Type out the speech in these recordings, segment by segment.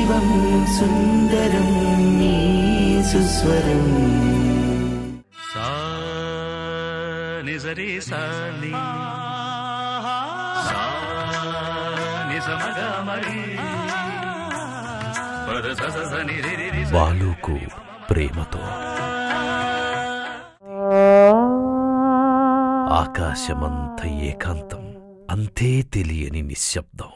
శివం సుందరం నీ సుస్వరం సా నిజరి సాని సా నిజమగ మరి పద స స స ని రి రి రి స. బాలుకు ప్రేమతో ఆకాశమంత ఏకాంతం అంతే తెలియని నిశ్శబ్దం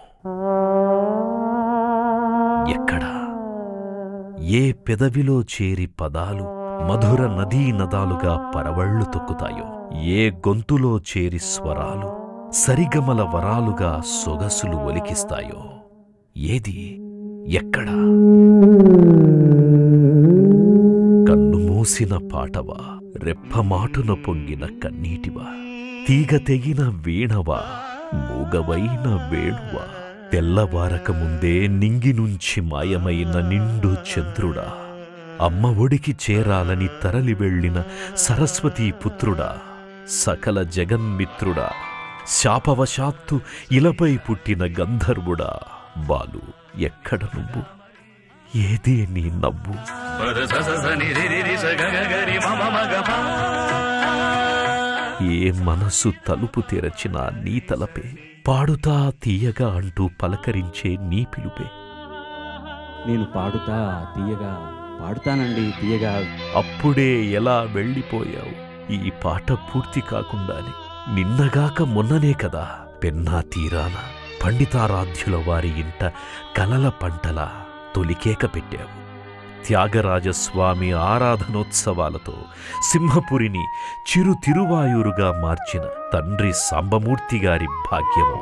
ఎక్కడా ఏ పెదవిలో చేరి పదాలు మధుర నదీ నదాలుగా పరవళ్ళు తొక్కుతాయో ఏ గొంతులో చేరి స్వరాలు సరిగమల వరాలుగా సొగసులు ఒలికిస్తాయో ఏది ఎక్కడా కన్ను మూసిన పాటవా రెప్పమాటున పొంగిన కన్నీటివా తీగ తెగిన వీణవా మూగవైన వేణువా తెల్లవారక ముందే నింగి నుంచి మాయమైన నిండు చంద్రుడా అమ్మ ఒడికి చేరాలని తరలి వెళ్ళిన సరస్వతీ పుత్రుడా సకల జగన్మిత్రుడా శాపవశాత్తు ఇలపై పుట్టిన గంధర్వుడా బాలు ఎక్కడ నువ్వు ఏదే నీ నవ్వు పద స స స ని రి రి రి స గ గ గ రి మ మ మ గ ప. ఏ మనసు తలుపు తెరచిన నీ తలపే పాడుతా తీయగా అంటూ పలకరించే నీ పిలుపే నేను పాడుతా తీయగా పాడుతానండి తీయగా అప్పుడే ఎలా వెళ్ళిపోయావు ఈ పాట పూర్తి కాకుండానే నిన్నగాక మొన్ననే కదా పెన్నా తీరాన పండితారాధ్యుల వారి ఇంట కలల పంటలా తొలికేక పెట్టావు త్యాగరాజస్వామి ఆరాధనోత్సవాలతో సింహపురిని చిరు తిరువాయూరుగా మార్చిన తండ్రి సాంబమూర్తి గారి భాగ్యము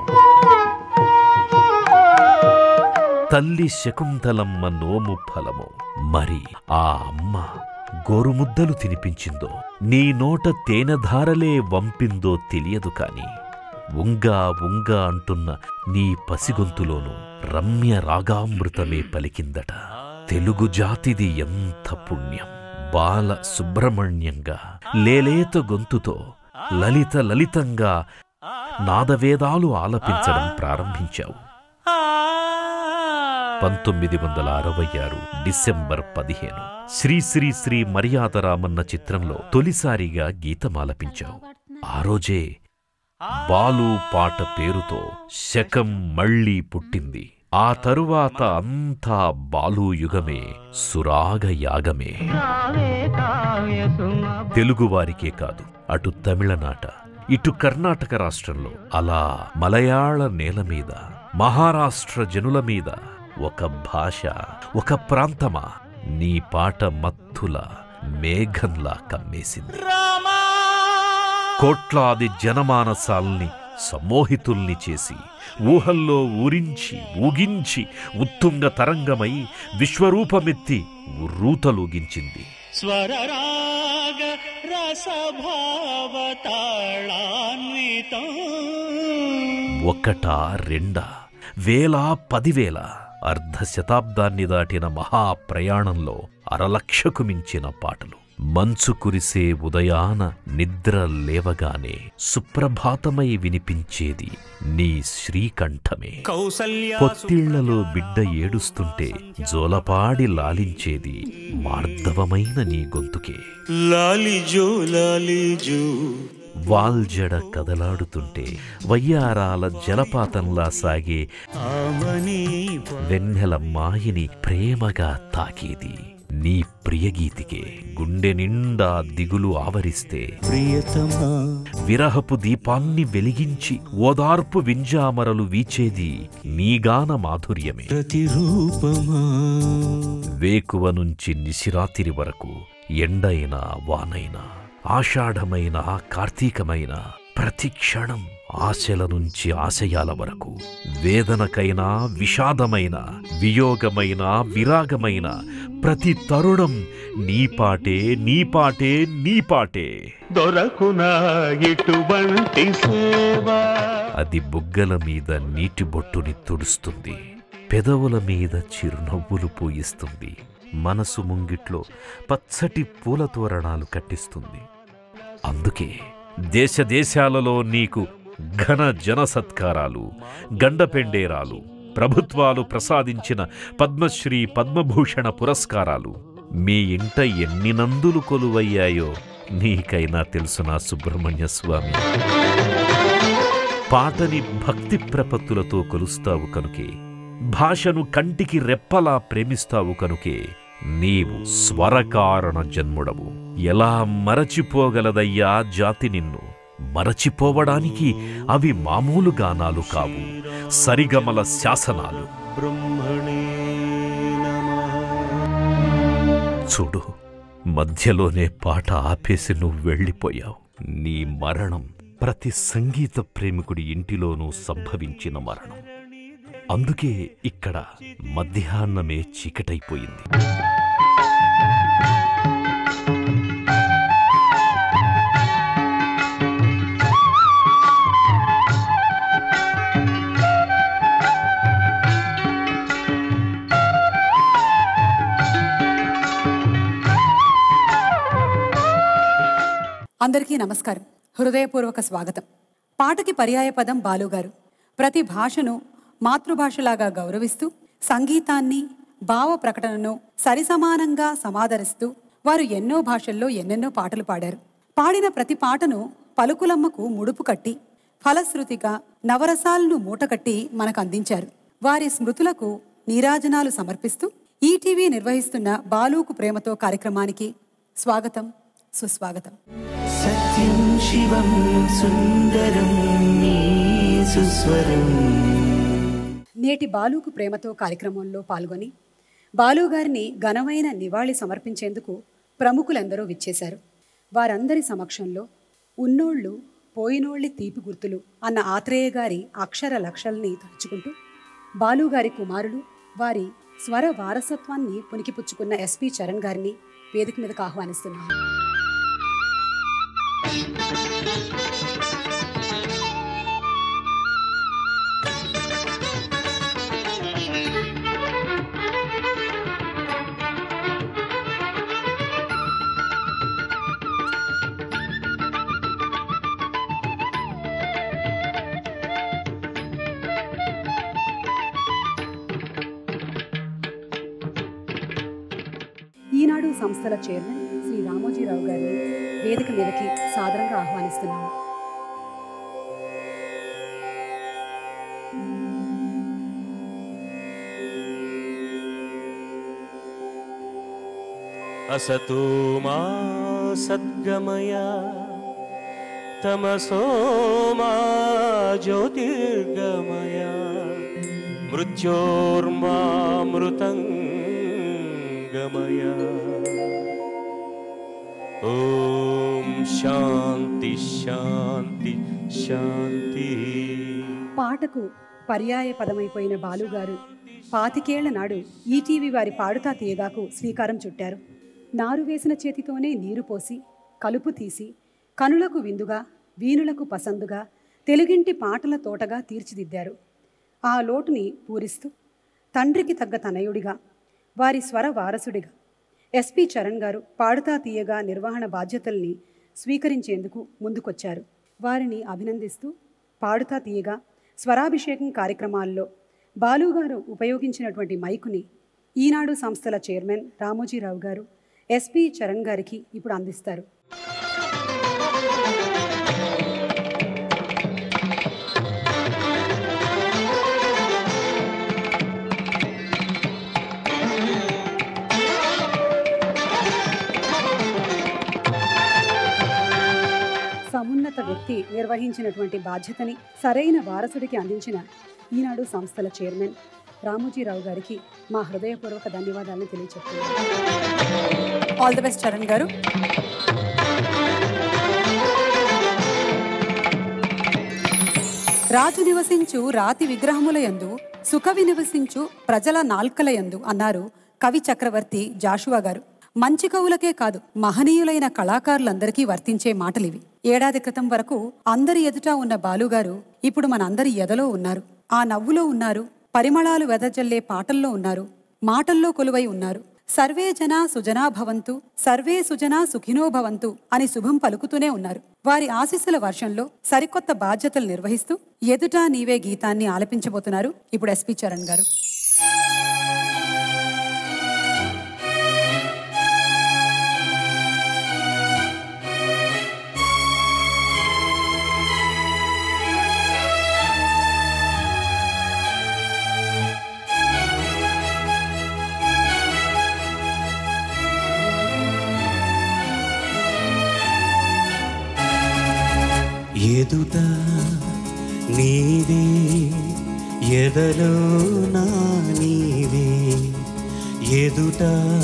తల్లి శకుంతలమ్మ నోము ఫలము మరి ఆ అమ్మ గోరుముద్దలు తినిపించిందో నీ నోట తేనెధారలే వంపిందో తెలియదు కాని ఉంగా ఉంగా అంటున్న నీ పసిగొంతులోను రమ్య రాగామృతమే పలికిందట తెలుగు జాతిది ఎంత పుణ్యం బాల సుబ్రహ్మణ్యంగా లేలేత గొంతుతో లలిత లలితంగా నాదవేదాలు ఆలపించడం ప్రారంభించావు పంతొమ్మిది వందల అరవై ఆరు డిసెంబర్ పదిహేను శ్రీ శ్రీ శ్రీ మర్యాదరామన్న చిత్రంలో తొలిసారిగా గీతమాలపించావు ఆ రోజే బాలు పాట పేరుతో శకం మళ్ళీ పుట్టింది ఆ తరువాత అంతా బాలు యుగమే సురాగ యాగమే తెలుగువారికే కాదు అటు తమిళనాట ఇటు కర్ణాటక రాష్ట్రంలో అలా మలయాళ నేల మీద మహారాష్ట్ర జనుల మీద ఒక భాష ఒక ప్రాంతమా నీ పాట మత్తుల మేఘంలా కమ్మేసింది కోట్లాది జనమానసాల్ని సమ్మోహితుల్ని చేసి ఊహల్లో ఊరించి ఊగించి ఉత్తుంగ తరంగమై విశ్వరూపమెత్తి ఉర్రూతలూగించింది స్వరరాగ రసభావతాళాన్వితం ఒకటా రెండా వేల పదివేల అర్ధ శతాబ్దాన్ని దాటిన మహాప్రయాణంలో అరలక్షకు మించిన పాటలు మంచు కురిసే ఉదయాన నిద్ర లేవగానే సుప్రభాతమై వినిపించేది నీ శ్రీకంఠమే కౌసల్య పొత్తిళ్లలో బిడ్డ ఏడుస్తుంటే జోలపాడి లాలించేది మార్దవమైన నీ గొంతుకే లాలిజో లాలిజో వాల్జడ కదలాడుతుంటే వయ్యారాల జలపాతంలా సాగే ఆమని వెన్నెల మాయని ప్రేమగా తాకేది నీ ప్రియగీతికే గుండె నిండా దిగులు ఆవరిస్తే ప్రియతమా విరహపు దీపాన్ని వెలిగించి ఓదార్పు వింజామరలు వీచేది నీగాన మాధుర్యమే ప్రతిరూపమా వేకువ నుంచి నిశిరాతిరి వరకు ఎండైనా వానైనా ఆషాఢమైన కార్తీకమైన ప్రతి క్షణం ఆశల నుంచి ఆశయాల వరకు వేదనకైనా విషాదమైన వియోగమైన విరాగమైన ప్రతి తరుణం నీ పాటే నీ పాటే నీ పాటే దొరకునా ఇటువంటి సేవా అది బుగ్గల మీద నీటి బొట్టుని తుడుస్తుంది పెదవుల మీద చిరునవ్వులు పూయిస్తుంది మనసు ముంగిట్లో పచ్చటి పూల తోరణాలు కట్టిస్తుంది అందుకే దేశ దేశాలలో నీకు ఘన జన సత్కారాలు గండపెండేరాలు ప్రభుత్వాలు ప్రసాదించిన పద్మశ్రీ పద్మభూషణ పురస్కారాలు మీ ఇంట ఎన్ని నందులు కొలువయ్యాయో నీకైనా తెలుసునా సుబ్రహ్మణ్య స్వామి పాటని భక్తి ప్రపత్తులతో కొలుస్తావు కనుకే భాషను కంటికి రెప్పలా ప్రేమిస్తావు కనుకే నీవు స్వరకారణ జన్ముడవు ఎలా మరచిపోగలదయ్యా జాతి నిన్ను మరచిపోవడానికి అవి మామూలు గానాలు కావు సరిగమల శాసనాలు బ్రహ్మణే నమః చూడు మధ్యలోనే పాట ఆపేసి నువ్వు వెళ్ళిపోయావు నీ మరణం ప్రతి సంగీత ప్రేమికుడి ఇంటిలోనూ సంభవించిన మరణం అందుకే ఇక్కడ మధ్యాహ్నమే చీకటైపోయింది అందరికీ నమస్కారం హృదయపూర్వక స్వాగతం పాటకి పర్యాయ పదం బాలుగారు ప్రతి భాషను మాతృభాషలాగా గౌరవిస్తూ సంగీతాన్ని భావ ప్రకటనను సరిసమానంగా సమాదరిస్తూ వారు ఎన్నో భాషల్లో ఎన్నెన్నో పాటలు పాడారు పాడిన ప్రతి పాటను పలుకులమ్మకు ముడుపు కట్టి ఫలశ్రుతిగా నవరసాలను మూటకట్టి మనకు అందించారు వారి స్మృతులకు నీరాజనాలు సమర్పిస్తూ ఈటీవీ నిర్వహిస్తున్న బాలుకు ప్రేమతో కార్యక్రమానికి స్వాగతం సుస్వాగతం సత్యం శివం సుందరం నీ సుస్వరం నేటి బాలుకు ప్రేమతో కార్యక్రమంలో పాల్గొని బాలు గారిని ఘనమైన నివాళి సమర్పించేందుకు ప్రముఖులందరూ విచ్చేశారు వారందరి సమక్షంలో ఉన్నోళ్ళు పోయినోళ్ళి తీపి గుర్తులు అన్న ఆత్రేయ గారి అక్షర లక్షల్ని తలుచుకుంటూ బాలు గారి కుమారులు వారి స్వర వారసత్వాన్ని పునికిపుచ్చుకున్న ఎస్పి చరణ్ గారిని వేదిక మీదకు ఆహ్వానిస్తున్నాము ఈనాడు సంస్థల చైర్మన్ శ్రీ రామోజీరావు గారిని వేదిక మీదకి సాదరంగా ఆహ్వానిస్తున్నాము असतो मा सद्गमय तमसो मा ज्योतिर्गमय मृत्योर्मामृतङ्गमय ॐ शान्ति शान्ति शान्तिः పాటకు పర్యాయ పదమైపోయిన బాలుగారు పాతికేళ్ల నాడు ఈటీవీ వారి పాడుతా తీయగాకు శ్రీకారం చుట్టారు నారు వేసిన చేతితోనే నీరు పోసి కలుపు తీసి కనులకు విందుగా వీణులకు పసందుగా తెలుగింటి పాటల తోటగా తీర్చిదిద్దారు ఆ లోటుని పూరిస్తూ తండ్రికి తగ్గ తనయుడిగా వారి స్వర వారసుడిగా ఎస్పి చరణ్ గారు పాడుతా తీయగా నిర్వహణ బాధ్యతల్ని స్వీకరించేందుకు ముందుకొచ్చారు వారిని అభినందిస్తూ పాడుతా తీయగా స్వరాభిషేకం కార్యక్రమాల్లో బాలుగారు ఉపయోగించినటువంటి మైకుని ఈనాడు సంస్థల చైర్మన్ రామోజీరావు గారు ఎస్పి చరణ్ గారికి ఇప్పుడు అందిస్తారు సమున్నత వ్యక్తి నిర్వహించినటువంటి బాధ్యతని సరైన వారసుడికి అందించిన ఈనాడు సంస్థల చైర్మన్ రామోజీరావు గారికి మా హృదయపూర్వక ధన్యవాదాలను తెలియచెప్తున్నాను ఆల్ ది బెస్ట్ చరణ్ గారు రాజు నివసించు రాతి విగ్రహములయందు సుఖవి నివసించు ప్రజల నాల్కలయందు అన్నారు కవి చక్రవర్తి జాషువా గారు మంచి కవులకే కాదు మహనీయులైన కళాకారులందరికీ వర్తించే మాటలివి ఏడాది క్రితం వరకు అందరి ఎదుట ఉన్న బాలుగారు ఇప్పుడు మనందరి ఎదలో ఉన్నారు ఆ నవ్వులో ఉన్నారు పరిమళాలు వెదజల్లే పాటల్లో ఉన్నారు మాటల్లో కొలువై ఉన్నారు సర్వే జనా సుజనా భవంతు సర్వే సుజనా సుఖినో భవంతు అని శుభం పలుకుతూనే ఉన్నారు వారి ఆశీస్సుల వర్షంలో సరికొత్త బాధ్యతలు నిర్వహిస్తూ ఎదుట నీవే గీతాన్ని ఆలపించబోతున్నారు ఇప్పుడు ఎస్పి చరణ్ గారు ఎదుట నీవే ఎదలో నా నీవే ఎదుట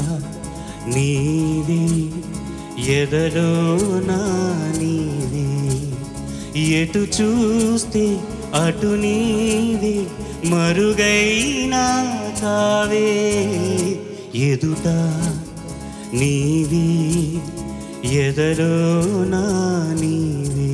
నీవే ఎదలో నా నీవే ఎటు చూస్తే అటు నీవే మరుగైనా కావే ఎదుట నీవే ఎదలో నా నీవే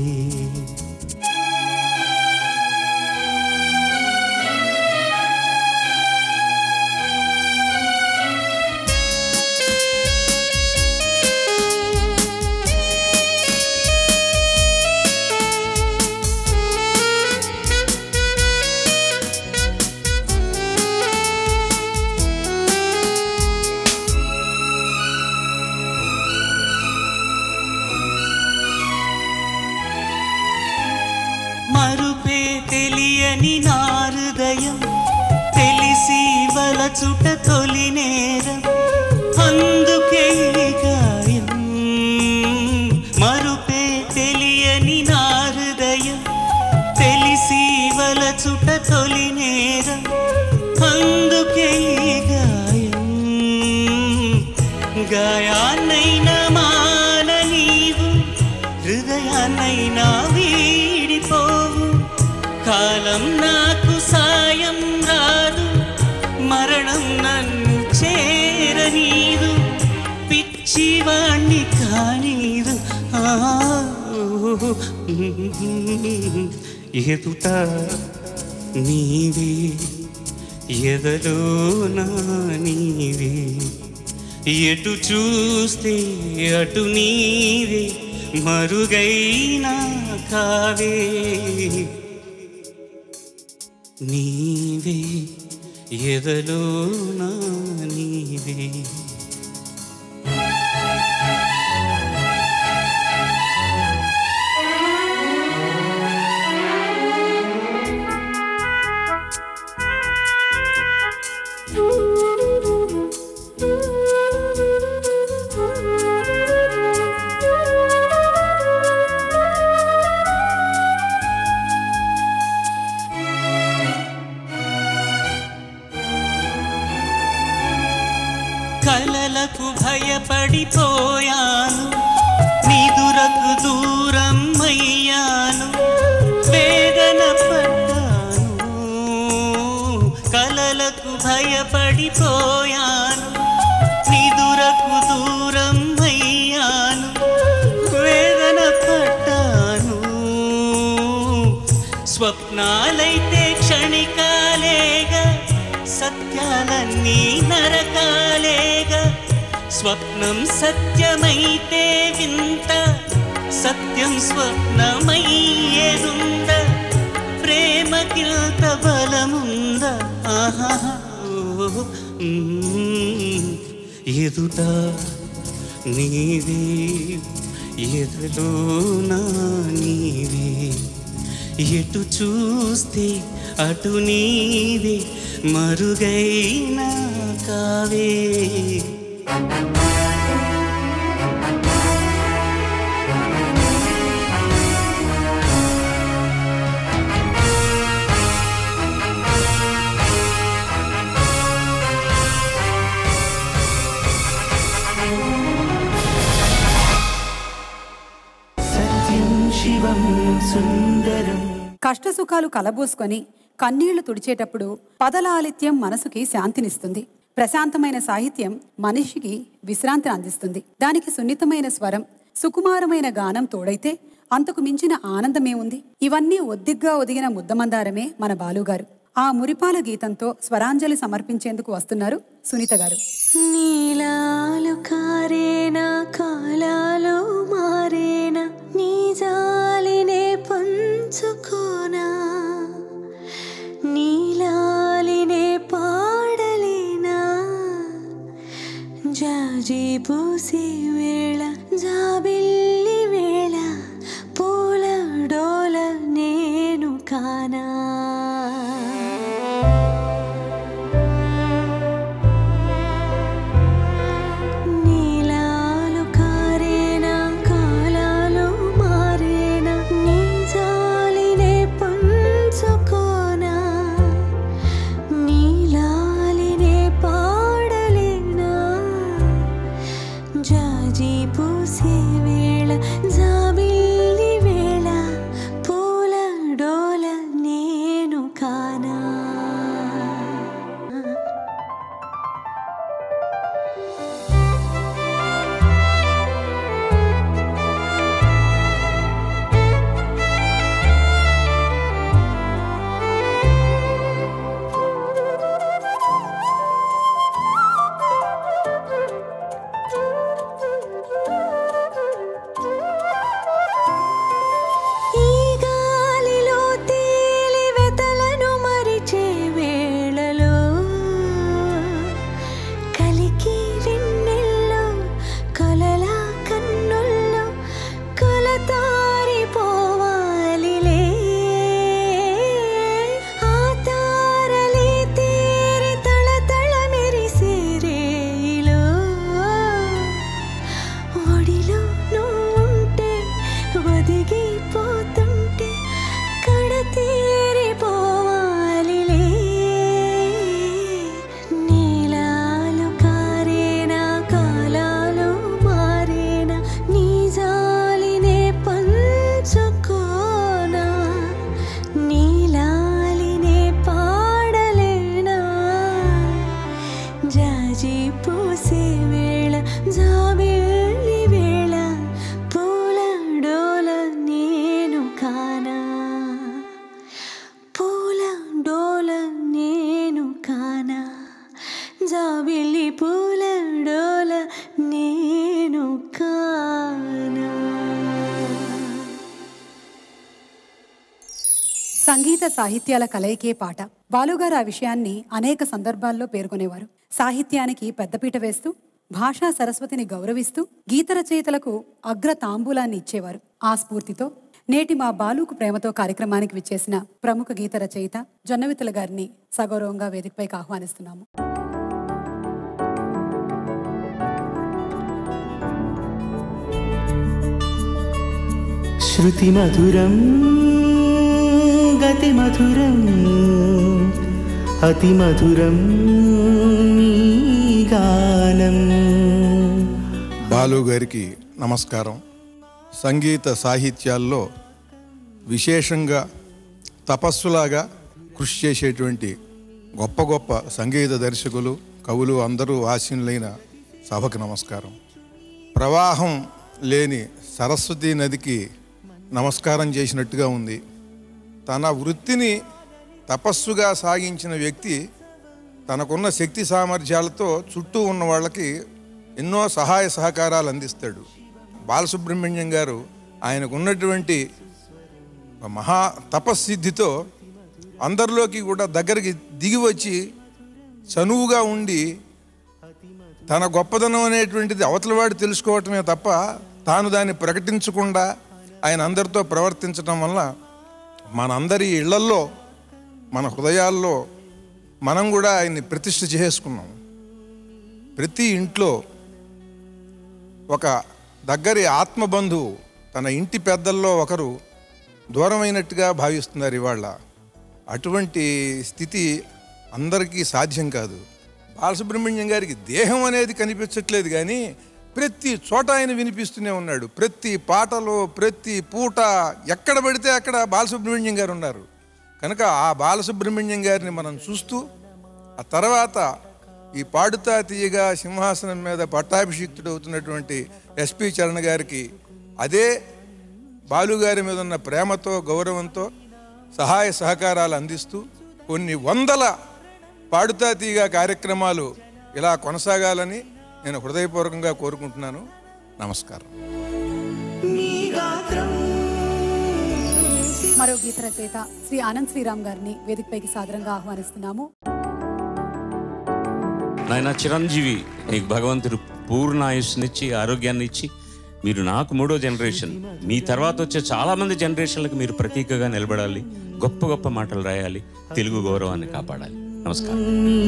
మరుపే తెలియని నా హృదయం తెలిసి వలచుట తొలి నేరం అందుకే ఈ గాయం మరుపే తెలియని నా హృదయం తెలిసి వలచుట తొలి నేరం అందుకే ఈ గాయం గాయాన్నైనా మాన నీవు హృదయాన్నైనా వీడిపోవు కాలం నాకు సాయం రాదు మరణం నన్ను చేరనీదు పిచ్చివాణ్ణి కానీదు ఆ, ఎదుట నీవే ఎదలో నా నీవే ఎటు చూస్తే అటు నీవే మరుగైనా కావే నీవే ఎదలో నా నీవే కలలకు భయపడిపోయాను నిదురకు దూరం అయ్యాను వేదన పడ్డాను కలలకు భయపడిపోయాను నిదురకు దూరం అయ్యాను వేదన పడ్డాను స్వప్నాలైతే క్షణికాలేగా సత్యాలన్నీ నరకాలేగా స్వప్నం సత్యమైతే వింత సత్యం స్వప్నమయ్యేదుంద ప్రేమకింత బలముంద ఆహా ఓ, మ్మ్. ఎదుట నీవే ఎదలో నా నీవే ఎటు చూస్తే అటు నీవే మరుగైనా కావే సత్యం శివం సుందరం కష్టసుఖాలు కలబోసుకొని కన్నీళ్లు తుడిచేటప్పుడు పదలాలిత్యం మనసుకి శాంతినిస్తుంది ప్రశాంతమైన సాహిత్యం మనిషికి విశ్రాంతిని అందిస్తుంది దానికి సున్నితమైన స్వరం సుకుమారమైన గానం తోడైతే అంతకు మించిన ఆనందమే ఉంది ఇవన్నీ ఒద్దిగ్గా ఒదిగిన ముద్దమందారమే మన బాలుగారు ఆ మురిపాల గీతంతో స్వరాంజలి సమర్పించేందుకు వస్తున్నారు సునీత గారు నీలాలు కారేనా కాలాలు మారేనా నీ జాలినే పంచుకోనా నీలాలినే పాడలేనా జాజి పూసే వేళ జాబిల్లి వేళ పూల డోల నేను కానా నీలాలు కారేనా కాలాలు మారేనా నీ జాలినే పంచుకోనా నీలాలినే పాడలేనా జాజి పూసే వేళ జాబిల్లి వేళ పూల డోల నేను కానా ఈ గాలిలో తేలి వెతలను మరిచే వేళలో కలికి వెన్నెల్లో కలల కన్నుల్లో కలతారిపోవాలిలే ఆ తారలే తేరి తళతళ మెరిసే రేయిలో ఒడిలో నువ్వుంటే ఒదిగిపోతుంటే కడతీరిపోవాలిలే నీలాలు కారేనా కాలాలు మారేనా నీ జాలినే పంచుకోనా నీలాలినే పాడలేనా జాజి పూసే వేళ జాబిల్లి వేళ పూల డోల నేను కానా పూల డోల నేను కానా జాబిల్లి పూల డోల నేను కానా సంగీత సాహిత్యాల కలయికే పాట బాలుగారు ఆ విషయాన్ని అనేక సందర్భాల్లో పేర్కొనేవారు సాహిత్యానికి పెద్దపీట వేస్తూ భాషా సరస్వతిని గౌరవిస్తూ గీత రచయితలకు అగ్ర తాంబూలాన్ని ఇచ్చేవారు ఆ స్ఫూర్తితో నేటి మా బాలుకు ప్రేమతో కార్యక్రమానికి విచ్చేసిన ప్రముఖ గీత రచయిత జొన్నవితుల గారిని సగౌరవంగా వేదికపైకి ఆహ్వానిస్తున్నాము श्रुतिमधुरं गतिमधुरम् अतिमधुरं गानम् బాలు గారికి నమస్కారం సంగీత సాహిత్యాల్లో విశేషంగా తపస్సులాగా కృషి చేసేటువంటి గొప్ప గొప్ప సంగీత దర్శకులు కవులు అందరూ ఆశీనులైన సభకు నమస్కారం ప్రవాహం లేని సరస్వతీ నదికి నమస్కారం చేసినట్టుగా ఉంది తన వృత్తిని తపస్సుగా సాగించిన వ్యక్తి తనకున్న శక్తి సామర్థ్యాలతో చుట్టూ ఉన్న వాళ్ళకి ఎన్నో సహాయ సహకారాలు అందిస్తాడు బాలసుబ్రహ్మణ్యం గారు ఆయనకు ఉన్నటువంటి ఒక మహా తపస్సిద్ధితో అందరిలోకి కూడా దగ్గరికి దిగి వచ్చి చనువుగా ఉండి తన గొప్పదనం అనేటువంటిది అవతలవాడు తెలుసుకోవటమే తప్ప తాను దాన్ని ప్రకటించకుండా ఆయన అందరితో ప్రవర్తించడం వల్ల మనందరి ఇళ్లల్లో మన హృదయాల్లో మనం కూడా ఆయన్ని ప్రతిష్ఠ చేసుకున్నాం ప్రతి ఇంట్లో ఒక దగ్గరి ఆత్మబంధువు తన ఇంటి పెద్దల్లో ఒకరు దూరమైనట్టుగా భావిస్తున్నారు ఇవాళ అటువంటి స్థితి అందరికీ సాధ్యం కాదు బాలసుబ్రహ్మణ్యం గారికి దేహం అనేది కనిపించట్లేదు కానీ ప్రతి చోట ఆయన వినిపిస్తూనే ఉన్నాడు ప్రతి పాటలో ప్రతి పూట ఎక్కడ పడితే అక్కడ బాలసుబ్రహ్మణ్యం గారు ఉన్నారు కనుక ఆ బాలసుబ్రహ్మణ్యం గారిని మనం చూస్తూ ఆ తర్వాత ఈ పాడుతా తీయగా సింహాసనం మీద పట్టాభిషిక్తుడు అవుతున్నటువంటి ఎస్పి చరణ్ గారికి అదే బాలుగారి మీద ఉన్న ప్రేమతో గౌరవంతో సహాయ సహకారాలు అందిస్తూ కొన్ని వందల పాడుతా తీగ కార్యక్రమాలు ఇలా కొనసాగాలని నేను హృదయపూర్వకంగా కోరుకుంటున్నాను నమస్కారం మరో గీత రచయిత శ్రీ ఆనంద్ శ్రీరామ్ గారిని వేదికపైకి సాదరంగా ఆహ్వానిస్తున్నాము నాయన చిరంజీవి నీకు భగవంతుడు పూర్ణ ఆయుష్నిచ్చి ఆరోగ్యాన్ని ఇచ్చి మీరు నాకు మూడో జనరేషన్ మీ తర్వాత వచ్చే చాలా మంది జనరేషన్లకు మీరు ప్రతీకగా నిలబడాలి గొప్ప గొప్ప మాటలు రాయాలి తెలుగు గౌరవాన్ని కాపాడాలి నమస్కారం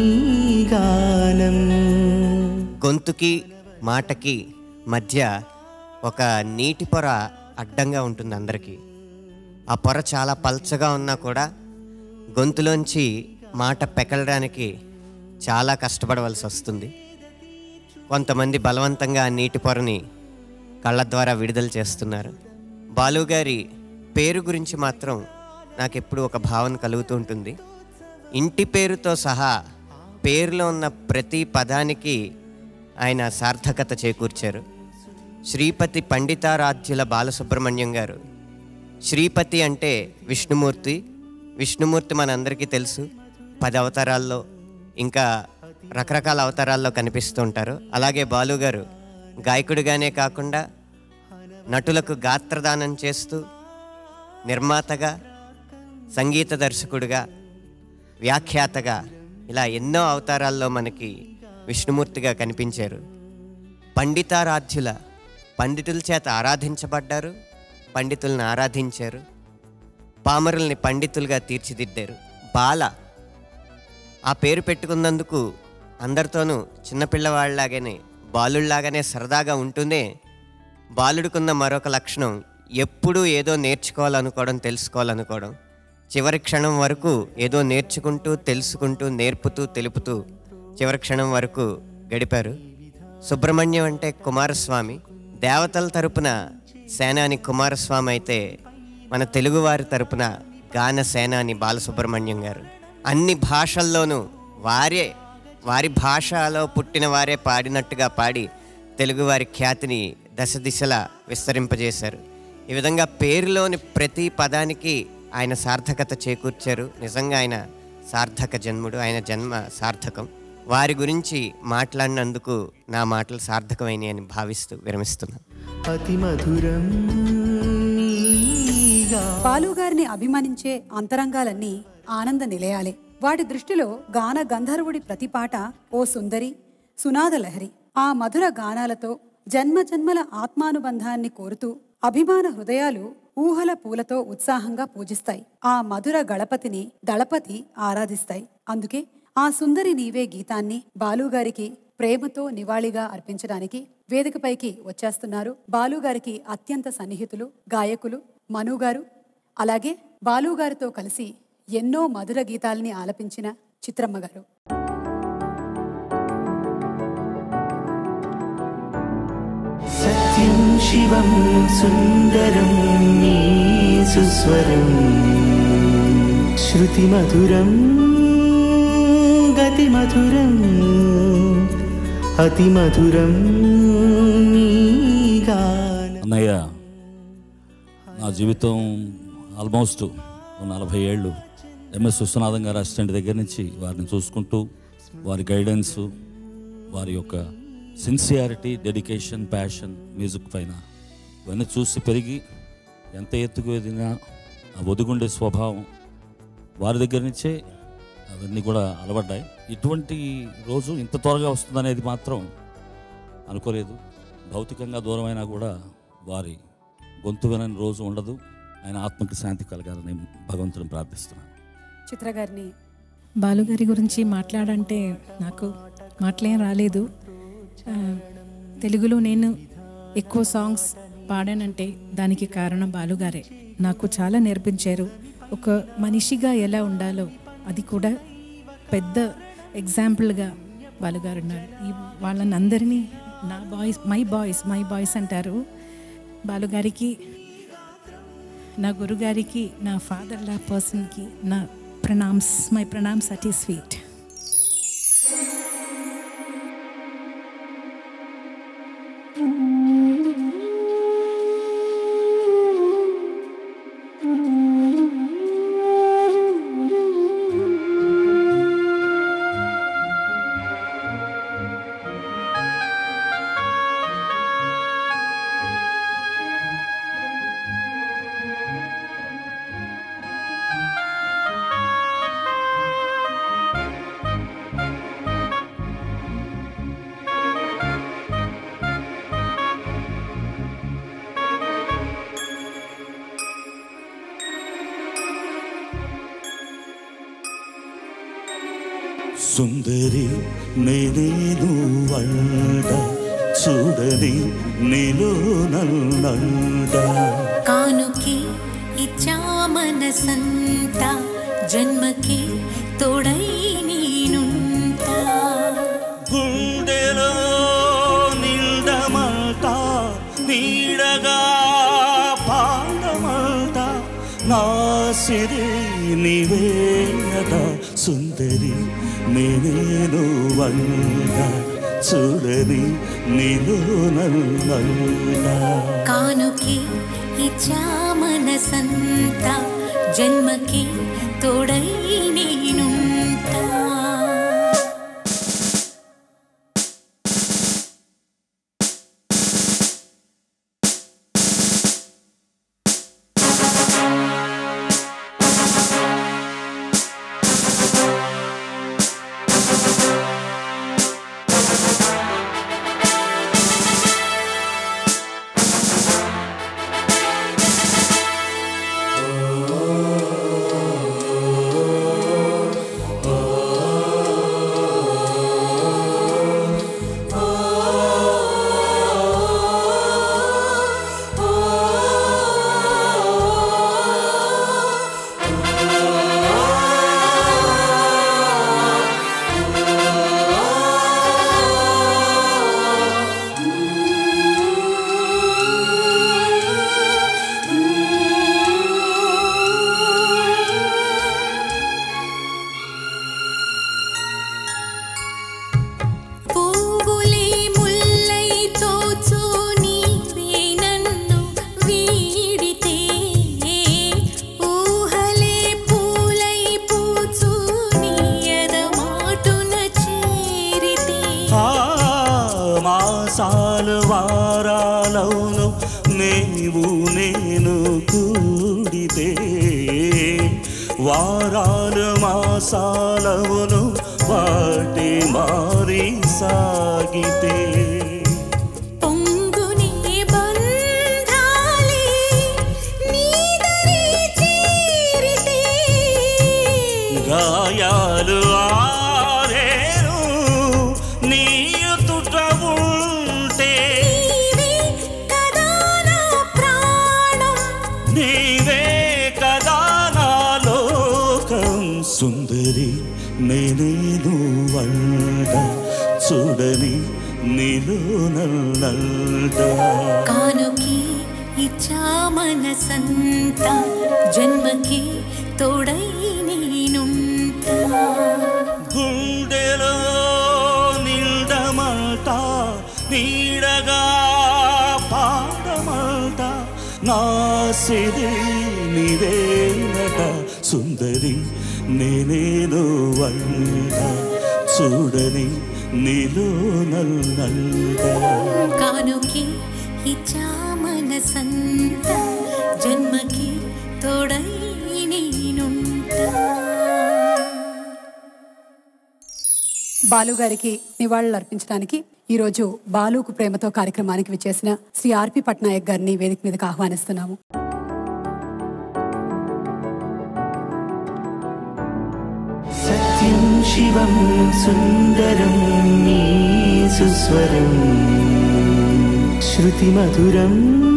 గొంతుకి మాటకి మధ్య ఒక నీటి పొర అడ్డంగా ఉంటుంది అందరికీ ఆ పొర చాలా పల్చగా ఉన్నా కూడా గొంతులోంచి మాట పెకలడానికి చాలా కష్టపడవలసి వస్తుంది కొంతమంది బలవంతంగా ఆ నీటి పొరని కళ్ళ ద్వారా విడుదల చేస్తున్నారు బాలుగారి పేరు గురించి మాత్రం నాకు ఎప్పుడు ఒక భావన కలుగుతూ ఉంటుంది ఇంటి పేరుతో సహా పేరులో ఉన్న ప్రతి పదానికి ఆయన సార్థకత చేకూర్చారు శ్రీపతి పండితారాధ్యుల బాలసుబ్రహ్మణ్యం గారు శ్రీపతి అంటే విష్ణుమూర్తి విష్ణుమూర్తి మనందరికీ తెలుసు పది అవతారాల్లో ఇంకా రకరకాల అవతారాల్లో కనిపిస్తూ ఉంటారు అలాగే బాలు గారు గాయకుడిగానే కాకుండా నటులకు గాత్రదానం చేస్తూ నిర్మాతగా సంగీత దర్శకుడిగా వ్యాఖ్యాతగా ఇలా ఎన్నో అవతారాల్లో మనకి విష్ణుమూర్తిగా కనిపించారు పండితారాధ్యుల పండితుల చేత ఆరాధించబడ్డారు పండితుల్ని ఆరాధించారు పామరుల్ని పండితులుగా తీర్చిదిద్దారు బాల ఆ పేరు పెట్టుకున్నందుకు అందరితోనూ చిన్నపిల్లవాళ్ళలాగానే బాలుళ్లాగానే సరదాగా ఉంటూనే బాలుడికున్న మరొక లక్షణం ఎప్పుడూ ఏదో నేర్చుకోవాలనుకోవడం తెలుసుకోవాలనుకోవడం చివరి క్షణం వరకు ఏదో నేర్చుకుంటూ తెలుసుకుంటూ నేర్పుతూ తెలుపుతూ చివరి క్షణం వరకు గడిపారు సుబ్రహ్మణ్యం అంటే కుమారస్వామి దేవతల తరపున సేనాని కుమారస్వామి అయితే మన తెలుగువారి తరపున గాన సేనాని బాలసుబ్రహ్మణ్యం గారు అన్ని భాషల్లోనూ వారే వారి భాషలో పుట్టిన వారే పాడినట్టుగా పాడి తెలుగువారి ఖ్యాతిని దశ దిశలా విస్తరింపజేశారు ఈ విధంగా పేరులోని ప్రతి పదానికి ఆయన సార్థకత చేకూర్చారు నిజంగా ఆయన సార్థక జన్ముడు ఆయన జన్మ సార్థకం వారి గురించి మాట్లాడినందుకు నా మాటలు సార్థకమైనవి అని భావిస్తూ విరమిస్తున్నాను అతి మధురం బాలు గారిని అభిమానించే అంతరంగాలన్నీ ఆనంద నిలయాలే వాటి దృష్టిలో గాన గంధర్వుడి ప్రతి పాట ఓ సుందరి సునాద లహరి ఆ మధుర గానాలతో జన్మ జన్మల ఆత్మానుబంధాన్ని కోరుతూ అభిమాన హృదయాలు ఊహల పూలతో ఉత్సాహంగా పూజిస్తాయి ఆ మధుర గణపతిని దళపతి ఆరాధిస్తాయి అందుకే ఆ సుందరి నీవే గీతాన్ని బాలుగారికి ప్రేమతో నివాళిగా అర్పించడానికి వేదికపైకి వచ్చేస్తున్నారు బాలుగారికి అత్యంత సన్నిహితులు గాయకులు మను గారు అలాగే బాలుగారితో కలిసి ఎన్నో మధుర గీతాల్ని ఆలపించిన చిత్రమ్మ గారు సత్యం శివం సుందరం నీ సుస్వరం శృతి మధురం గతి మధురం అతి మధురం నీ గానం అన్నయ్య నా జీవితం ఆల్మోస్ట్ ఓ నలభై ఏళ్ళు ఎంఎస్ విశ్వనాథం గారి అసిస్టెంట్ దగ్గర నుంచి వారిని చూసుకుంటూ వారి గైడెన్స్ వారి యొక్క సిన్సియారిటీ డెడికేషన్ ప్యాషన్ మ్యూజిక్ పైన ఇవన్నీ చూసి పెరిగి ఎంత ఎత్తుకు ఎదిగినా ఆ ఒదిగుండే స్వభావం వారి దగ్గర నుంచే అవన్నీ కూడా అలవడ్డాయి ఇటువంటి రోజు ఇంత త్వరగా వస్తుందనేది మాత్రం అనుకోలేదు భౌతికంగా దూరమైనా కూడా వారి గొంతు వినని రోజు ఉండదు ఆయన ఆత్మకి శాంతి కలగాలని భగవంతుని ప్రార్థిస్తున్నాను చిత్ర గారిని బాలుగారి గురించి మాట్లాడంటే నాకు మాటలేం రాలేదు ఆ, తెలుగులో నేను ఎక్కువ సాంగ్స్ పాడానంటే దానికి కారణం బాలుగారే నాకు చాలా నేర్పించారు ఒక మనిషిగా ఎలా ఉండాలో అది కూడా పెద్ద ఎగ్జాంపుల్గా బాలుగారు ఉన్నారు ఈ వాళ్ళని అందరినీ నా boys my boys my boys అంటారు బాలుగారికి నా గురుగారికి నా ఫాదర్ లా పర్సన్కి నా ప్రణామ్స్ మై ప్రణామ్స్ అట్ ఈ స్వీట్ సుందరి నేనేను వంట చూడని నీలో నల్లంట కానుకి ఇచ్చా మనసంత జన్మకి తోడై నేనుంటా గుండెలో నిండమంట నీడగా పాడమంట నా సిరి నీవేనట సుందరి నేనేను వంట చూడని నీలో నల్లంట కానుకి ఇచ్చా మనసంత జన్మకి తోడై నేనుంటా పువ్వులే ముల్లై తోచు నీవే నన్ను వీడితే ఊహలే పూలై పూచు నీ ఎదమాటున చేరితే ఆ మాసాలు వారాలవును నీవు నేను కూడితే వారాలు మాసాలవును వాటి మారి సాగితే పొంగునే బంధాలే నీదరి చేరితే గాయాలు ఆరేను నీయుతుట ఉంటే నీవే కదా నా ప్రాణం నీవే కదా నా లోకం సుందరి నేనేను వంట చూడని నీలో నల్లంట కానుకి ఇచ్చా మనసంత జన్మకి తోడై నేనుంటా గుండెలో నిండమంట నీడగా పాడమంట నా సిరి నీవేనట సుందరి నేనేను వంట చూడని నీలో నల్లంట కానుకి ఇచ్చా మనసంత జన్మకి తోడై నేనుంటా బాలుగారికి నివాళులు అర్పించడానికి ఈరోజు బాలుకు ప్రేమతో కార్యక్రమానికి విచ్చేసిన శ్రీ ఆర్పి పట్నాయక్ గారిని వేదిక మీదకి ఆహ్వానిస్తున్నాము సత్యం శివం సుందరం నీ సుస్వరం శృతిమధురం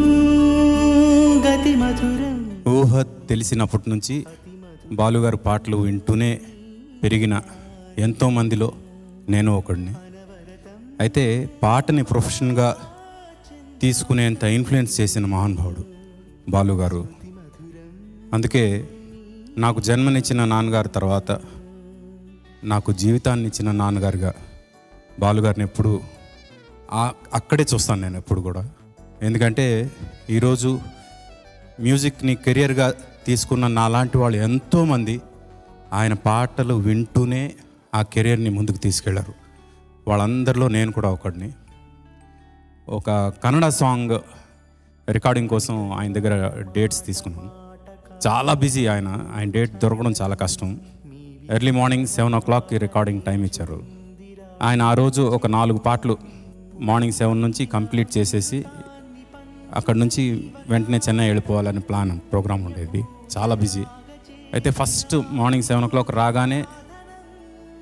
గతిమధురం ఊహ తెలిసినప్పటి నుంచి బాలుగారు పాటలు వింటూనే పెరిగిన ఎంతోమందిలో నేను ఒకడిని అయితే పాటని ప్రొఫెషన్గా తీసుకునేంత ఇన్ఫ్లుయెన్స్ చేసిన మహానుభావుడు బాలుగారు అందుకే నాకు జన్మనిచ్చిన నాన్నగారు తర్వాత నాకు జీవితాన్ని ఇచ్చిన నాన్నగారుగా బాలుగారిని ఎప్పుడు ఆ- అక్కడే చూస్తాను నేను ఎప్పుడు కూడా ఎందుకంటే ఈరోజు మ్యూజిక్ని కెరియర్గా తీసుకున్న నాలాంటి వాళ్ళు ఎంతోమంది ఆయన పాటలు వింటూనే ఆ కెరియర్ని ముందుకు తీసుకెళ్లారు వాళ్ళందరిలో నేను కూడా ఒకడిని ఒక కన్నడ సాంగ్ రికార్డింగ్ కోసం ఆయన దగ్గర డేట్స్ తీసుకున్నాను చాలా బిజీ ఆయన ఆయన డేట్ దొరకడం చాలా కష్టం ఎర్లీ మార్నింగ్ సెవెన్ ఓ క్లాక్కి రికార్డింగ్ టైం ఇచ్చారు ఆయన ఆ రోజు ఒక నాలుగు పాటలు మార్నింగ్ సెవెన్ నుంచి కంప్లీట్ చేసేసి అక్కడ నుంచి వెంటనే చెన్నై వెళ్ళిపోవాలని ప్లాన్ ప్రోగ్రామ్ ఉండేది చాలా బిజీ అయితే first morning seven o'clock రాగానే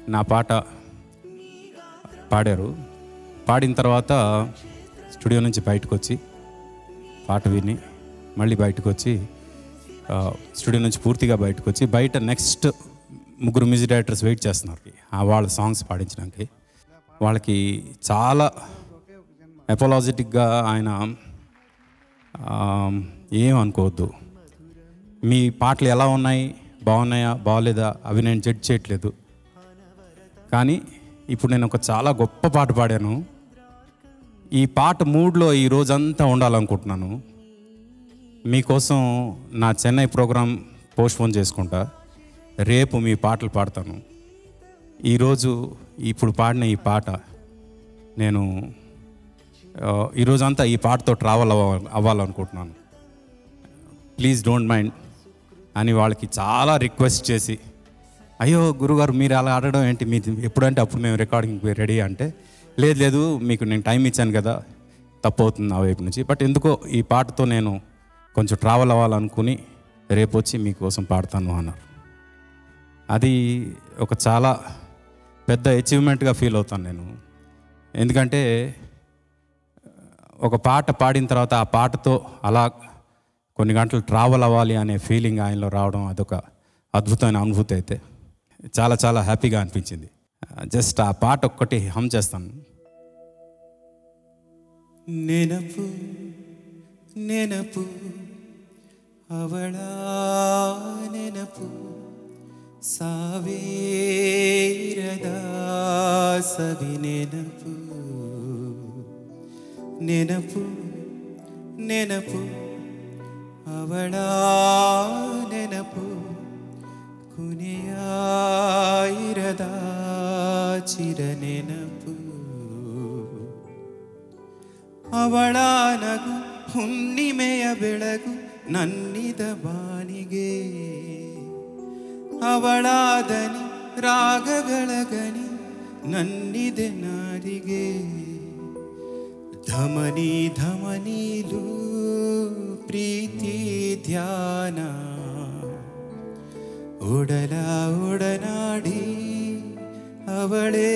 నా పాట పాడారు పాడిన తర్వాత స్టూడియో నుంచి బయటకు వచ్చి పాట విని మళ్ళీ బయటకు వచ్చి ఆ, స్టూడియో నుంచి పూర్తిగా బయటకు వచ్చి బయట నెక్స్ట్ ముగ్గురు మ్యూజిక్ డైరెక్టర్స్ వెయిట్ చేస్తున్నారు ఆ వాళ్ళ సాంగ్స్ పాడించడానికి వాళ్ళకి చాలా అపోలాజిటిక్గా ఆయన ఆ, ఏం అనుకోవద్దు మీ పాటలు ఎలా ఉన్నాయి బాగున్నాయా బాగలేదా అవి నేను జడ్జ్ చేయట్లేదు కానీ ఇప్పుడు నేను ఒక చాలా గొప్ప పాట పాడాను ఈ పాట మూడ్లో ఈ రోజంతా ఉండాలనుకుంటున్నాను మీకోసం నా చెన్నై ప్రోగ్రాం పోస్ట్పోన్ చేసుకుంటా రేపు మీ పాటలు పాడతాను ఈరోజు ఇప్పుడు పాడిన ఈ పాట నేను ఆ, ఈరోజంతా ఈ పాటతో ట్రావెల్ అవ్వ అవ్వాలనుకుంటున్నాను ప్లీజ్ డోంట్ మైండ్ అని వాళ్ళకి చాలా రిక్వెస్ట్ చేసి అయ్యో గురుగారు మీరు అలా ఆడడం ఏంటి మీ ఎప్పుడంటే అప్పుడు మేము రికార్డింగ్ రెడీ అంటే లేదు లేదు మీకు నేను టైం ఇచ్చాను కదా తప్పు అవుతుంది నా వైపు నుంచి బట్ ఎందుకో ఈ పాటతో నేను కొంచెం ట్రావెల్ అవ్వాలనుకుని రేపు వచ్చి మీకోసం పాడతాను అన్నారు అది ఒక చాలా పెద్ద అచీవ్మెంట్గా ఫీల్ అవుతాను నేను ఎందుకంటే ఒక పాట పాడిన తర్వాత ఆ పాటతో అలా కొన్ని గంటలు ట్రావెల్ అవ్వాలి అనే ఫీలింగ్ ఆయనలో రావడం అదొక అద్భుతమైన అనుభూతి అయితే చాలా చాలా హ్యాపీగా అనిపించింది జస్ట్ ఆ పాట ఒక్కటి హమ్ చేస్తాను ನೆನಪು ನೆನಪು ಅವಳ ನೆನಪು ಸಾವಿರದ ಸವಿ ನೆನಪು ನೆನಪು ನೆನಪು ಅವಳ ನೆನಪು ಕುನೆಯಾಯಿರದ ಚಿರ ನೆನಪು ಅವಳ ನಗು ಹುಣ್ಣಿಮೆಯ ಬೆಳಗು ನನ್ನಿದ ಬಾನಿಗೆ ಅವಳ ದನಿ ರಾಗಗಳ ಗನಿ ನನ್ನಿದೆ ನಾರಿಗೆ ಧಮನಿ ಧಮನಿಲು ಪ್ರೀತಿ ಧ್ಯಾನ ಒಡಲ ಒಡನಾಡಿ ಅವಳೇ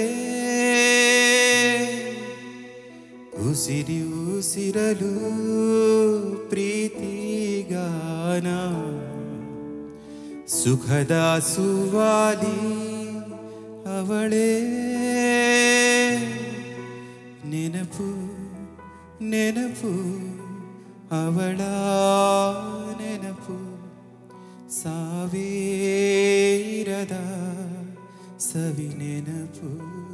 ಉಸಿರಿ ಉಸಿರಲು ಪ್ರೀತಿಗಾನ ಸುಖದ ಸುವಾಲಿ ಅವಳೇ ನೆನಪು ನೆನಪು ಅವಳ ನೆನಪು ಸಾವಿರದ ಸವಿ ನೆನಪು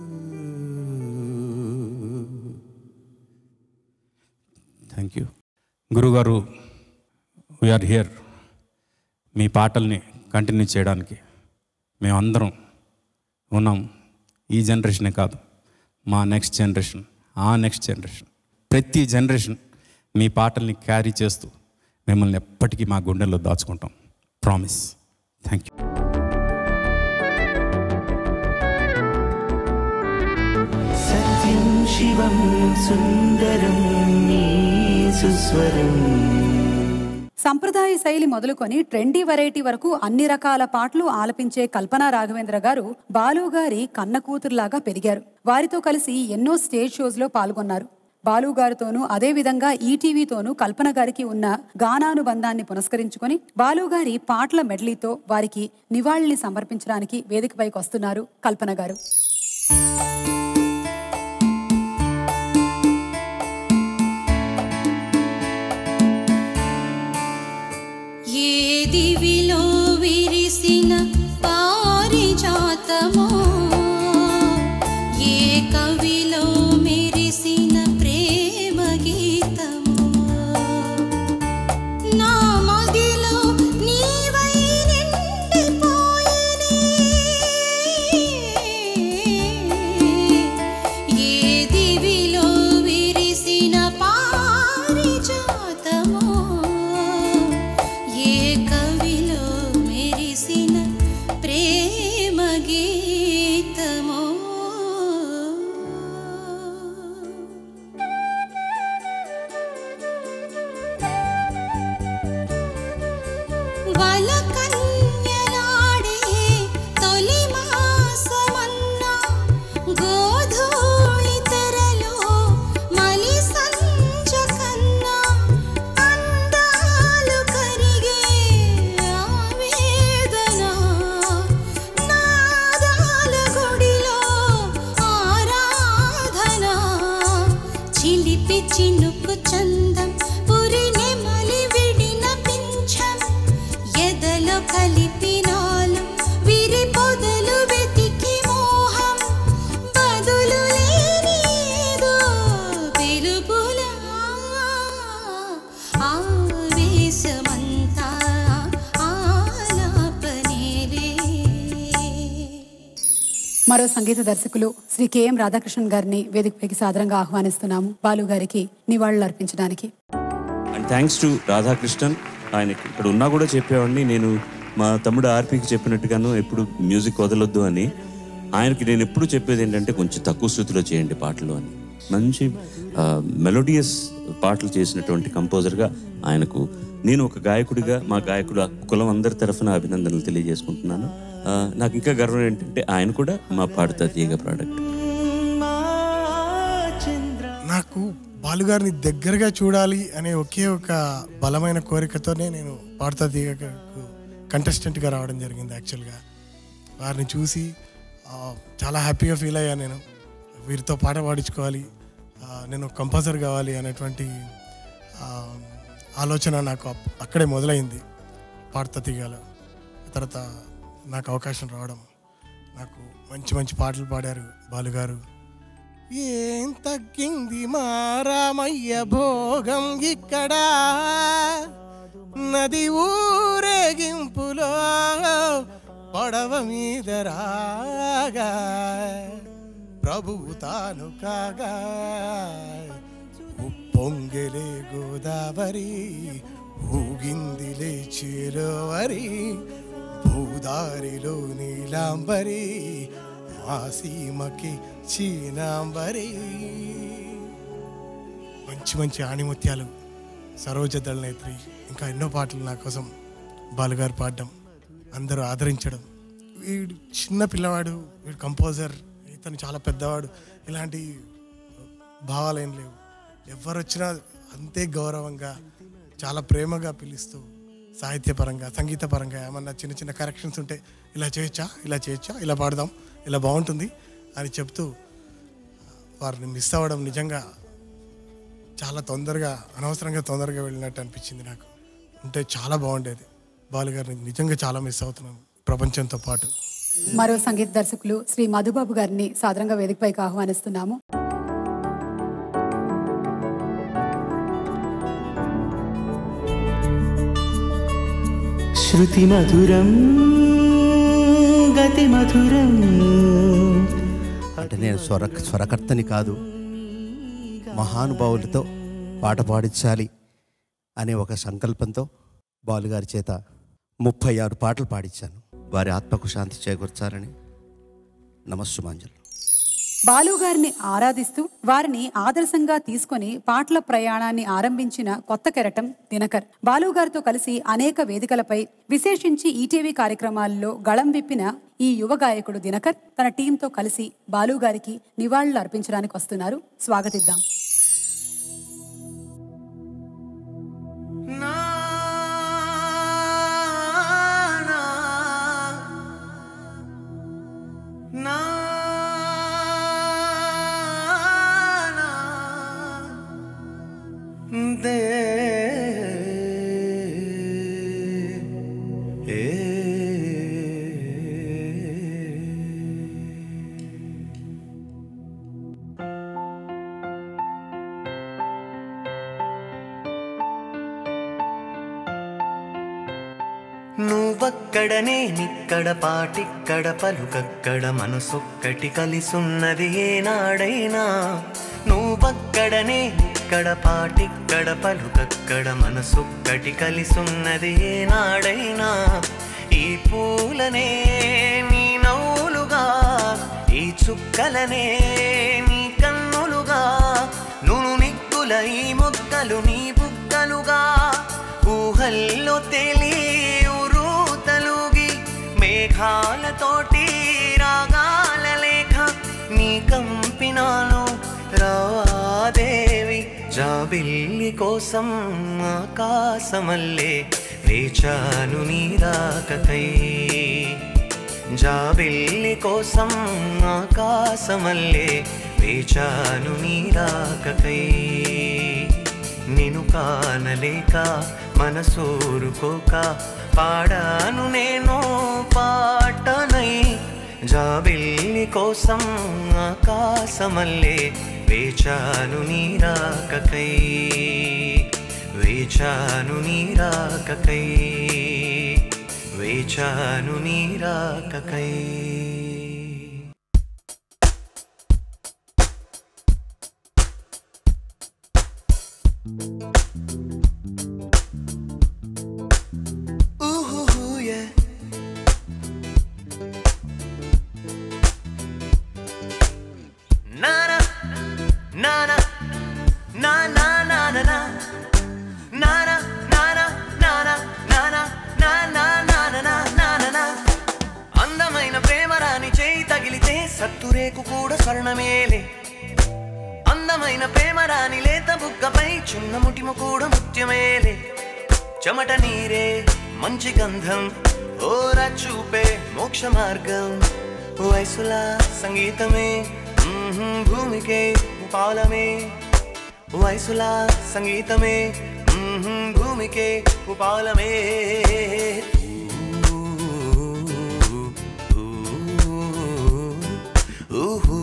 థ్యాంక్ యూ గురుగారు వీఆర్ హియర్ మీ పాటల్ని కంటిన్యూ చేయడానికి మేమందరం ఉన్నాం ఈ జనరేషనే కాదు మా నెక్స్ట్ జనరేషన్ ఆ నెక్స్ట్ జనరేషన్ ప్రతి జనరేషన్ మీ పాటల్ని క్యారీ చేస్తూ మిమ్మల్ని ఎప్పటికీ మా గుండెల్లో దాచుకుంటాం ప్రామిస్ థ్యాంక్ యూ సత్యం శివం సుందరం నీ సుస్వరం సంప్రదాయ శైలి మొదలుకొని ట్రెండీ వెరైటీ వరకు అన్ని రకాల పాటలు ఆలపించే కల్పన రాఘవేంద్ర గారు బాలు గారి కన్న కూతురులాగా పెరిగారు వారితో కలిసి ఎన్నో స్టేజ్ షోస్ లో పాల్గొన్నారు బాలు గారితోనూ అదే విధంగా ఈటీవీతోనూ కల్పన గారికి ఉన్న గానానుబంధాన్ని పునస్కరించుకొని బాలు గారి పాటల మెడ్లీతో వారికి నివాళిని సమర్పించడానికి వేదికపైకి వస్తున్నారు కల్పన గారు ఏ దివిలో విరిసిన పారిజాతమో ఏ కవిలో మెరిసిన ప్రేమ గీతమో నా మదిలో నీవై నిండిపోయినే ఏ దివిలో విరిసిన పారిజాతమో ఏ కవిలో మెరిసిన ప్రేమ గీతమో వల కన్యలాడే తొలి మాసమందు మరో సంగీత దర్శకులు శ్రీ కెఎం రాధాకృష్ణన్ గారిని వేదికపైకి సాదరంగా ఆహ్వానిస్తున్నాము బాలు గారికి నివాళులు అర్పించడానికి అండ్ థ్యాంక్స్ టు రాధాకృష్ణన్ ఆయనకి ఇక్కడ ఉన్నా కూడా చెప్పేవాడిని నేను మా తమ్ముడు ఆర్పీకి చెప్పినట్టుగాను ఎప్పుడు మ్యూజిక్ వదలొద్దు అని ఆయనకి నేను ఎప్పుడు చెప్పేది ఏంటంటే కొంచెం తక్కువ స్థితిలో చేయండి పాటలు అని మంచి మెలోడియస్ పాటలు చేసినటువంటి కంపోజర్గా ఆయనకు నేను ఒక గాయకుడిగా మా గాయకుల కులం అందరి తరఫున అభినందనలు తెలియజేసుకుంటున్నాను ఆ, నాకు ఇంకా గర్వం ఏంటంటే ఆయన కూడా మా పాడుతా తీయగా ప్రోడక్ట్ నాకు బాలుగారిని దగ్గరగా చూడాలి అనే ఒకే ఒక బలమైన కోరికతోనే నేను పాడతా తీగకు కంటెస్టెంట్గా రావడం జరిగింది యాక్చువల్గా వారిని చూసి ఆ, చాలా హ్యాపీగా ఫీల్ అయ్యాను నేను వీరితో పాట పాడించుకోవాలి ఆ, నేను కంపోజర్ కావాలి అనేటువంటి ఆ, ఆలోచన నాకు అప్- అక్కడే మొదలైంది పాడతా తీగలో తర్వాత నాకు అవకాశం రావడం నాకు మంచి మంచి పాటలు పాడారు బాలుగారు ఏం తగ్గింది మా రామయ్య భోగం ఇక్కడ నది ఊరేగింపులో పడవ మీద రాగా ప్రభువు తాను కాగా ఉప్పొంగెలే గోదావరి ఊగిందిలే చేరవరి భూదారిలో నీలాంబరి మా సీమకి చీనాంబరి మంచి మంచి ఆణిముత్యాలు సరోజ దళనేత్రి ఇంకా ఎన్నో పాటలు నా కోసం బాలుగారు పాడడం అందరూ ఆదరించడం వీడు చిన్న పిల్లవాడు వీడు కంపోజర్ ఇతను చాలా పెద్దవాడు ఇలాంటి భావాలు ఏం లేవు ఎవరు వచ్చినా అంతే గౌరవంగా చాలా ప్రేమగా పిలుస్తూ సాహిత్యపరంగా సంగీతపరంగా ఏమన్నా చిన్న చిన్న కరెక్షన్స్ ఉంటే ఇలా చేయొచ్చా ఇలా చేయొచ్చా ఇలా పాడదాం ఇలా బాగుంటుంది అని చెప్తూ వారిని మిస్ అవ్వడం నిజంగా చాలా తొందరగా అనవసరంగా తొందరగా వెళ్ళినట్టు అనిపించింది నాకు ఉంటే చాలా బాగుండేది బాలుగారిని నిజంగా చాలా మిస్ అవుతున్నాను ప్రపంచంతో పాటు మరో సంగీత దర్శకులు శ్రీ మధుబాబు గారిని సాదరంగా వేదికపైకి ఆహ్వానిస్తున్నాము శృతి మధురం గతి మధురం అంటే నేను స్వర స్వరకర్తని కాదు మహానుభావులతో పాట పాడించాలి అనే ఒక సంకల్పంతో బాలుగారి చేత ముప్పై ఆరు పాటలు పాడించాను వారి ఆత్మకు శాంతి చేకూర్చాలని నమస్సుమాంజలు బాలు గారిని ఆరాధిస్తూ వారిని ఆదర్శంగా తీసుకొని పాటల ప్రయాణాన్ని ఆరంభించిన కొత్త కెరటం దినకర్ బాలు గారితో కలిసి అనేక వేదికలపై విశేషించి ఈటీవీ కార్యక్రమాల్లో గళం విప్పిన ఈ యువ గాయకుడు దినకర్ తన టీంతో కలిసి బాలు గారికి నివాళులు అర్పించడానికి వస్తున్నారు స్వాగతిద్దాం దే ఏ నువ్వక్కడనే నిక్కడ పాటిక్కడ పలుకక్కడ మనసొక్కటి కలిసున్నది ఏనాడైనా నువ్వక్కడనే నిక్కడ పాటిక్కడ పలుకక్కడ మనసొక్కటి కలిసున్నది ఏనాడైనా ఈ పూలనే నీ నవ్వులుగా ఈ చుక్కలనే నీ కన్నులుగా నును నిక్కుల ఈ ముక్కలు నీ బుక్కలుగా ఊహల్లో తేలి ఉరుతలుగి మేఘాలతోటి రాగాల లేఖ నీ కంపినాను రాదేవి జాబిల్లి కోసం ఆకాశమల్లే వేచాను నీ రాకకై జాబిల్లి కోసం ఆకాశమల్లే వేచాను నీ రాకకై నిను కానలేక మనసూరుకోక పాడాను నేను పాటనై జాబిల్లి కోసం ఆకాశమల్లే వేచాను నీ రాకకై వేచాను నీ రాకకై వేచాను నీ రాకకై సత్తురేకు కూడా స్వర్ణమేలే అందమైన ప్రేమ రాని లేత బుగ్గపై చిన్న ముటిమ కూడా ముత్యమేలే చెమట నీరే మంచి గంధం ఓర చూపే మోక్ష మార్గం వయసులా సంగీతమే మ్మ్హ్మ్, భూమికే పాలమే వయసులా సంగీతమే మ్మ్హ్మ్, భూమికే ఉపాలమే ఊహూ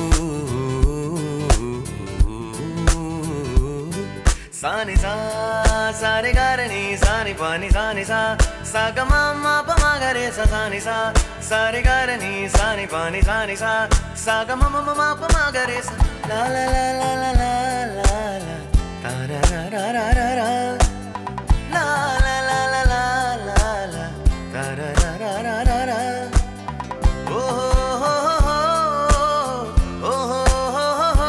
సాని సా సారి గారని సాని పాని సాని సా సగ మామ పమగరే సాని సా సారి గారని సాని పాని సాని సా సగ మమ మమ పమగరే సా లా లా లా లా లా లా లా లా తారరరరరర. లా లా లా లా లా లా లా తారరరరరర. ఓహోహోహో. ఓహోహోహో.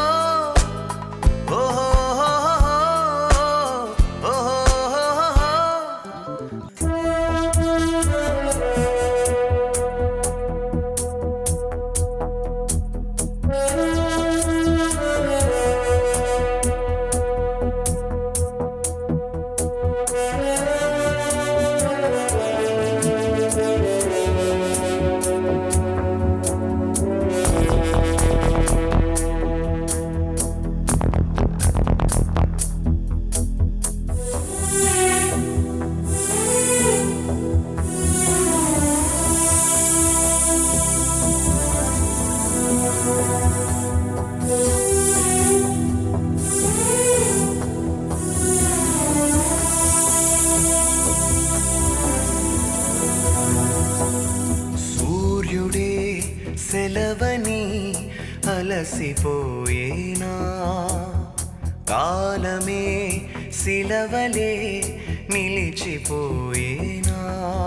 సూర్యుడే సెలవని అలసిపోయేనా కాలమే సిలవలే నిలిచిపోయేనా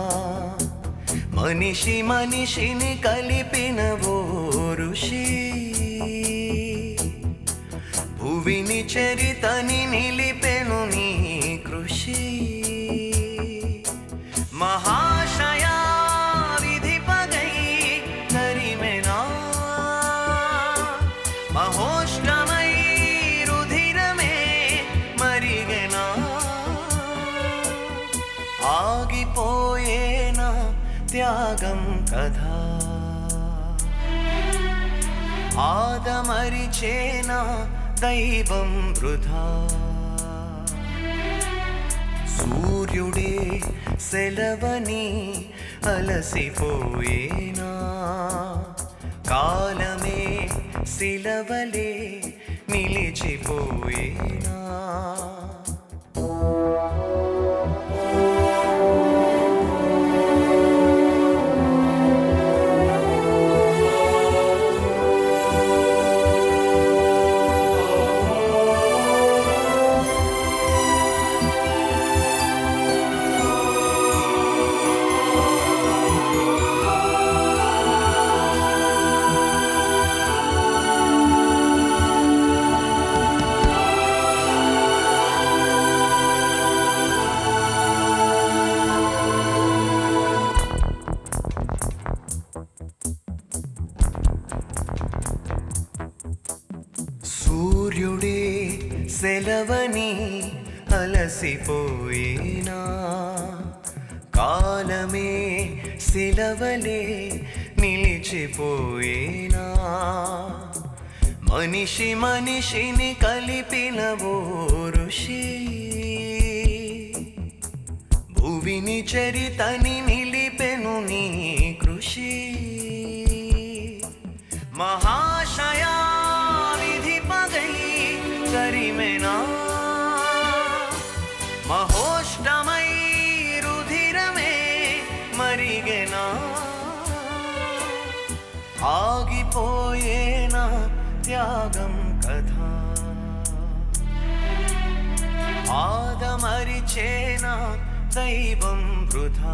మనిషి మనిషిని కలిపిన ఓ ఋషి భువిని చరితని నిలిపెను నీ కృషి మహాశయా విధి పగై నరిమెనా మహోష్టమై రుధిరమే మరిగెనా ఆగిపోయేనా త్యాగం కథ ఆదమరిచేనా దైవం వృధా సూర్యుడే సెలవని అలసిపోయేనా కాలమే సిలవలే నిలిచిపోయేనా సూర్యుడే సెలవని అలసిపోయేనా కాలమే సిలవలే నిలిచిపోయేనా మనిషి మనిషిని కలిపిన ఓ ఋషి భువిని చరితని నిలిపెను నీ కృషి మహాశయా విధి పగై కరిమెనా మహోష్టమై రుధిరమే మరిగెనా ఆగిపోయేనా త్యాగం కథ ఆదమరిచేనా దైవం వృధా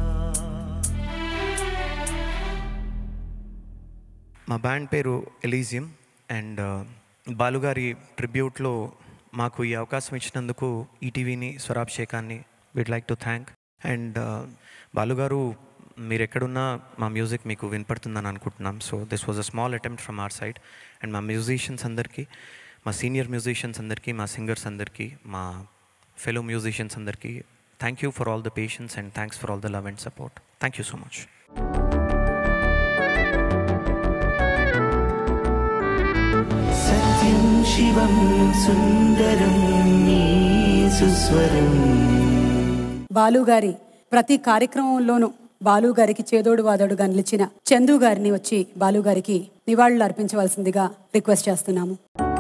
మా బ్యాండ్ పేరు ఎలీజియం అండ్ బాలుగారి ట్రిబ్యూట్లో మాకు ఈ అవకాశం ఇచ్చినందుకు ఈటీవీని స్వరాభిషేకాన్ని we'd like to thank and బాలుగారు మీరు ఎక్కడున్నా మా మ్యూజిక్ మీకు వినపడుతుందని అనుకుంటున్నాం so this was a small attempt from our side and మా మ్యూజిషియన్స్ అందరికీ మా సీనియర్ మ్యూజిషియన్స్ అందరికీ మా సింగర్స్ అందరికీ మా ఫెలో మ్యూజిషియన్స్ అందరికీ thank you for all the patience and thanks for all the love and support thank you so much సత్యం శివం సుందరం నీ సుస్వరం బాలు గారి ప్రతి కార్యక్రమంలోనూ బాలు గారికి చేదోడు వాదోడుగా నిలిచిన చందు గారిని వచ్చి బాలు గారికి నివాళులు అర్పించవలసిందిగా రిక్వెస్ట్ చేస్తున్నాము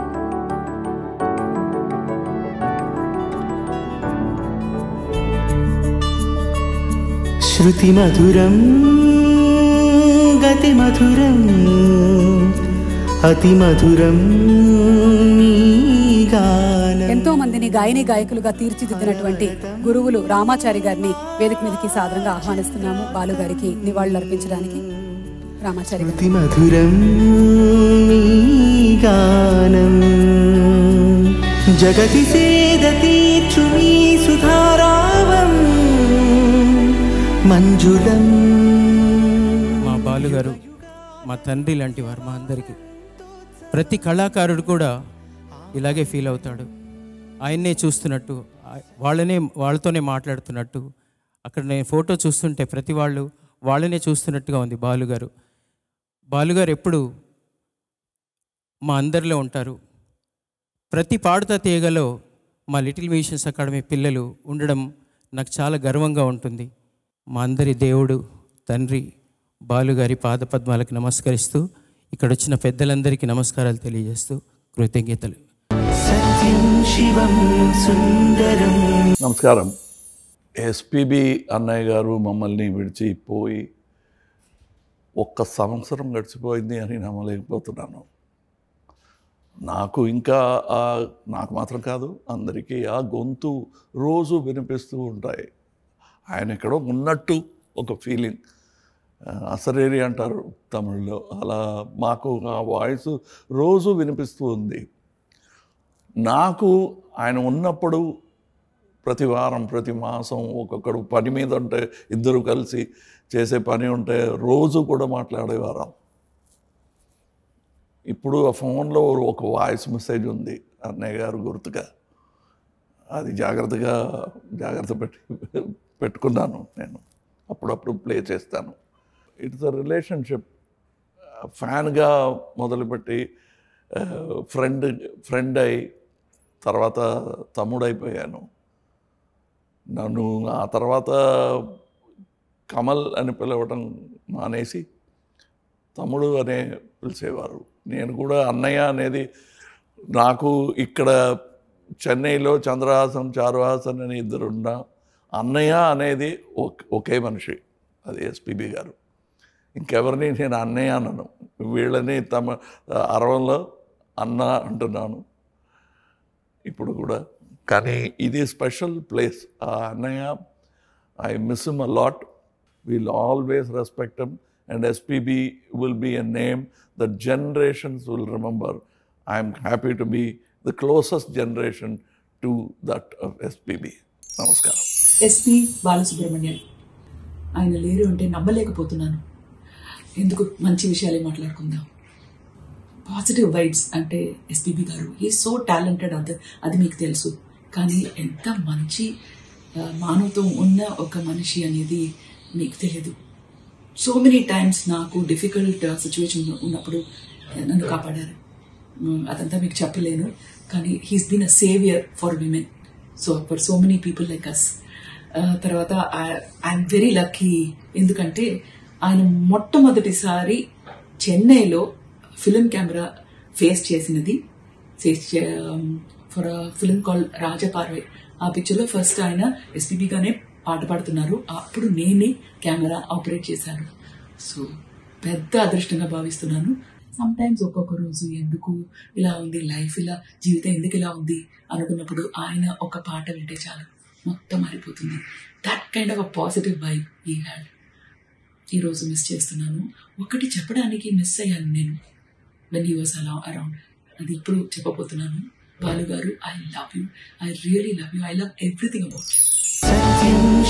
శృతి మధురం గతి మధురం అతి మధురం నీ గానం ఎంతో మందిని గాయని గాయకులుగా తీర్చిదిద్దినటువంటి గురువులు రామాచారి గారిని వేదిక మీదకి సాదరంగా ఆహ్వానిస్తున్నాము బాలు గారికి నివాళులు అర్పించడానికి రామాచారి గారు అతి మధురం నీ గానం జగతి సేద తీర్చు నీ సుధారావం మంజులం మా బాలుగారు మా తండ్రి లాంటి వారు మా అందరికీ ప్రతి కళాకారుడు కూడా ఇలాగే ఫీల్ అవుతాడు ఆయన్నే చూస్తున్నట్టు ఆ- వాళ్ళనే వాళ్ళతోనే మాట్లాడుతున్నట్టు అక్కడ నేను ఫోటో చూస్తుంటే ప్రతి వాళ్ళు వాళ్ళనే చూస్తున్నట్టుగా ఉంది బాలుగారు బాలుగారు ఎప్పుడు మా అందరిలో ఉంటారు ప్రతి పాడుతా తీయగలో మా లిటిల్ మ్యూజిషియన్స్ అకాడమీ పిల్లలు ఉండడం నాకు చాలా గర్వంగా ఉంటుంది మా అందరి దేవుడు తండ్రి బాలుగారి పాదపద్మాలకు నమస్కరిస్తూ ఇక్కడ వచ్చిన పెద్దలందరికీ నమస్కారాలు తెలియజేస్తూ కృతజ్ఞతలు సత్యం శివం సుందరం నమస్కారం ఎస్పిబి అన్నయ్య గారు మమ్మల్ని విడిచిపోయి ఒక్క సంవత్సరం గడిచిపోయింది అని నమ్మలేకపోతున్నాను నాకు ఇంకా ఆ నాకు మాత్రం కాదు అందరికీ ఆ గొంతు రోజు వినిపిస్తూ ఉంటాయి ఆయన ఎక్కడో ఉన్నట్టు ఒక ఫీలింగ్ అసరేరి అంటారు తమిళ్లో అలా మాకు ఆ వాయిస్ రోజు వినిపిస్తూ ఉంది నాకు ఆయన ఉన్నప్పుడు ప్రతి వారం ప్రతి మాసం ఒక్కొక్కడు పని మీద ఉంటే ఇద్దరు కలిసి చేసే పని ఉంటే రోజు కూడా మాట్లాడేవారం ఇప్పుడు ఆ ఫోన్లో ఒక వాయిస్ మెసేజ్ ఉంది అన్నయ్య గారు గుర్తుగా అది జాగ్రత్తగా జాగ్రత్త పెట్టి పెట్టుకున్నాను నేను అప్పుడప్పుడు ప్లే చేస్తాను ఇట్స్ అ రిలేషన్షిప్ ఫ్యాన్గా మొదలుపెట్టి ఫ్రెండ్ ఫ్రెండ్ అయి తర్వాత తమ్ముడైపోయాను నన్ను ఆ తర్వాత కమల్ అని పిలవడం మానేసి తమ్ముడు అనే పిలిచేవారు నేను కూడా అన్నయ్య అనేది నాకు ఇక్కడ చెన్నైలో చంద్రహాసన్ చారుహాసన్ అని ఇద్దరు ఉన్నా అన్నయ్య అనేది ఒక్- ఒకే మనిషి అది ఎస్పిబి గారు ఇంకెవరిని నేను అన్నయ్య అనను వీళ్ళని తమ అరవంలో అన్న అంటున్నాను ఇప్పుడు కూడా కానీ ఇది స్పెషల్ ప్లేస్ ఆ అన్నయ్య I miss him a lot will always respect him and SPB will be a name the generations will remember I'm happy to be the closest generation to that of SPB నమస్కారం SP Balasubrahmanyam ఆయన లేరు అంటే నమ్మలేకపోతున్నాను ఎందుకు మంచి విషయాలే మాట్లాడుకుందాం positive vibes అంటే ఎస్పీబి గారు ఈ సో టాలెంటెడ్ అది అది మీకు తెలుసు కానీ ఎంత మంచి ఆ, మానవత్వం ఉన్న ఒక మనిషి అనేది మీకు తెలియదు సో మెనీ టైమ్స్ నాకు డిఫికల్ట్ సిచ్యువేషన్ ఉన్నప్పుడు నన్ను కాపాడారు మ్, అదంతా మీకు చెప్పలేను కానీ he's been a saviour for women so for so many people like us తర్వాత ఐఎమ్ వెరీ లక్కీ ఎందుకంటే ఆయన మొట్టమొదటిసారి చెన్నైలో ఫిలిం కెమెరా ఫేస్ చేసినది face for film call Rajaparvai ఆ పిక్చర్లో ఫస్ట్ ఆయన ఎస్పీబీగానే పాట పాడుతున్నారు అప్పుడు నేనే కెమెరా ఆపరేట్ చేశాను సో పెద్ద అదృష్టంగా భావిస్తున్నాను సమ్ టైమ్స్ ఒక్కొక్క రోజు ఎందుకు ఇలా ఉంది లైఫ్ ఇలా జీవితం ఎందుకు ఇలా ఉంది అనుకున్నప్పుడు ఆయన ఒక పాట వింటే చాలు మొత్తం మారిపోతుంది that kind of a positive vibe he had ఈరోజు మిస్ చేస్తున్నాను ఒకటి చెప్పడానికి మిస్ అయ్యాను నేను వెన్ హీ వాస్ అలా అరౌండ్ అది ఇప్పుడు చెప్పబోతున్నాను బాలు గారు I love you I really love you I love everything about you సత్యం శివం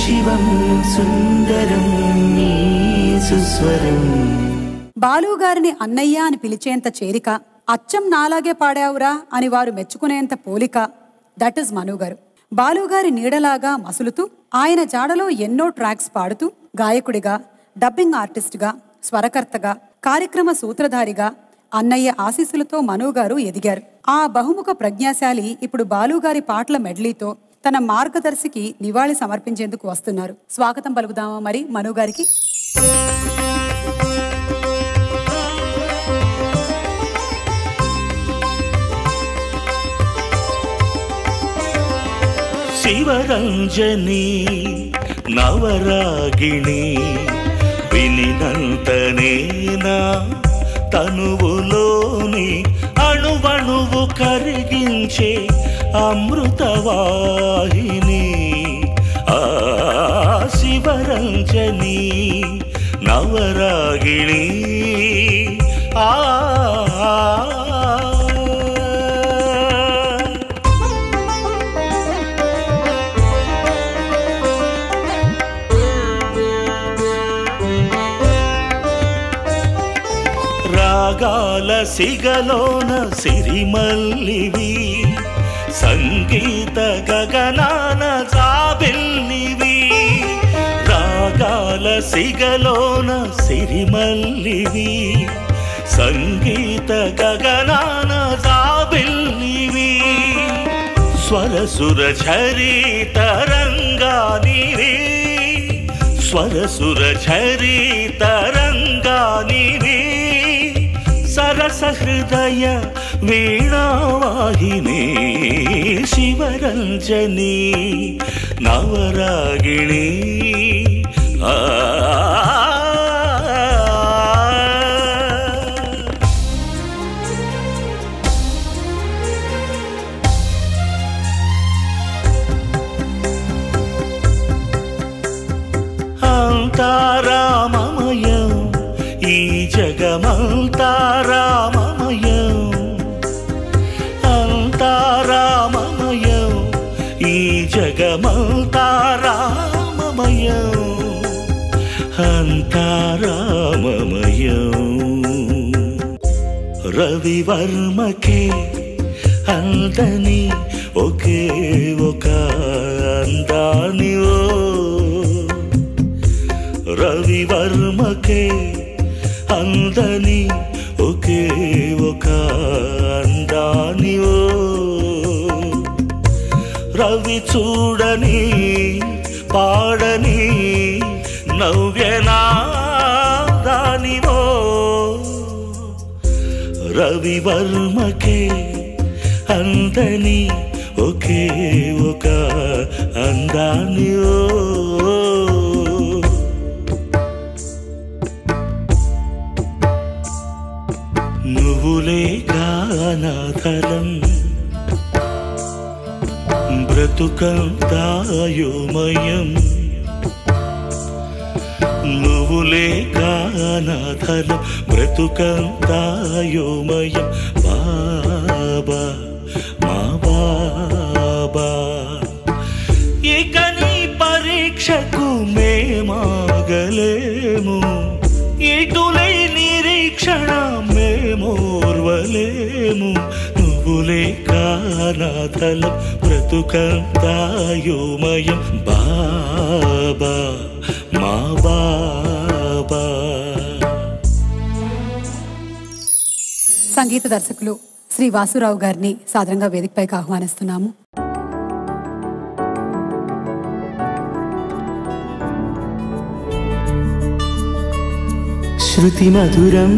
శివం సుందరం నీ సుస్వరం బాలు గారిని అన్నయ్య అని పిలిచేంత చేరిక అచ్చం నాలాగే పాడావురా అని వారు మెచ్చుకునేంత పోలిక దట్ ఇస్ మను గారు బాలు గారి నీడలాగా మసులుతూ ఆయన జాడలో ఎన్నో ట్రాక్స్ పాడుతూ గాయకుడిగా డబ్బింగ్ ఆర్టిస్ట్గా స్వరకర్తగా కార్యక్రమ సూత్రధారిగా అన్నయ్య ఆశీస్సులతో మను గారు ఎదిగారు ఆ బహుముఖ ప్రజ్ఞాశాలి ఇప్పుడు బాలు గారి పాటల మెడ్లీతో తన మార్గదర్శికి నివాళి సమర్పించేందుకు వస్తున్నారు స్వాగతం పలుకుదామా మరి మను గారికి శివరంజని నవరాగిణి వినినంతనేనా తనువులోని అణువణువు కరిగించే అమృతవాహిని ఆ శివరంజని నవరాగిణి ఆ రాగాల సిగలోన సిరిమల్లివి సంగీత గగనాన జాబిల్లివి రాగాల సిగలోన సిరిమల్లివి సంగీత గగనాన జాబిల్లివి స్వరసుర ఝరీ తరంగానివి స్వరసుర ఝరీ తరంగానివి సరస హృదయ వీణావాహిని శివరంజని నవరాగిణి ఆ అంతారామమయం ఈ జగమంతారామమయం అంతారామమయం ఈ జగమంతారామమయం అంతారామమయం రవివర్మకే అందని ఒకే ఒక అందాని ఓ రవివర్మకే అందని ఒకే ఒక అందాని ఓ రవి చూడని పాడని నవ్యనాదానివో రవివర్మకే అందని ఒకే ఒక అందాని ఓ నువ్వులే గానాథలం బ్రతుకంతాయోమయం నువ్వులే గానాథలం బ్రతుకంతాయోమయం బాబా మా బాబా ఇక నీ పరీక్షకు మేమాగలేము ఇటులై నిరీక్షణ మేమోర్వలేము నువ్వులే కానాథలం బ్రతుకంతాయోమయం బాబా మా బాబా సంగీత దర్శకులు శ్రీ వాసురావు గారిని సాదరంగా వేదికపైకి ఆహ్వానిస్తున్నాము శృతి మధురం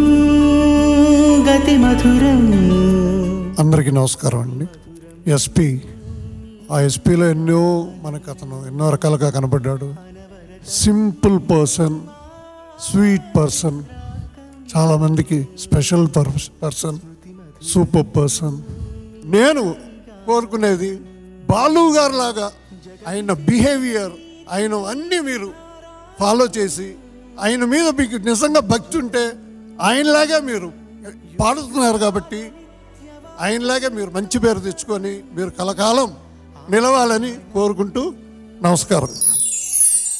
గతి మధురం అందరికీ నమస్కారం అండి ఎస్పి ఆ ఎస్పీలో ఎన్నో మనకు అతను ఎన్నో రకాలుగా కనపడ్డాడు సింపుల్ పర్సన్ స్వీట్ పర్సన్ చాలామందికి స్పెషల్ పర్సన్ సూపర్ పర్సన్ నేను కోరుకునేది బాలు గారు లాగా ఆయన బిహేవియర్ ఆయన అన్నీ మీరు ఫాలో చేసి ఆయన మీద మీకు నిజంగా భక్తి ఉంటే ఆయనలాగే మీరు పాడుతున్నారు కాబట్టి ఆయనలాగే మీరు మంచి పేరు తెచ్చుకొని మీరు కలకాలం నిలవాలని కోరుకుంటూ నమస్కారం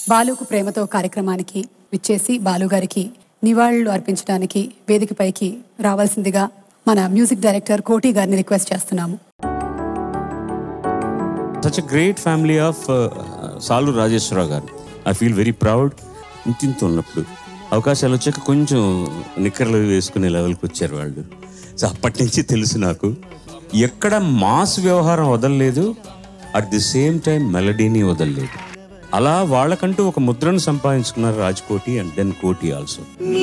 బాలుకు ప్రేమతో కార్యక్రమానికి విచ్చేసి బాలుగారికి నివాళులు అర్పించడానికి వేదికపైకి రావాల్సిందిగా మన మ్యూజిక్ డైరెక్టర్ కోటి గారిని రిక్వెస్ట్ చేస్తున్నాము సచ్ గ్రేట్ ఫ్యామిలీ ఆఫ్ సాలు రాజేశ్వరరావు గారు ఐ ఫీల్ వెరీ ప్రౌడ్ ఇంతింత ఉన్నప్పుడు అవకాశాలు వచ్చాక కొంచెం నిక్కర్లు వేసుకునే లెవెల్కి వచ్చారు వాళ్ళు సో అప్పటి నుంచి తెలుసు నాకు ఎక్కడ మాస్ వ్యవహారం వదలలేదు అట్ ది సేమ్ టైం మెలడీని వదలలేదు అలా వాళ్ళకంటూ ఒక ముద్రను సంపాదించుకున్నారు Raj Koti and then Koti also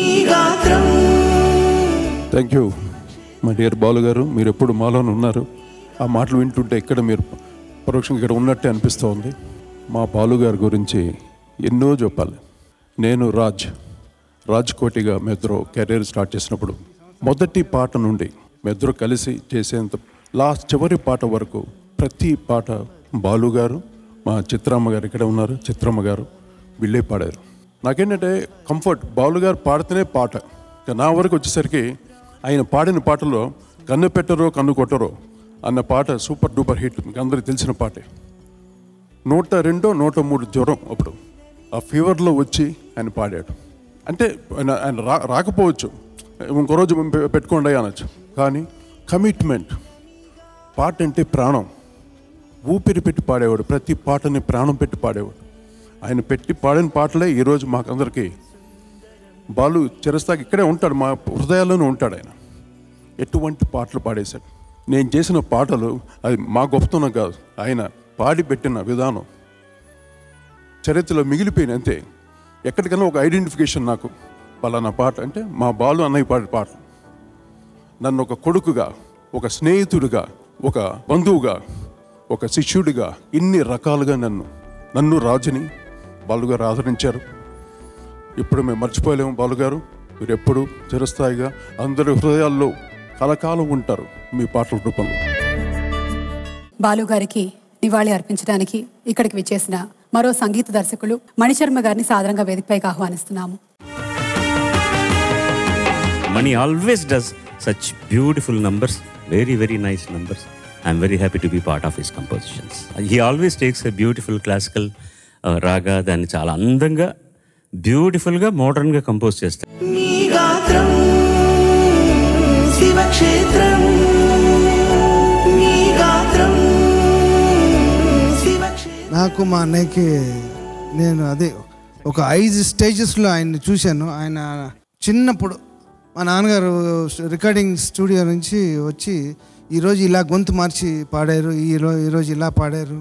thank you మా డియర్ బాలు గారు మీరు ఎప్పుడు మాలోనే ఉన్నారు ఆ మాటలు వింటుంటే ఇక్కడ మీరు పరోక్షంగా ఇక్కడ ఉన్నట్టే అనిపిస్తోంది మా బాలు గారి గురించి ఎన్నో చెప్పాలి నేను రాజ్ రాజ్ కోటిగా మెద్దరు కెరీర్ స్టార్ట్ చేసినప్పుడు మొదటి పాట నుండి మెద్దరు కలిసి చేసేంత లాస్ట్ చివరి పాట వరకు ప్రతి పాట బాలు గారు మా చిత్రమ్మ గారు ఇక్కడ ఉన్నారు చిత్రమ్మ గారు వీళ్ళే పాడారు నాకేంటంటే కంఫర్ట్ బాలు గారు పాడితేనే పాట ఇక నా వరకు వచ్చేసరికి ఆయన పాడిన పాటలో కన్ను పెట్టరో కన్ను కొట్టరో అన్న పాట సూపర్ డూపర్ హిట్ మీకు అందరికీ తెలిసిన పాటే నూట రెండో నూట మూడు జ్వరం అప్పుడు ఆ ఫీవర్లో వచ్చి ఆయన పాడాడు అంటే ఆయన ఆయన రా రాకపోవచ్చు ఇంకో రోజు పె- పెట్టుకోండి అనొచ్చు కానీ కమిట్మెంట్ పాట అంటే ప్రాణం ఊపిరి పెట్టి పాడేవాడు ప్రతి పాటని ప్రాణం పెట్టి పాడేవాడు ఆయన పెట్టి పాడిన పాటలే ఈరోజు మాకందరికీ బాలు చిరస్థాయికి ఇక్కడే ఉంటాడు మా హృదయాల్లోనే ఉంటాడు ఆయన ఎటువంటి పాటలు పాడేశాడు నేను చేసిన పాటలు అది మా గొప్పతనం కాదు ఆయన పాడి పెట్టిన విధానం చరిత్రలో మిగిలిపోయిన అంతే ఎక్కడికైనా ఒక ఐడెంటిఫికేషన్ నాకు పలానా పాట అంటే మా బాలు అన్నయ్య పాడే పాట నన్ను ఒక కొడుకుగా ఒక స్నేహితుడిగా ఒక బంధువుగా ఒక శిష్యుడిగా ఇన్ని రకాలుగా నన్ను నన్ను రాజుని బాలుగారు ఆదరించారు ఇప్పుడు మేము మర్చిపోలేము బాలుగారు మీరు ఎప్పుడు చిరస్థాయిగా అందరి హృదయాల్లో కలకాలం ఉంటారు మీ పాటల రూపంలో బాలుగారికి నివాళి అర్పించడానికి ఇక్కడికి విచ్చేసిన మరో సంగీత దర్శకులు మణిశర్మ గారిని సాదరంగా వేదికపైకి ఆహ్వానిస్తున్నాము Mani always does such beautiful numbers, very, very nice numbers. I'm very happy to be part of his compositions. He always takes a beautiful classical uh, raga, దాన్ని చాలా అందంగా బ్యూటిఫుల్గా మోడర్న్గా కంపోజ్ చేస్తాడు నీ గాత్రం శివక్షేత్రం నీ గాత్రం నాకు మా అన్నయ్యకి నేను అదే ఒక ఐదు స్టేజెస్లో ఆయన్ని చూశాను ఆయన చిన్నప్పుడు మా నాన్నగారు రికార్డింగ్ స్టూడియో నుంచి వచ్చి ఈరోజు ఇలా గొంతు మార్చి పాడారు ఈరోజు ఈరోజు ఇలా పాడారు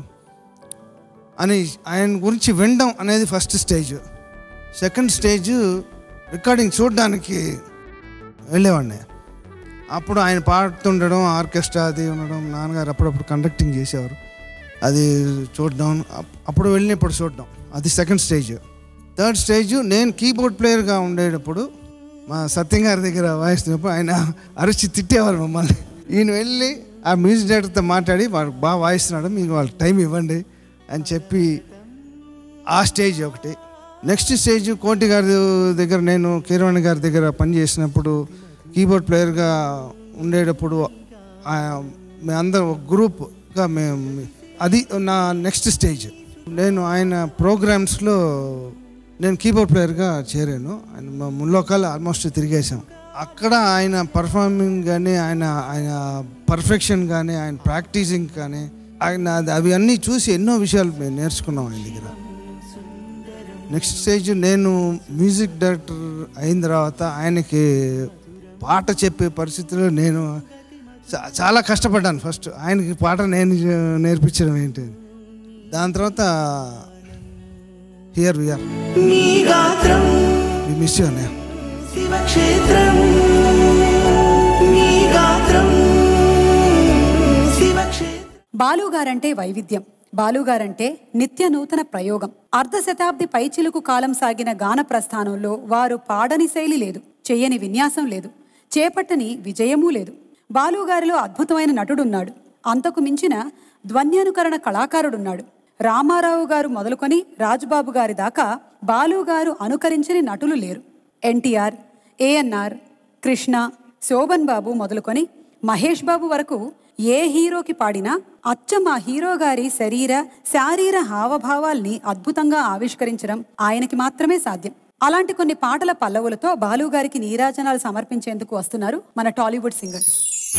అని ఆయన గురించి వినడం అనేది first stage second stage recording చూడడానికి వెళ్ళేవాడిని అప్పుడు ఆయన పాడుతుండడం ఆర్కెస్ట్రా అది ఉండడం నాన్నగారు అప్పుడప్పుడు కండక్టింగ్ చేసేవారు అది చూడడం అప్- అప్పుడు వెళ్ళినప్పుడు చూడడం అది సెకండ్ స్టేజ్ థర్డ్ స్టేజ్ నేను కీబోర్డ్ ప్లేయర్గా ఉండేటప్పుడు మా సత్యం గారి దగ్గర వాయిస్తున్నప్పుడు ఆయన అరిచి తిట్టేవారు మమ్మల్ని ఈయన వెళ్ళి ఆ మ్యూజిక్ డైరెక్టర్తో మాట్లాడి వాడు బాగా వాయిస్తున్నాడు మీకు వాళ్ళకి టైం ఇవ్వండి అని చెప్పి ఆ స్టేజ్ ఒకటి నెక్స్ట్ స్టేజ్ కోటి గారి దగ్గర నేను కీరవాణి గారి దగ్గర పనిచేసినప్పుడు కీబోర్డ్ ప్లేయర్గా ఉండేటప్పుడు ఆ, మేమందరం ఒక గ్రూప్గా మేము అది నా నెక్స్ట్ స్టేజ్ నేను ఆయన ప్రోగ్రామ్స్లో నేను కీబోర్డ్ ప్లేయర్గా చేరాను ఆయన మా ముల్లోకాలు ఆల్మోస్ట్ తిరిగేసాం అక్కడ ఆయన పర్ఫార్మింగ్ కానీ ఆయన ఆయన పర్ఫెక్షన్ కానీ ఆయన ప్రాక్టీసింగ్ కానీ ఆయన అది- అవి అన్నీ చూసి ఎన్నో విషయాలు మేము నేర్చుకున్నాం ఆయన దగ్గర నెక్స్ట్ స్టేజ్ నేను మ్యూజిక్ డైరెక్టర్ అయిన తర్వాత ఆయనకి పాట చెప్పే పరిస్థితిలో నేను చా- చాలా కష్టపడ్డాను ఫస్ట్ ఆయనకి పాట నేను నేర్పించడం ఏంటి దాని తర్వాత హియర్ విఆర్ నీ గాత్రం వి మిస్ యూ అన్నయ్య శివక్షేత్రం నీ గాత్రం శివక్షేత్రం బాలుగారంటే వైవిధ్యం బాలుగారంటే నిత్య నూతన ప్రయోగం అర్ధ శతాబ్ది పైచిలుకు కాలం సాగిన గాన ప్రస్థానంలో వారు పాడని శైలి లేదు చెయ్యని విన్యాసం లేదు చేపట్టని విజయమూ లేదు బాలుగారిలో అద్భుతమైన నటుడున్నాడు అంతకు మించిన ధ్వన్యానుకరణ కళాకారుడున్నాడు రామారావు గారు మొదలుకొని రాజుబాబు గారి దాకా బాలుగారు అనుకరించని నటులు లేరు ఎన్టీఆర్ ఏఎన్ఆర్ కృష్ణ శోభన్ బాబు మొదలుకొని మహేష్ బాబు వరకు ఏ హీరోకి పాడినా అచ్చం ఆ హీరో గారి శరీర శారీర హావభావాల్ని అద్భుతంగా ఆవిష్కరించడం ఆయనకి మాత్రమే సాధ్యం అలాంటి కొన్ని పాటల పల్లవులతో బాలు గారికి నీరాజనాలు సమర్పించేందుకు వస్తున్నారు మన టాలీవుడ్ సింగర్స్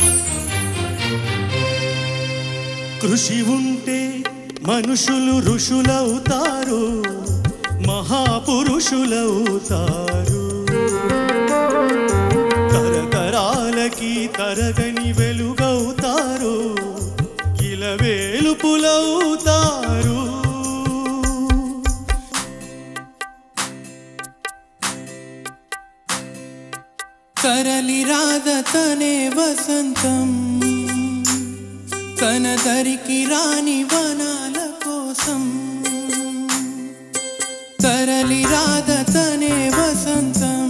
కృషి ఉంటే మనుషులు ఋషులవుతారు మహాపురుషులవుతారు తరతరాలకి తరగని వెలుగవుతారు ఇలవేలుపులవుతారు తరలి రాద తనే వసంతం తన దరికి రాని వనాల కోసం తరలి రాద తనే వసంతం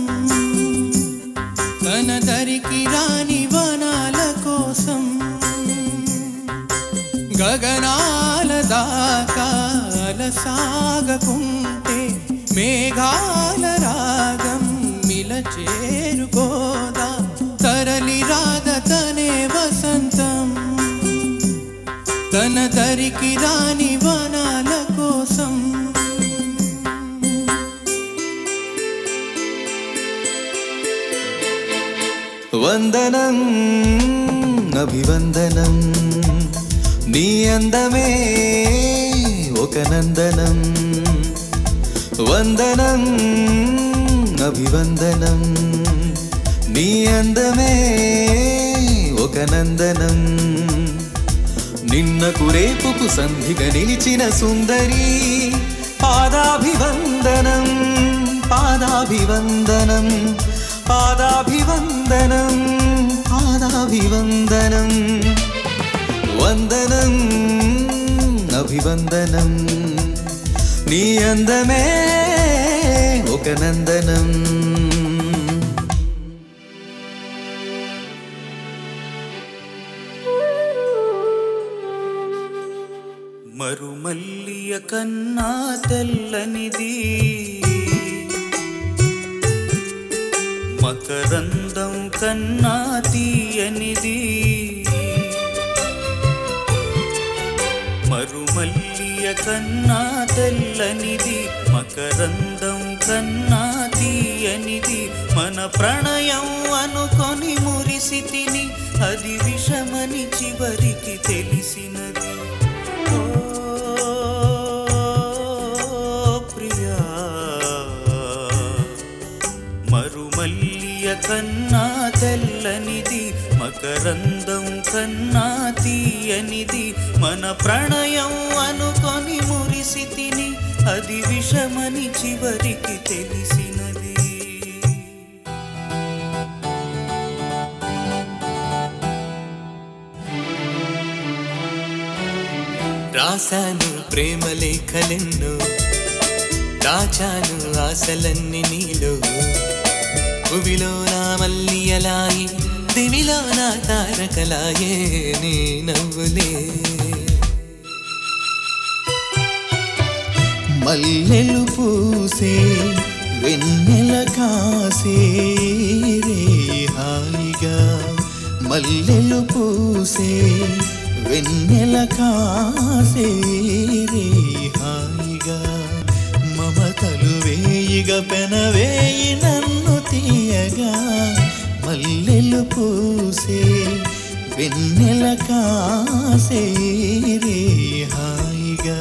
తన దరికి రాని వనాల కోసం గగనాల దాకాల సాగకుంటే మేఘాల రాగం మిల చేరుకోదా తరలి రాద తనే వసంతం తన దరికి రాని వనాల కోసం వందనం అభివందనం నీ అందమే ఒక నందనం వందనం అభివందనం నీ అందమే ఒక నందనం నిన్నకు రేపుకు సంధిగా నిలిచిన సుందరి పాదాభివందనం పాదాభివందనం పాదాభివందనం పాదాభివందనం వందనం అభివందనం నీ అందమే ఒక నందనం మరుమల్లియ కన్నా తెల్లనిది మకరందం కన్నా తీయనిది మరుమల్లియ కన్నా తెల్లనిది మకరందం కన్నా తీయనిది మన ప్రణయం అనుకొని మురిసితిని అది విషమని చివరికి తెలిసినది ఓ ప్రియా మరుమల్లియ కన్నా తెల్లనిది మకరందం కన్నా తీయనిది మన ప్రణయం అనుకొని మురిసితిని అది విషమని చివరికి తెలిసినది రాశాను ప్రేమ లేఖలెన్నో దాచాను ఆశలన్నీ నీలో భువిలో నా మల్లి అలాయి దివిలో నా తారకలాయే నీ నవ్వులే మల్లెలు పూసే వెన్నెల కాసే రే హాయిగా మల్లెలు పూసే వెన్నెల కాసే రే హాయిగా మమతలు వేయిగా పెనవేయి నన్ను తీయగా మల్లెలు పూసే వెన్నెల కాసే రే హాయిగా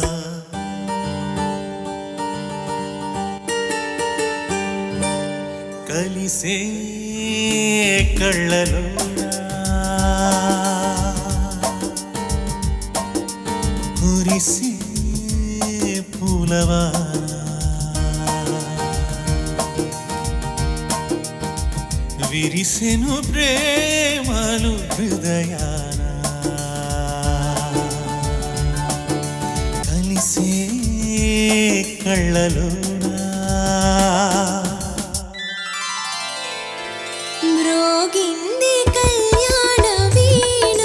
కలిసే కళ్ళలో కురిసే పూలవా విరిసెను ప్రేమలు హృదయాన కలిసే కళ్ళలోనా మ్రోగింది కళ్యాణ వీణ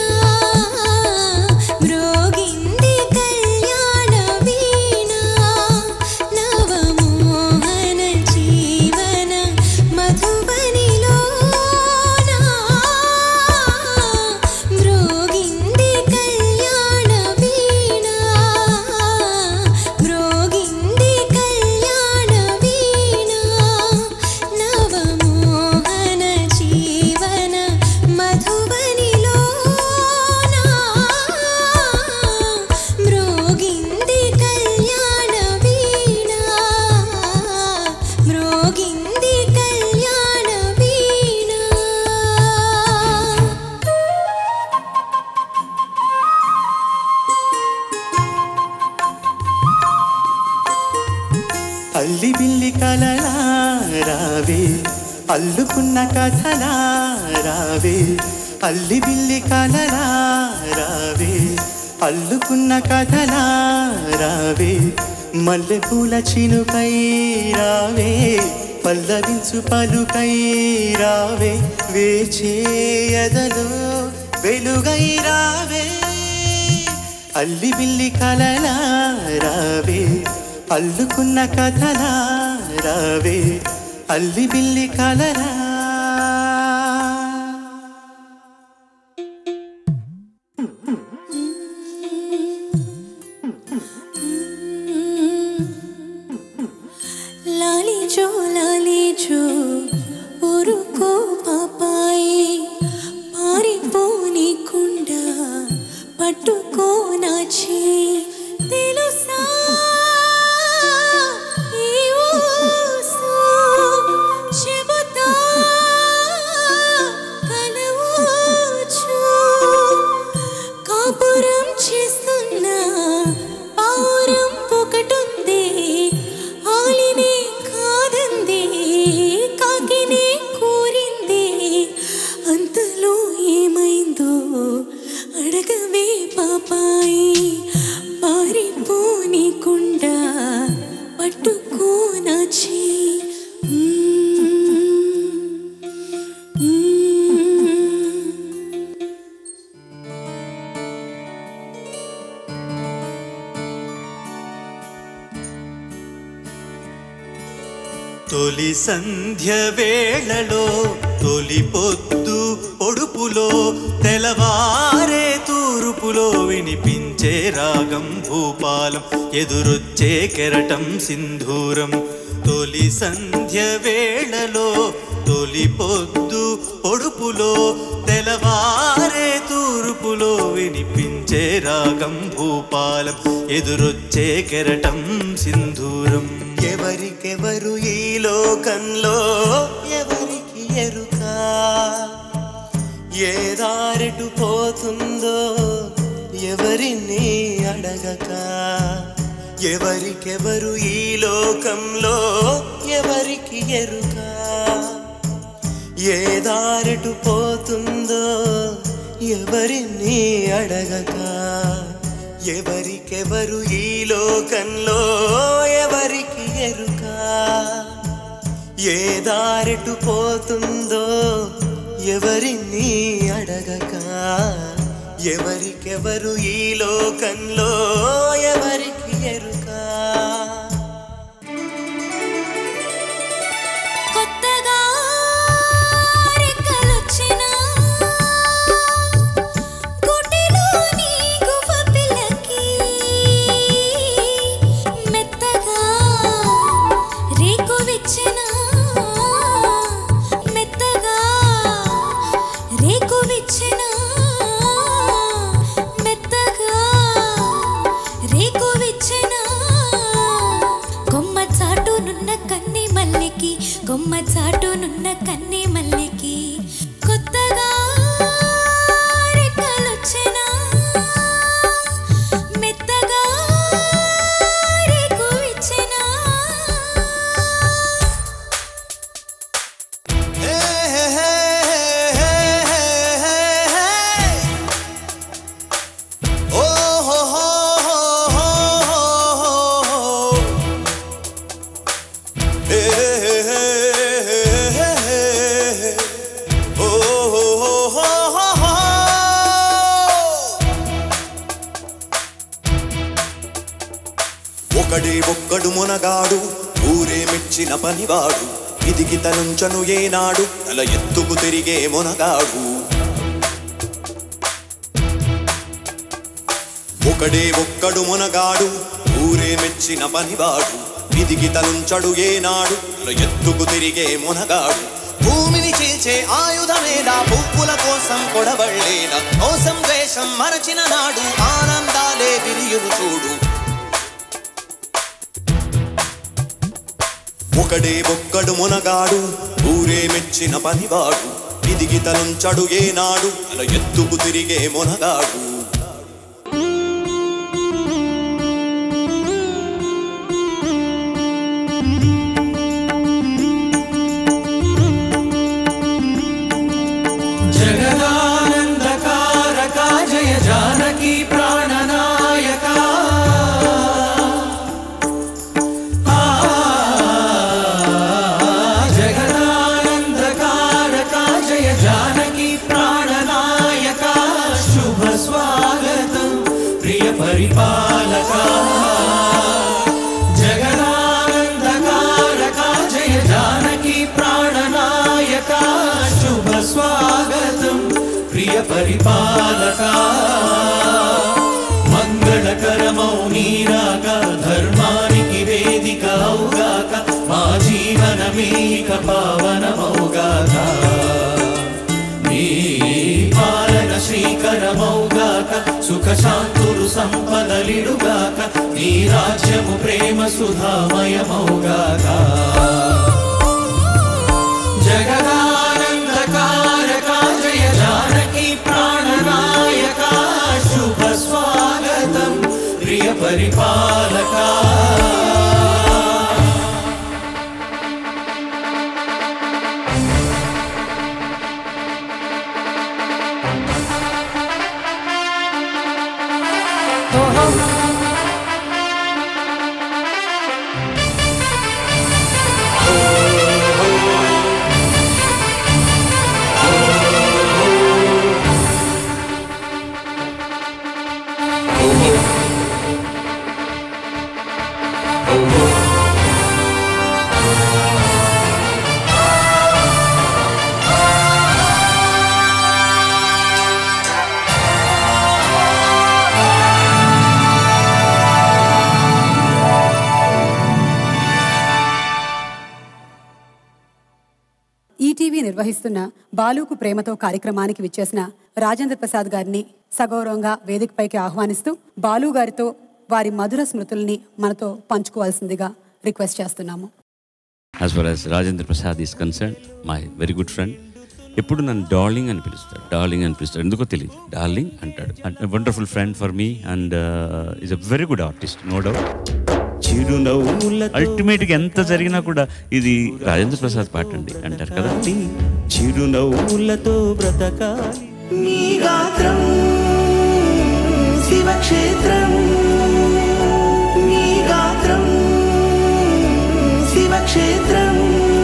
మ్రోగింది కళ్యాణ వీణ నవమోహన జీవన మధుబనిలోన మ్రోగింది అల్లుకున్న కథలా రావే అల్లి బిల్లి కలలా రావే అల్లుకున్న కథలా రావే మల్లె పూల చినుకై రావే పల్లవించు పలుకై రావే వేచేయదలో వెలుగై రావే అల్లి బిల్లి కలలా రావే అల్లుకున్న కథలా రావే అల్లి బిల్లి కలలా లాలి జో లాలి జో ఊరుకో పాపాయి పారిపోని కుండ పట్టుకో నాచి తెలుసా ఈ ఊసు చెబుతా కలవచ్చు కాపురం చేస్తున్న పావురం ఒకటుంది ఆలినే కాదంది కాకినే కోరింది అంతలో ఏమైందో అడగవే పాపాయి పారిపోనీకుండా పట్టుకో నాచి తొలి సంధ్య వేళలో తొలి పొద్దు పొడుపులో తెలవారే తూర్పులో వినిపించే రాగం భూపాలం ఎదురొచ్చే కెరటం సింధూరం తొలి సంధ్య వేళలో తొలి పొద్దు పొడుపులో తెలవారే తూర్పులో వినిపించే రాగం భూపాలం ఎదురొచ్చే కెరటం సింధూరం ఎవరికెవరు ఈ లోకంలో ఎవరికి ఎరుక ఏ దారెటు పోతుందో ఎవరిని అడగక ఎవరికెవరు ఈ లోకంలో ఎవరికి ఎరుక ఏ దారెటు పోతుందో ఎవరిని అడగక ఎవరికెవరు ఈ లోకంలో ఎవరికి ఎరుక ఏ దారెటు పోతుందో ఎవరిని అడగక ఎవరికెవరు ఈ లోకంలో ఎవరికి ఎరుక కొత్తగా రెక్కలొచ్చినా గుటిలోని గువ్వ పిల్లకి మెత్తగా రేకు విచ్చినా మెత్తగా రేకు విచ్చినా మెత్తగా రేకు విచ్చినా కొమ్మ చాటునున్న కన్ని మల్లెకి కొమ్మ చాటునున్న కన్ని మల్లెకి కొత్తగా రెక్కలొచ్చినా మెత్తగా రేకు విచ్చినా ఒకడే ఒక్కడు మునగాడు ఊరే మెచ్చిన పనివాడు ఇదికి తనుంచను ఏనాడు తల ఎత్తుకు తిరిగే మునగాడు ఒకడే ఒక్కడు మునగాడు ఊరే మెచ్చిన పనివాడు ఇదికి తనుంచడు ఏనాడు తల ఎత్తుకు తిరిగే మునగాడు భూమిని చీల్చే ఆయుధమేలా పువ్వుల కోసం కొడవళ్ళేనా మోసం ద్వేషం మరచిన నాడు ఆనందాలే విరియును చూడు ఒకడే ఒక్కడు మునగాడు ఊరే మెచ్చిన పనివాడు ఇదిగి తనుంచడు ఏనాడు తల ఎత్తుకు తిరిగే మునగాడు జగదానందకారకా జయ జానకి ప్రాణనాయక ఆ, జగదానందకారకా జయ జానకి ప్రాణనాయక శుభ స్వాగతం ప్రియ పరిపాలక జగదానందకారకా జయ జానకి ప్రాణనాయక శుభ స్వాగతం ప్రియ పరిపాలక మంగళకరమౌ నీరాక ధర్మానికి వేదిక అవుగాక మా జీవనమేక పావనమౌగాక నీ పాలన శ్రీకరమౌగాక సుఖ శాంతులు సంపదలిడుగాక నీ రాజ్యము ప్రేమ సుధామయమౌగాక జగదానందకారక జయ జానకి ప్రాణనాయక శుభ స్వాగతం ప్రియ పరిపాలక ఈటీవీ నిర్వహిస్తున్న బాలుకు ప్రేమతో కార్యక్రమానికి విచ్చేసిన రాజేంద్ర ప్రసాద్ గారిని సగౌరవంగా వేదికపైకి ఆహ్వానిస్తూ బాలు గారితో వారి మధుర స్మృతుల్ని మనతో పంచుకోవాల్సిందిగా రిక్వెస్ట్ చేస్తున్నాము as far as Rajendra Prasad is concern my very good friend ఎప్పుడు నన్ను డార్లింగ్ అని పిలుస్తాడు డార్లింగ్ అని పిలుస్తాడు ఎందుకో తెలియదు డార్లింగ్ అంటాడు wonderful friend for me and is a very good artist no doubt అల్టిమేట్గా ఎంత జరిగినా కూడా ఇది రాజేంద్ర ప్రసాద్ పాట అండి అంటారు కదా చిరునవ్వులతో బ్రతకాలి నీ గాత్రం శివక్షేత్రం నీ గాత్రం శివక్షేత్రం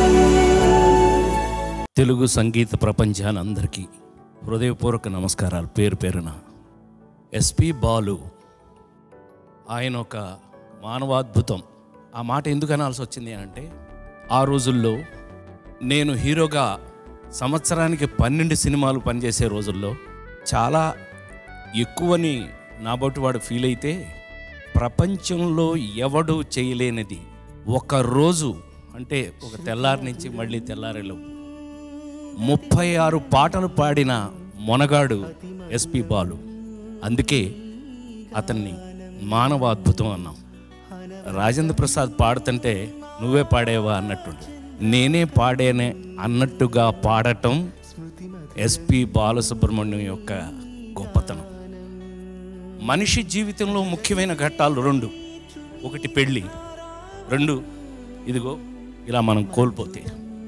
తెలుగు సంగీత ప్రపంచానందరికీ హృదయపూర్వక నమస్కారాలు పేరు పేరున ఎస్పి బాలు ఆయన ఒక మానవాద్భుతం ఆ మాట ఎందుకు అనాల్సి వచ్చింది అని అంటే ఆ రోజుల్లో నేను హీరోగా సంవత్సరానికి పన్నెండు సినిమాలు పనిచేసే రోజుల్లో చాలా ఎక్కువని నా వాడు ఫీల్ అయితే ప్రపంచంలో ఎవడు చేయలేనిది ఒక రోజు అంటే ఒక తెల్లారి నుంచి మళ్ళీ తెల్లారేలోపు ముప్పై ఆరు పాటలు పాడిన మొనగాడు ఎస్పి బాలు అందుకే అతన్ని మానవ అద్భుతం అన్నాం రాజేంద్ర ప్రసాద్ పాడుతుంటే నువ్వే పాడేవా అన్నట్టుండి నేనే పాడేనే అన్నట్టుగా పాడటం ఎస్పి బాలసుబ్రహ్మణ్యం యొక్క గొప్పతనం మనిషి జీవితంలో ముఖ్యమైన ఘట్టాలు రెండు ఒకటి పెళ్ళి రెండు ఇదిగో ఇలా మనం కోల్పోతే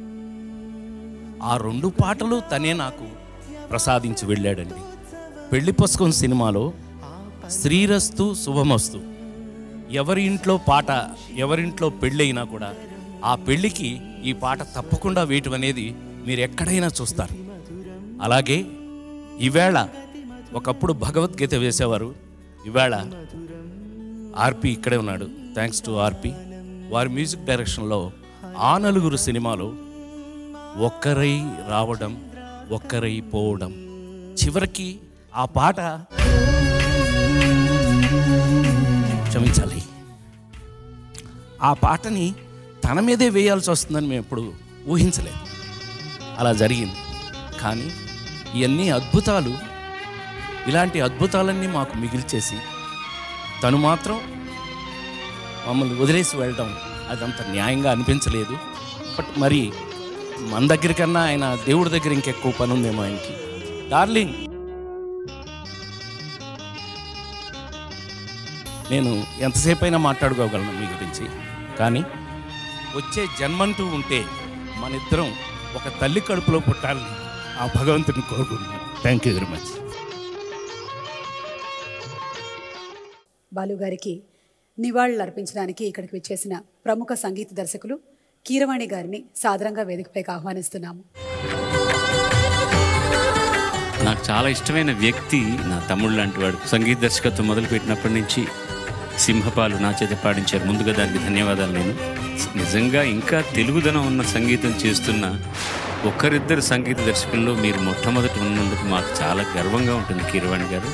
ఆ రెండు పాటలు తనే నాకు ప్రసాదించి వెళ్ళాడండి పెళ్లి పుస్తకం సినిమాలో శ్రీరస్తు శుభమస్తు ఎవరి ఇంట్లో పాట ఎవరింట్లో పెళ్ళైనా కూడా ఆ పెళ్ళికి ఈ పాట తప్పకుండా వేయటం అనేది మీరు ఎక్కడైనా చూస్తారు అలాగే ఈవేళ ఒకప్పుడు భగవద్గీత వేసేవారు ఈవేళ ఆర్పి ఇక్కడే ఉన్నాడు థ్యాంక్స్ టు ఆర్పి వారి మ్యూజిక్ డైరెక్షన్లో ఆ నలుగురు సినిమాలో ఒక్కరై రావడం ఒక్కరై పోవడం చివరికి ఆ పాట క్షమించాలి ఆ పాటని తన మీదే వేయాల్సి వస్తుందని మేము ఎప్పుడు ఊహించలేదు అలా జరిగింది కానీ ఇవన్నీ అద్భుతాలు ఇలాంటి అద్భుతాలన్నీ మాకు మిగిల్చేసి తను మాత్రం మమ్మల్ని వదిలేసి వెళ్ళడం అదంత న్యాయంగా అనిపించలేదు బట్ మరి మన దగ్గర కన్నా ఆయన దేవుడి దగ్గర ఇంకెక్కువ పని ఉందేమో ఆయనకి డార్లింగ్ నేను ఎంతసేపు అయినా మాట్లాడుకోగలను మీ గురించి కానీ వచ్చే జన్మంటూ ఉంటే మన ఇద్దరం ఒక తల్లి కడుపులో పుట్టాలని ఆ భగవంతుని కోరుకుంటున్నాను థ్యాంక్ యూ వెరీ మచ్ బాలుగారికి నివాళులు అర్పించడానికి ఇక్కడికి వచ్చేసిన ప్రముఖ సంగీత దర్శకులు కీరవాణి గారిని సాదరంగా వేదికపైకి ఆహ్వానిస్తున్నాము నాకు చాలా ఇష్టమైన వ్యక్తి నా తమ్ముడు లాంటి వాడు సంగీత దర్శకత్వం మొదలుపెట్టినప్పటి నుంచి సింహపాలు నా చేత పాడించారు ముందుగా దానికి ధన్యవాదాలు నేను నిజంగా ఇంకా తెలుగుదనం ఉన్న సంగీతం చేస్తున్న ఒకరిద్దరు సంగీత దర్శకుల్లో మీరు మొట్టమొదటి ఉన్నందుకు మాకు చాలా గర్వంగా ఉంటుంది కీరవాణి గారు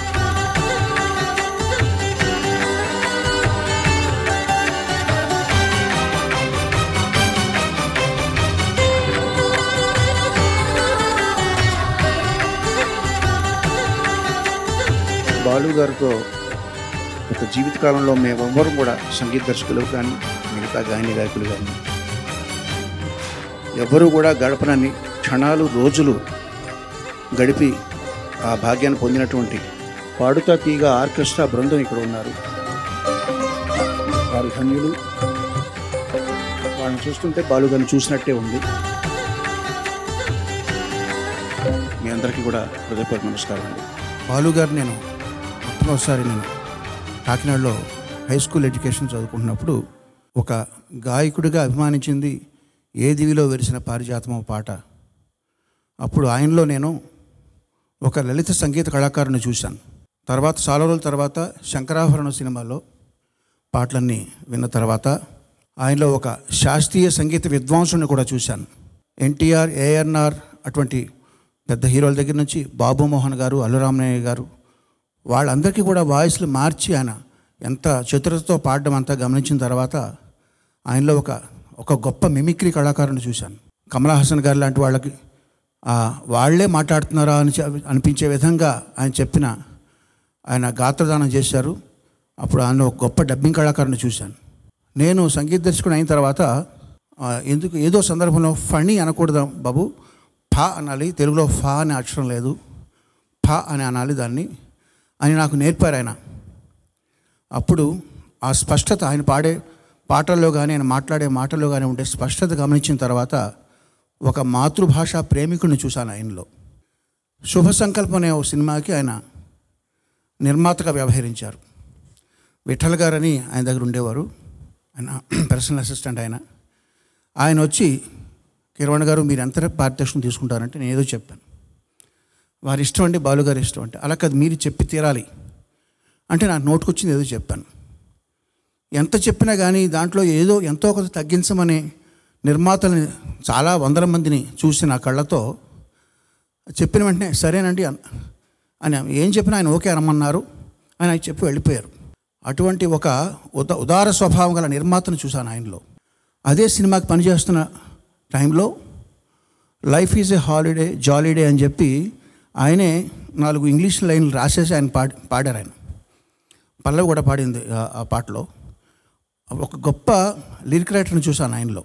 బాలు గారితో ఒక జీవితకాలంలో మేమెవ్వరం కూడా సంగీత దర్శకులు కానీ మిగతా గాయని గాయకులు కానీ ఎవరు కూడా గడపనని క్షణాలు రోజులు గడిపి ఆ భాగ్యాన్ని పొందినటువంటి పాడుతా తీగ ఆర్కెస్ట్రా బృందం ఇక్కడ ఉన్నారు వారు ధన్యులు వాళ్ళని చూస్తుంటే బాలుగారిని చూసినట్టే ఉంది మీ అందరికీ కూడా హృదయపూర్వక నమస్కారం అండి బాలు గారు నేను మొట్టమొదటిసారి నేను కాకినాడలో హై స్కూల్ ఎడ్యుకేషన్ చదువుకుంటున్నప్పుడు ఒక గాయకుడిగా అభిమానించింది ఏ దివిలో వెలిసిన పారిజాతమో పాట అప్పుడు ఆయనలో నేను ఒక లలిత సంగీత కళాకారుని చూశాను తర్వాత చాలా రోజుల తర్వాత శంకరాభరణం సినిమాలో పాటలన్నీ విన్న తర్వాత ఆయనలో ఒక శాస్త్రీయ సంగీత విద్వాంసుని కూడా చూశాను ఎన్టీఆర్ ఏఎన్ఆర్ అటువంటి పెద్ద హీరోల దగ్గర నుంచి బాబు మోహన్ గారు అల్లురామయ్య గారు వాళ్ళందరికీ కూడా వాయిస్లు మార్చి ఆయన ఎంత చతురతతో పాడడం అంతా గమనించిన తర్వాత ఆయనలో ఒక ఒక గొప్ప మిమిక్రీ కళాకారుని చూశాను కమలా హాసన్ గారు లాంటి వాళ్ళకి ఆ, వాళ్ళే మాట్లాడుతున్నారా అని చె- అనిపించే విధంగా ఆయన చెప్పిన ఆయన గాత్రదానం చేశారు అప్పుడు ఆయన ఒక గొప్ప డబ్బింగ్ కళాకారుని చూశాను నేను సంగీత దర్శకుడు అయిన తర్వాత ఆ, ఎందుకు ఏదో సందర్భంలో ఫణి అనకూడదు బాబు ఫా అనాలి తెలుగులో ఫా అనే అక్షరం లేదు ఫా అని అనాలి దాన్ని అని నాకు నేర్పారు ఆయన అప్పుడు ఆ స్పష్టత ఆయన పాడే పాటల్లో కానీ ఆయన మాట్లాడే మాటల్లో కానీ ఉండే స్పష్టత గమనించిన తర్వాత ఒక మాతృభాష ప్రేమికుడిని చూశాను ఆయనలో శుభ సంకల్పం అనే ఓ సినిమాకి ఆయన నిర్మాతగా వ్యవహరించారు విఠల్ గారని ఆయన దగ్గర ఉండేవారు ఆయన పర్సనల్ అసిస్టెంట్ ఆయన ఆయన వచ్చి కిరవణ్ గారు మీరు ఎంత పారితోషికం తీసుకుంటారంటే నేను ఏదో చెప్పాను వారి ఇష్టం అండి బాలుగారి ఇష్టం అంటే అలా కాదు మీరు చెప్పి తీరాలి అంటే నాకు నోటుకొచ్చింది ఏదో చెప్పాను ఎంత చెప్పినా కానీ దాంట్లో ఏదో ఎంతో కొంత తగ్గించమని నిర్మాతల్ని చాలా వందల మందిని చూసి నా కళ్ళతో చెప్పిన వెంటనే సరేనండి అన్- అని ఏం చెప్పినా ఆయన ఓకే అనమన్నారు అని ఆయన చెప్పి వెళ్ళిపోయారు అటువంటి ఒక ఉద ఉదార స్వభావం గల నిర్మాతను చూశాను ఆయనలో అదే సినిమాకి పనిచేస్తున్న టైంలో life is a holiday jolly day అని చెప్పి ఆయనే నాలుగు ఇంగ్లీష్ లైన్లు రాసేసి ఆయన పాడి పాడారు ఆయన పల్లవి కూడా పాడింది ఆ- ఆ పాటలో ఒక గొప్ప లిరిక్ రైటర్ని చూశాను ఆయనలో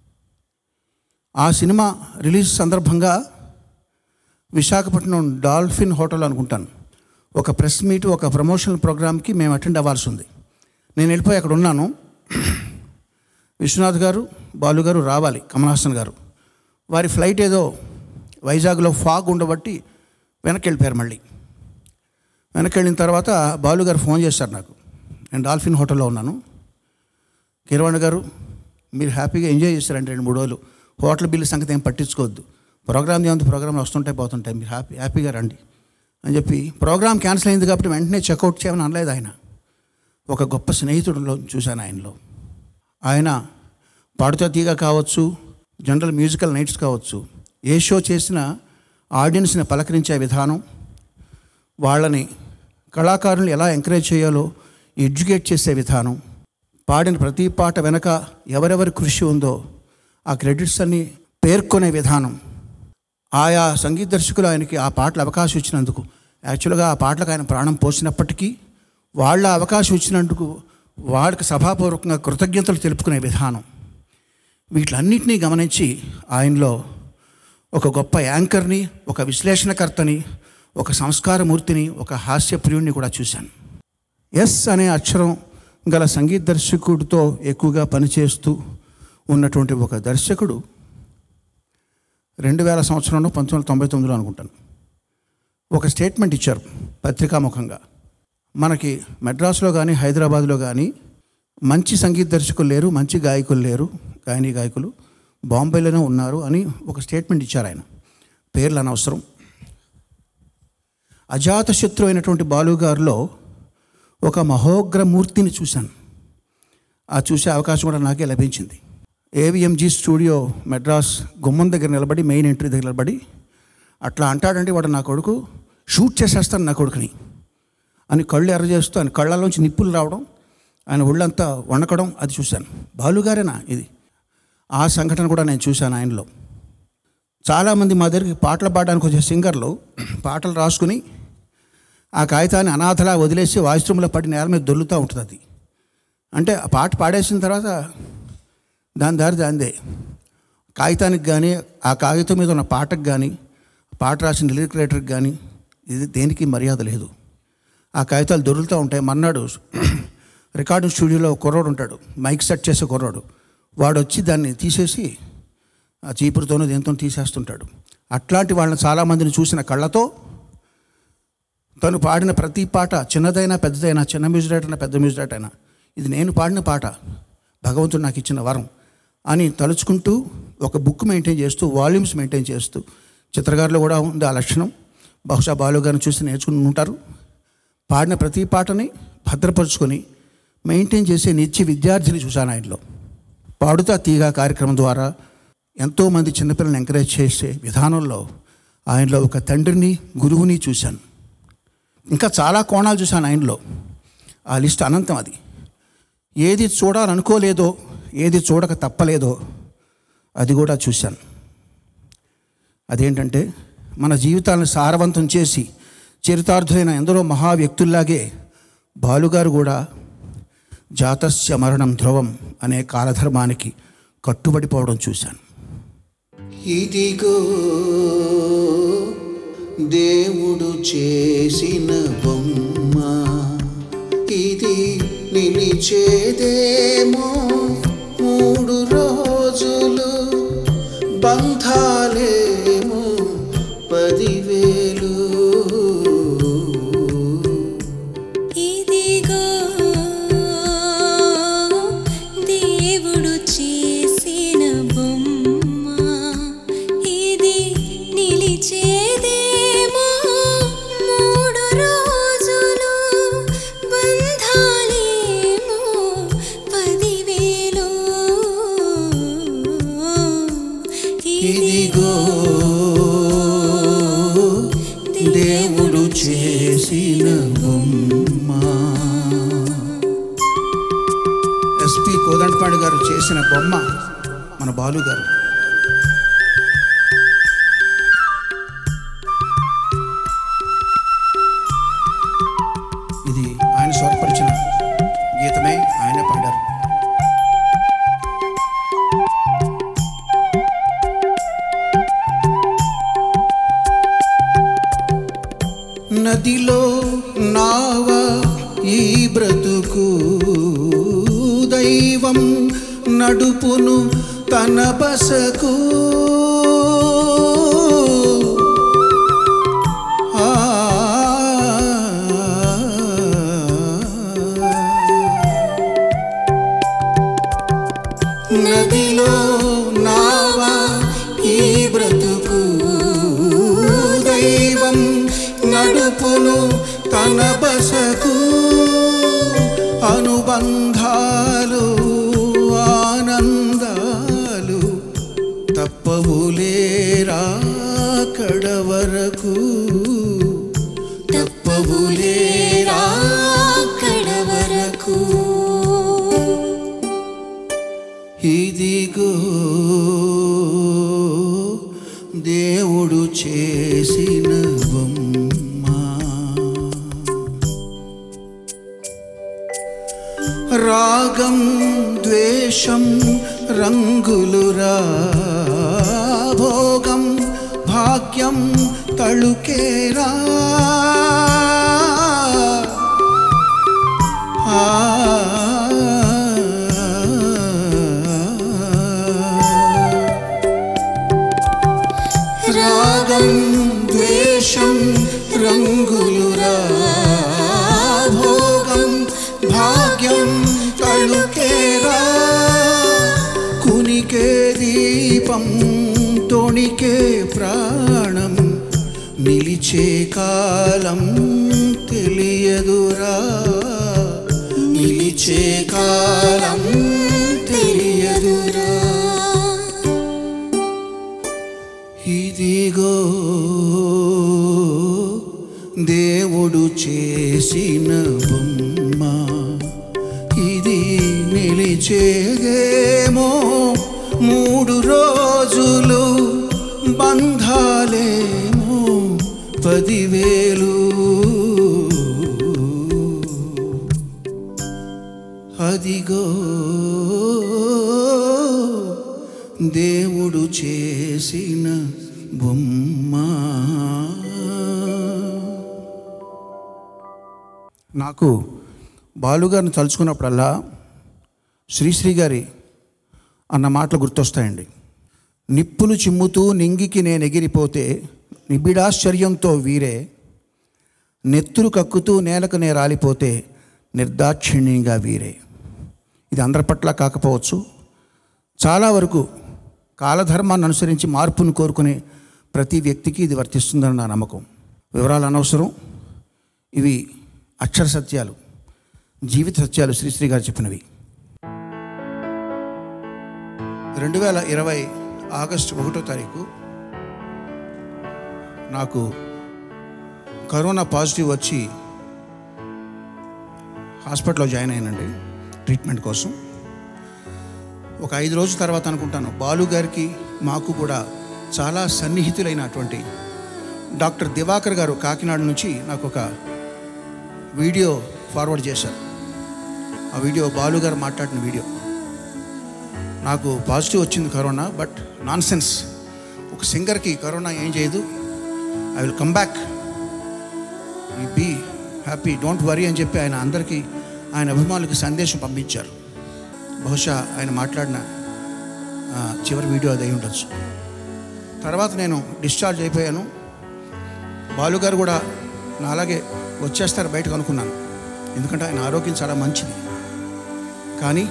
ఆ సినిమా రిలీజ్ సందర్భంగా విశాఖపట్నం డాల్ఫిన్ హోటల్ అనుకుంటాను ఒక ప్రెస్ మీట్ ఒక ప్రమోషనల్ ప్రోగ్రామ్కి మేము అటెండ్ అవ్వాల్సి ఉంది నేను వెళ్ళిపోయి అక్కడ ఉన్నాను విశ్వనాథ్ గారు బాలు గారు రావాలి కమల్ హాసన్ గారు వారి ఫ్లైట్ ఏదో వైజాగ్లో ఫాగ్ ఉండబట్టి వెనక్కి వెళ్ళిపోయారు మళ్ళీ వెనక్కి వెళ్ళిన తర్వాత బాలు గారు ఫోన్ చేశారు నాకు నేను డాల్ఫిన్ హోటల్లో ఉన్నాను కిరవాణి గారు మీరు హ్యాపీగా ఎంజాయ్ చేశారంటే రెండు మూడు రోజులు హోటల్ బిల్లు సంగతి ఏం పట్టించుకోవద్దు ప్రోగ్రామ్ ఏముంది ప్రోగ్రామ్ వస్తుంటాయి పోతుంటాయి మీరు హ్యాపీ హ్యాపీగా రండి అని చెప్పి ప్రోగ్రామ్ క్యాన్సిల్ అయింది కాబట్టి వెంటనే చెక్అవుట్ చేయమని అనలేదు ఆయన ఒక గొప్ప స్నేహితుడిలో చూశాను ఆయనలో ఆయన పాడుతా తీగ కావచ్చు జనరల్ మ్యూజికల్ నైట్స్ కావచ్చు ఏ షో చేసినా ఆడియన్స్ని పలకరించే విధానం వాళ్ళని కళాకారులు ఎలా ఎంకరేజ్ చేయాలో ఎడ్యుకేట్ చేసే విధానం పాడిన ప్రతి పాట వెనక ఎవరెవరి కృషి ఉందో ఆ క్రెడిట్స్ అన్ని పేర్కొనే విధానం ఆయా సంగీత దర్శకులు ఆయనకి ఆ పాటలు అవకాశం ఇచ్చినందుకు యాక్చువల్గా ఆ పాటలకు ఆయన ప్రాణం పోసినప్పటికీ వాళ్ళ అవకాశం ఇచ్చినందుకు వాళ్ళకి సభాపూర్వకంగా కృతజ్ఞతలు తెలుపుకునే విధానం వీటిలన్నింటినీ గమనించి ఆయనలో ఒక గొప్ప యాంకర్ని ఒక విశ్లేషణకర్తని ఒక సంస్కారమూర్తిని ఒక హాస్యప్రియుడిని కూడా చూశాను ఎస్ అనే అక్షరం గల సంగీత దర్శకుడితో ఎక్కువగా పనిచేస్తూ ఉన్నటువంటి ఒక దర్శకుడు రెండు వేల సంవత్సరంలో పంతొమ్మిది వందల తొంభై తొమ్మిదిలో అనుకుంటాను ఒక స్టేట్మెంట్ ఇచ్చారు పత్రికాముఖంగా మనకి మెడ్రాస్లో కానీ హైదరాబాద్లో కానీ మంచి సంగీత దర్శకులు లేరు మంచి గాయకులు లేరు గాయని గాయకులు బాంబేలోనే ఉన్నారు అని ఒక స్టేట్మెంట్ ఇచ్చారు ఆయన పేర్లు అనవసరం అజాతశత్రు అయినటువంటి బాలుగారిలో ఒక మహోగ్రమూర్తిని చూశాను ఆ చూసే అవకాశం కూడా నాకే లభించింది ఏవిఎంజీ స్టూడియో మెడ్రాస్ గుమ్మం దగ్గర నిలబడి మెయిన్ ఎంట్రీ దగ్గర నిలబడి అట్లా అంటాడంటే వాడు నా కొడుకు షూట్ చేసేస్తాను నా కొడుకుని అని కళ్ళు ఎర్ర చేస్తూ ఆయన కళ్ళలోంచి నిప్పులు రావడం ఆయన ఒళ్ళంతా వణకడం అది చూశాను బాలుగారేనా ఇది ఆ సంఘటన కూడా నేను చూశాను ఆయనలో చాలామంది మా దగ్గరికి పాటలు పాడడానికి వచ్చే సింగర్లు పాటలు రాసుకుని ఆ కాగితాన్ని అనాథలా వదిలేసి వాయిస్ట్రూమ్లో పడి నేల మీద దొల్లుతూ ఉంటుంది అది అంటే ఆ పాట పాడేసిన తర్వాత దాని దారి దాందే కాగితానికి కానీ ఆ కాగితం మీద ఉన్న పాటకు కానీ పాట రాసిన లిరిక్ రైటర్కి కానీ ఇది దేనికి మర్యాద లేదు ఆ కాగితాలు దొరుకుతూ ఉంటాయి మన్నాడు రికార్డింగ్ స్టూడియోలో ఒక కుర్రోడు ఉంటాడు మైక్ సెట్ చేసే కుర్రోడు వాడు వచ్చి దాన్ని తీసేసి ఆ చీపురుతోనూ దేంతో తీసేస్తుంటాడు అట్లాంటి వాళ్ళని చాలామందిని చూసిన కళ్ళతో తను పాడిన ప్రతి పాట చిన్నదైనా పెద్దదైనా చిన్న మ్యూజిక్ డైరెక్టర్ అయినా పెద్ద మ్యూజిక్ డైరెక్టర్ అయినా ఇది నేను పాడిన పాట భగవంతుడు నాకు ఇచ్చిన వరం అని తలుచుకుంటూ ఒక బుక్ మెయింటైన్ చేస్తూ వాల్యూమ్స్ మెయింటైన్ చేస్తూ చిత్రకారులు కూడా ఉంది ఆ లక్షణం బహుశా బాలు గారిని చూసి నేర్చుకుని ఉంటారు పాడిన ప్రతి పాటని భద్రపరుచుకొని మెయింటైన్ చేసే నిత్య విద్యార్థిని చూశాను ఆయనలో పాడుతా తీగ కార్యక్రమం ద్వారా ఎంతోమంది చిన్నపిల్లల్ని ఎంకరేజ్ చేసే విధానంలో ఆయనలో ఒక తండ్రిని గురువుని చూశాను ఇంకా చాలా కోణాలు చూశాను ఆయనలో ఆ లిస్ట్ అనంతం అది ఏది చూడాలనుకోలేదో ఏది చూడక తప్పలేదో అది కూడా చూశాను అదేంటంటే మన జీవితాలను సారవంతం చేసి చరితార్థులైన ఎందరో మహా వ్యక్తుల్లాగే బాలుగారు కూడా జాతస్య మరణం ధ్రువం అనే కాలధర్మానికి కట్టుబడిపోవడం చూశాను ఇదిగో దేవుడు చేసిన బొమ్మ ఇది నిలిచేదేమో మూడు రోజులు బంధాలేమో పదివేలు ఇదిగో దేవుడు చేసిన బొమ్మ ఇది నిలిచేదేమో మూడు రోజులు బంధాలేమో పదివేలు ఇదిగో దేవుడు చేసిన బొమ్మ ఎస్పి కోదండపాడి గారు చేసిన బొమ్మ మన బాలు గారు ఇది ఆయన స్వరపరిచిన గీతమే ఆయన పాడారు నదిలో నావ ఈ బ్రతుకు దైవం నడుపును తన బసకు ఆ నదిలో నావ ఈ బ్రతుకు దైవం నడుపును తన బసకు అనుబంధాలు ఆనందాలు తప్పవులేరా కడవరకు తప్పవులేరా కడవరకు ఇదిగో దేవుడు చేసిన బొమ్మ రాగం ద్వేషం రంగులురా భోగం భాగ్యం తళుకేరా ఆ రాగం ద్వేషం రంగులురా భోగం భాగ్యం తళుకేరా కునికే దీపం తొణికే ప్రాణం నిలిచే కాలం తెలియదురా నిలిచే కాలం తెలియదురా ఇదిగో దేవుడు చేసిన బొమ్మ ఇది నిలిచేదేమో మూడు రోజులు బంధాలేమో పదివేలు అదిగో దేవుడు చేసిన బొమ్మ నాకు బాలుగారిని తలుచుకున్నప్పుడల్లా శ్రీశ్రీ గారి అన్న మాటలు గుర్తొస్తాయండి నిప్పులు చిమ్ముతూ నింగికి నేను ఎగిరిపోతే నిబిడాశ్చర్యంతో వీరే నెత్తురు కక్కుతూ నేలకు నే రాలిపోతే నిర్దాక్షిణ్యంగా వీరే ఇది అందరి పట్ల కాకపోవచ్చు చాలా వరకు కాలధర్మాన్ని అనుసరించి మార్పును కోరుకునే ప్రతి వ్యక్తికి ఇది వర్తిస్తుందని నా నమ్మకం వివరాలు అనవసరం ఇవి అక్షర సత్యాలు జీవిత సత్యాలు శ్రీశ్రీ గారు చెప్పినవి రెండు వేల ఇరవై ఆగస్టు ఒకటో తారీఖు నాకు కరోనా పాజిటివ్ వచ్చి హాస్పిటల్లో జాయిన్ అయ్యానండి ట్రీట్మెంట్ కోసం ఒక ఐదు రోజుల తర్వాత అనుకుంటాను బాలు గారికి మాకు కూడా చాలా సన్నిహితులైనటువంటి డాక్టర్ దివాకర్ గారు కాకినాడ నుంచి నాకు ఒక వీడియో ఫార్వర్డ్ చేశారు ఆ వీడియో బాలు గారు మాట్లాడిన వీడియో నాకు పాజిటివ్ వచ్చింది కరోనా బట్ నాన్ సెన్స్ ఒక సింగర్కి కరోనా ఏం చేయదు I will come back be happy don't worry అని చెప్పి ఆయన అందరికీ ఆయన అభిమానులకి సందేశం పంపించారు బహుశా ఆయన మాట్లాడిన ఆ, చివరి వీడియో అది అయి ఉండొచ్చు తర్వాత నేను డిశ్చార్జ్ అయిపోయాను బాలుగారు కూడా నా అలాగే వచ్చేస్తారు బయటకు అనుకున్నాను ఎందుకంటే ఆయన ఆరోగ్యం చాలా మంచిది కానీ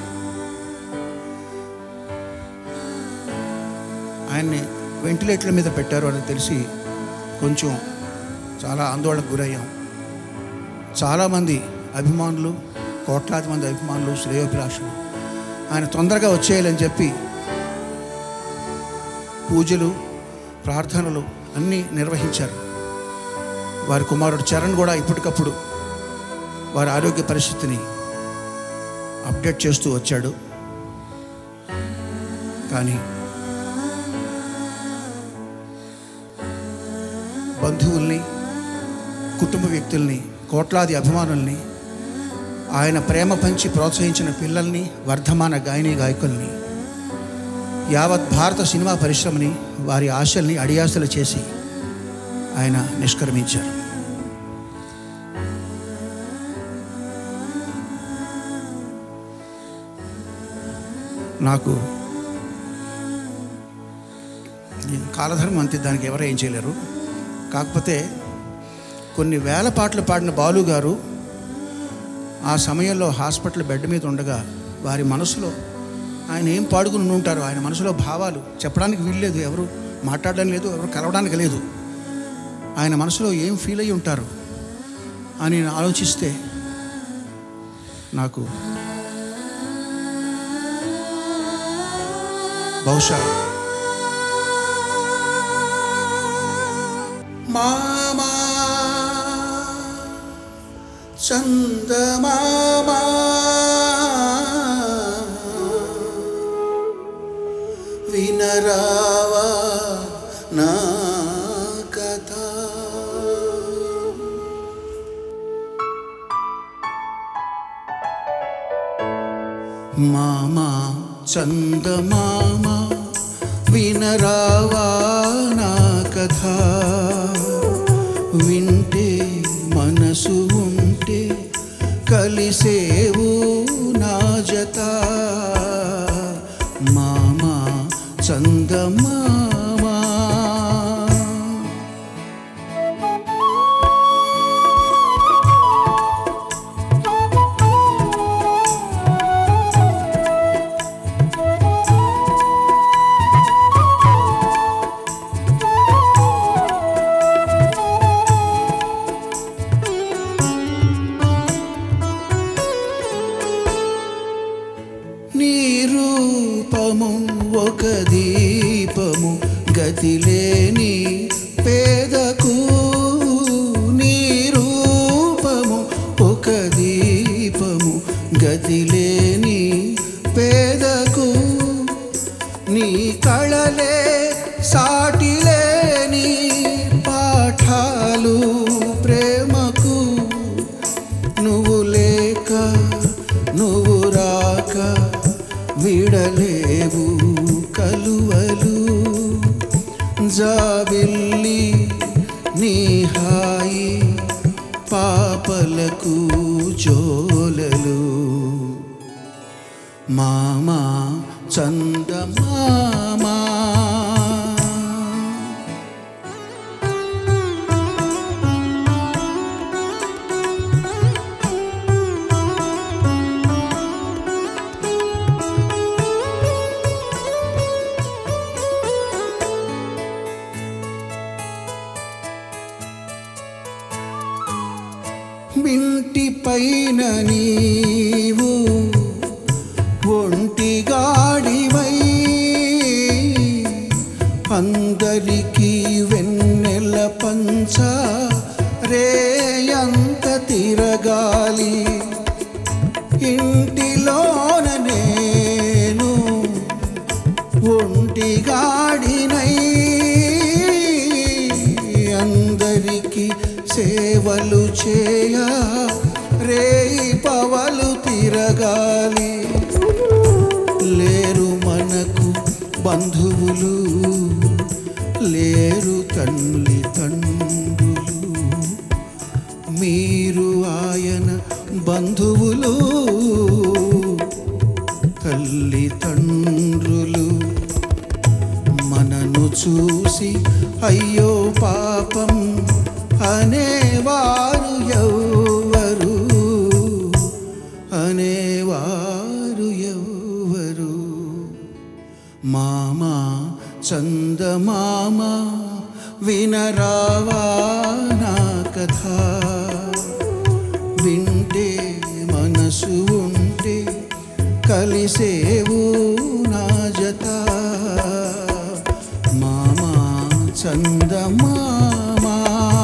ఆయన్ని వెంటిలేటర్ల మీద పెట్టారు అని తెలిసి కొంచెం చాలా ఆందోళనకు గురయ్యాం చాలామంది అభిమానులు కోట్లాది మంది అభిమానులు శ్రేయోభిలాషులు ఆయన తొందరగా వచ్చేయాలని చెప్పి పూజలు ప్రార్థనలు అన్నీ నిర్వహించారు వారి కుమారుడు చరణ్ కూడా ఇప్పటికప్పుడు వారి ఆరోగ్య పరిస్థితిని అప్డేట్ చేస్తూ వచ్చాడు కానీ బంధువుల్ని కుటుంబ వ్యక్తుల్ని కోట్లాది అభిమానుల్ని ఆయన ప్రేమ పంచి ప్రోత్సహించిన పిల్లల్ని వర్ధమాన గాయని గాయకుల్ని యావత్ భారత సినిమా పరిశ్రమని వారి ఆశల్ని అడియాసలు చేసి ఆయన నిష్క్రమించారు నాకు ఈ కాలధర్మం అంతే దానికి ఎవరు ఏం చేయలేరు కాకపోతే కొన్ని వేల పాటలు పాడిన బాలు గారు ఆ సమయంలో హాస్పిటల్ బెడ్ మీద ఉండగా వారి మనసులో ఆయన ఏం పాడుకుని ఉంటారు ఆయన మనసులో భావాలు చెప్పడానికి వీల్లేదు ఎవరు మాట్లాడడం లేదు ఎవరు కలవడానికి లేదు ఆయన మనసులో ఏం ఫీల్ అయ్యి ఉంటారు అని నేను ఆలోచిస్తే నాకు బహుశా మామా చందమామా వినరావా నా కథ మామా చందమామా వినరావా నా కథ వింటే మనసు ఉంటే కలిసేవు నా జత మామా చందమామా పలుకు జోలలు మామా చందమామా మింటి పైన నీవు ఒంటిగాడివై అందరికీ వెన్నెల పంచ రేయంత తిరగాలి ఇంటిలోన నేను ఒంటిగాడినై అందరికీ సేవలు చేయ రేయి పవలు తిరగాలి లేరు మనకు బంధువులు లేరు తల్లి తండ్రులు మీరు ఆయన బంధువులు తల్లి తండ్రులు మనను చూసి అయ్యో పాపం అనేవారు ఎవ్వరు అనేవారు ఎవ్వరు మామా చందమామ వినరావా నా కథ వింటే మనసు ఉంటే కలిసేవు నా జత మామా చందమామా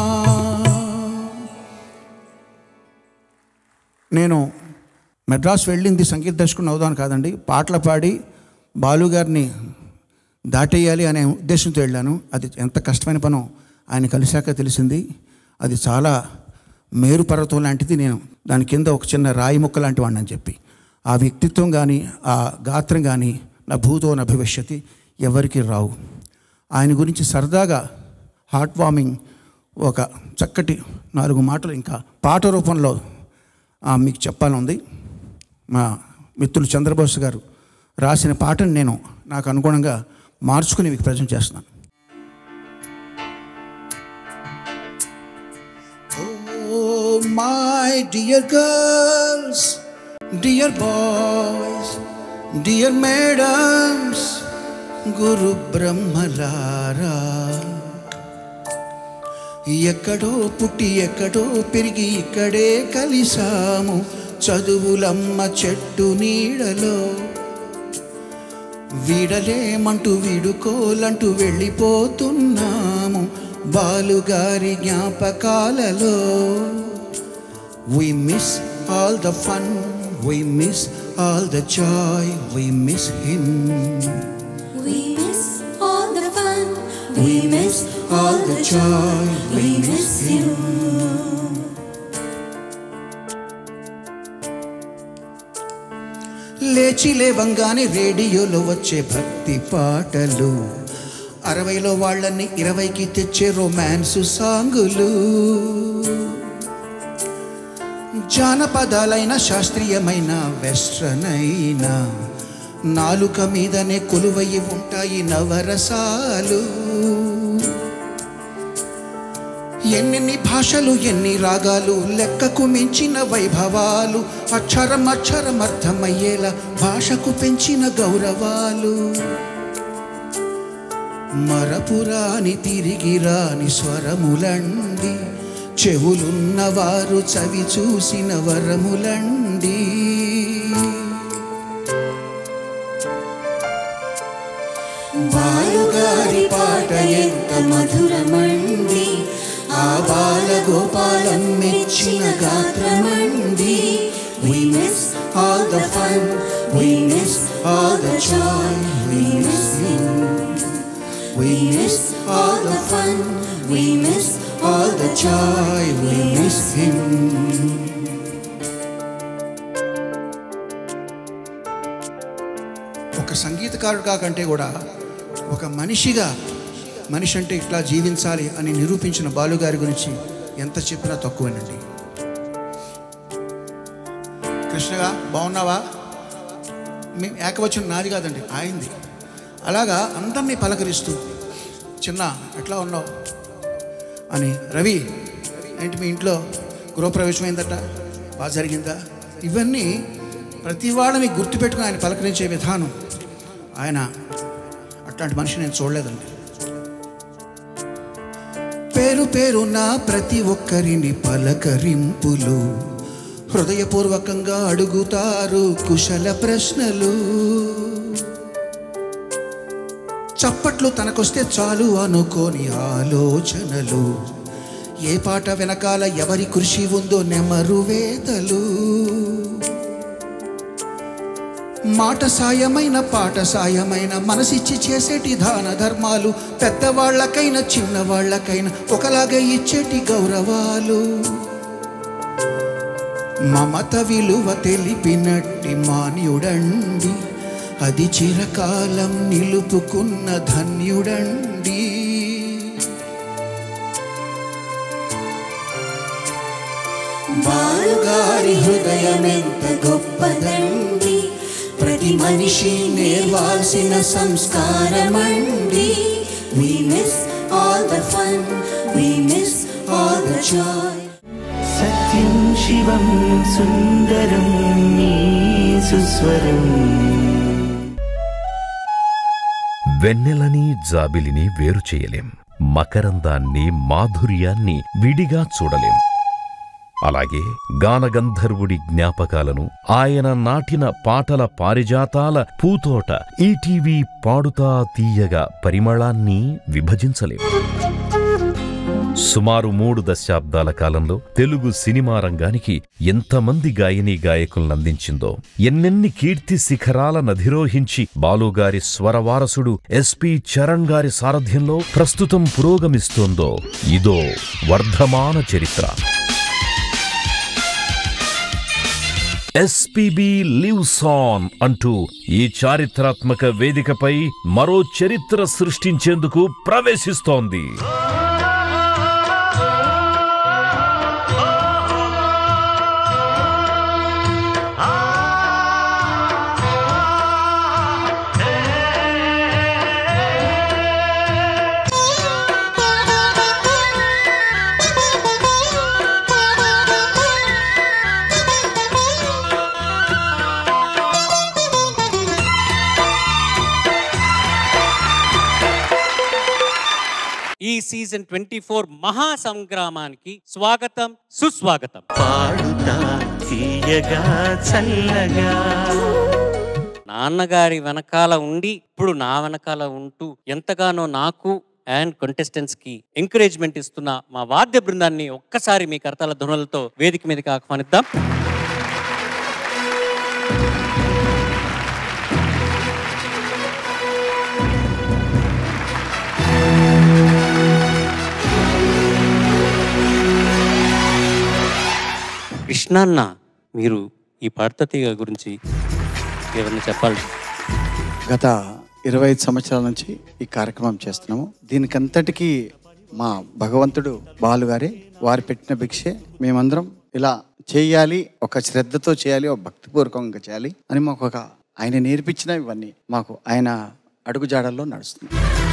నేను మెడ్రాస్ వెళ్ళింది సంగీత దర్శకుని అవుదాను కాదండి పాటలు పాడి బాలుగారిని దాటేయాలి అనే ఉద్దేశంతో వెళ్ళాను అది ఎంత కష్టమైన పనో ఆయన కలిశాక తెలిసింది అది చాలా మేరు పర్వతం లాంటిది నేను దాని కింద ఒక చిన్న రాయి ముక్క లాంటి వాడిని అని చెప్పి ఆ వ్యక్తిత్వం కానీ ఆ గాత్రం కానీ నా భూతో నా భవిష్యత్తు ఎవరికి రావు ఆయన గురించి సరదాగా హార్ట్ వార్మింగ్ ఒక చక్కటి నాలుగు మాటలు ఇంకా పాట రూపంలో ఆ, మీకు చెప్పాలనుంది మా మిత్రులు చంద్రబోస్ గారు రాసిన పాటను నేను నాకు అనుగుణంగా మార్చుకుని మీకు ప్రజెంట్ చేస్తున్నాను Oh, my dear girls, dear boys, dear madams, గురు బ్రహ్మలారా ఎక్కడో పుట్టి ఎక్కడో పెరిగి ఇక్కడే కలిసాము చదువులమ్మ చెట్టు నీడలో వీడలేమంటూ వీడుకోలంటూ వెళ్ళిపోతున్నాము బాలుగారి జ్ఞాపకాలలో We miss all the fun, we miss all the joy, we miss him. We miss all the fun, we miss all the joy, we miss him. లేచి లేవంగానే రేడియోలో వచ్చే భక్తి పాటలు అరవైలో వాళ్ళని ఇరవైకి తెచ్చే రొమాన్స్ సాంగులు జానపదాలైన శాస్త్రీయమైన వెస్ట్రన్ అయినా నాలుక మీదనే కొలువయి ఉంటాయి నవరసాలు ఎన్నెన్ని భాషలు ఎన్ని రాగాలు లెక్కకు మించిన వైభవాలు అక్షరం అక్షరం అర్థమయ్యేలా భాషకు పెంచిన గౌరవాలు మరపురాని తిరిగి రాని స్వరములండి చెవులున్నవారు చవి చూసిన వరములండి బాలుగారి పాట ఎంత మధురమండి ఆ బాల గోపాలం మెచ్చిన గాత్రమండి We miss all the fun, we miss all the joy, we miss him. We miss all the fun, we miss all the joy, we miss him. ఒక సంగీతకారుడుగా కంటే కూడా ఒక మనిషిగా మనిషి అంటే ఇట్లా జీవించాలి అని నిరూపించిన బాలుగారి గురించి ఎంత చెప్పినా తక్కువేనండి కృష్ణగా బాగున్నావా మీ ఏకవచనం నాది కాదండి ఆయింది అలాగా అందరినీ పలకరిస్తూ చిన్న ఎట్లా ఉన్నావు అని రవి ఏంటి మీ ఇంట్లో గృహప్రవేశం అయిందట బాగా జరిగిందా ఇవన్నీ ప్రతి వాళ్ళని గుర్తుపెట్టుకుని ఆయన పలకరించే విధానం ఆయన అట్లాంటి మనిషి నేను చూడలేదండి పేరు పేరు నా ప్రతి ఒక్కరిని పలకరింపులు హృదయపూర్వకంగా అడుగుతారు కుశల ప్రశ్నలు చప్పట్లు తనకొస్తే చాలు అనుకోని ఆలోచనలు ఏ పాట వెనకాల ఎవరి కృషి ఉందో నెమరు వేదలు మాట సాయమైన పాట సాయమైన మనసిచ్చి చేసేటి దాన ధర్మాలు పెద్దవాళ్ళకైనా చిన్నవాళ్ళకైనా ఒకలాగే ఇచ్చేటి గౌరవాలు మమత విలువ తెలిపినట్టి మాన్యుడండి అది చిరకాలం నిలుపుకున్న ధన్యుడండి బాలుగారి హృదయమెంత గొప్పదండి ప్రతి మనిషి నేర్వాల్సిన సంస్కారమండి We miss all the fun, we miss all the joy. సత్యం శివం సుందరం నీ సుస్వరం వెన్నెలని జాబిలిని వేరు చేయలేం మకరందాన్ని మాధుర్యాన్ని విడిగా చూడలేం అలాగే గానగంధర్వుడి జ్ఞాపకాలను ఆయన నాటిన పాటల పారిజాతాల పూతోట ఈటీవీ పాడుతా తీయగా పరిమళాన్ని విభజించలేం సుమారు మూడు దశాబ్దాల కాలంలో తెలుగు సినిమా రంగానికి ఎంతమంది గాయనీ గాయకులనందించిందో ఎన్నెన్ని కీర్తి శిఖరాల నధిరోహించి బాలుగారి స్వరవారసుడు ఎస్పి చరణ్ గారి సారథ్యంలో ప్రస్తుతం పురోగమిస్తోందో ఇదో వర్ధమాన చరిత్ర ఎస్పీబీ లివ్స్ ఆన్ అంటూ ఈ చారిత్రాత్మక వేదికపై మరో చరిత్ర సృష్టించేందుకు ప్రవేశిస్తోంది ఈ సీజన్ ట్వంటీ ఫోర్ మహా సంగ్రామానికి స్వాగతం సుస్వాగతం పాడుతా తీయగా చల్లగా నాన్నగారి వెనకాల ఉండి ఇప్పుడు నా వెనకాల ఉంటూ ఎంతగానో నాకు అండ్ contestants కి ఎంకరేజ్మెంట్ ఇస్తున్న మా వాద్య బృందాన్ని ఒక్కసారి మీ కరతాల ధ్వనులతో వేదిక మీదకి ఆహ్వానిద్దాం కృష్ణాన్న మీరు ఈ పాడతీయ గురించి ఏమన్నా చెప్పాలి గత ఇరవై ఐదు సంవత్సరాల నుంచి ఈ కార్యక్రమం చేస్తున్నాము దీనికంతటికీ మా భగవంతుడు బాలుగారే వారు పెట్టిన భిక్షే మేమందరం ఇలా చేయాలి ఒక శ్రద్ధతో చేయాలి ఒక భక్తిపూర్వకంగా చేయాలి అని మాకు ఒక ఆయన నేర్పించిన ఇవన్నీ మాకు ఆయన అడుగుజాడల్లో నడుస్తుంది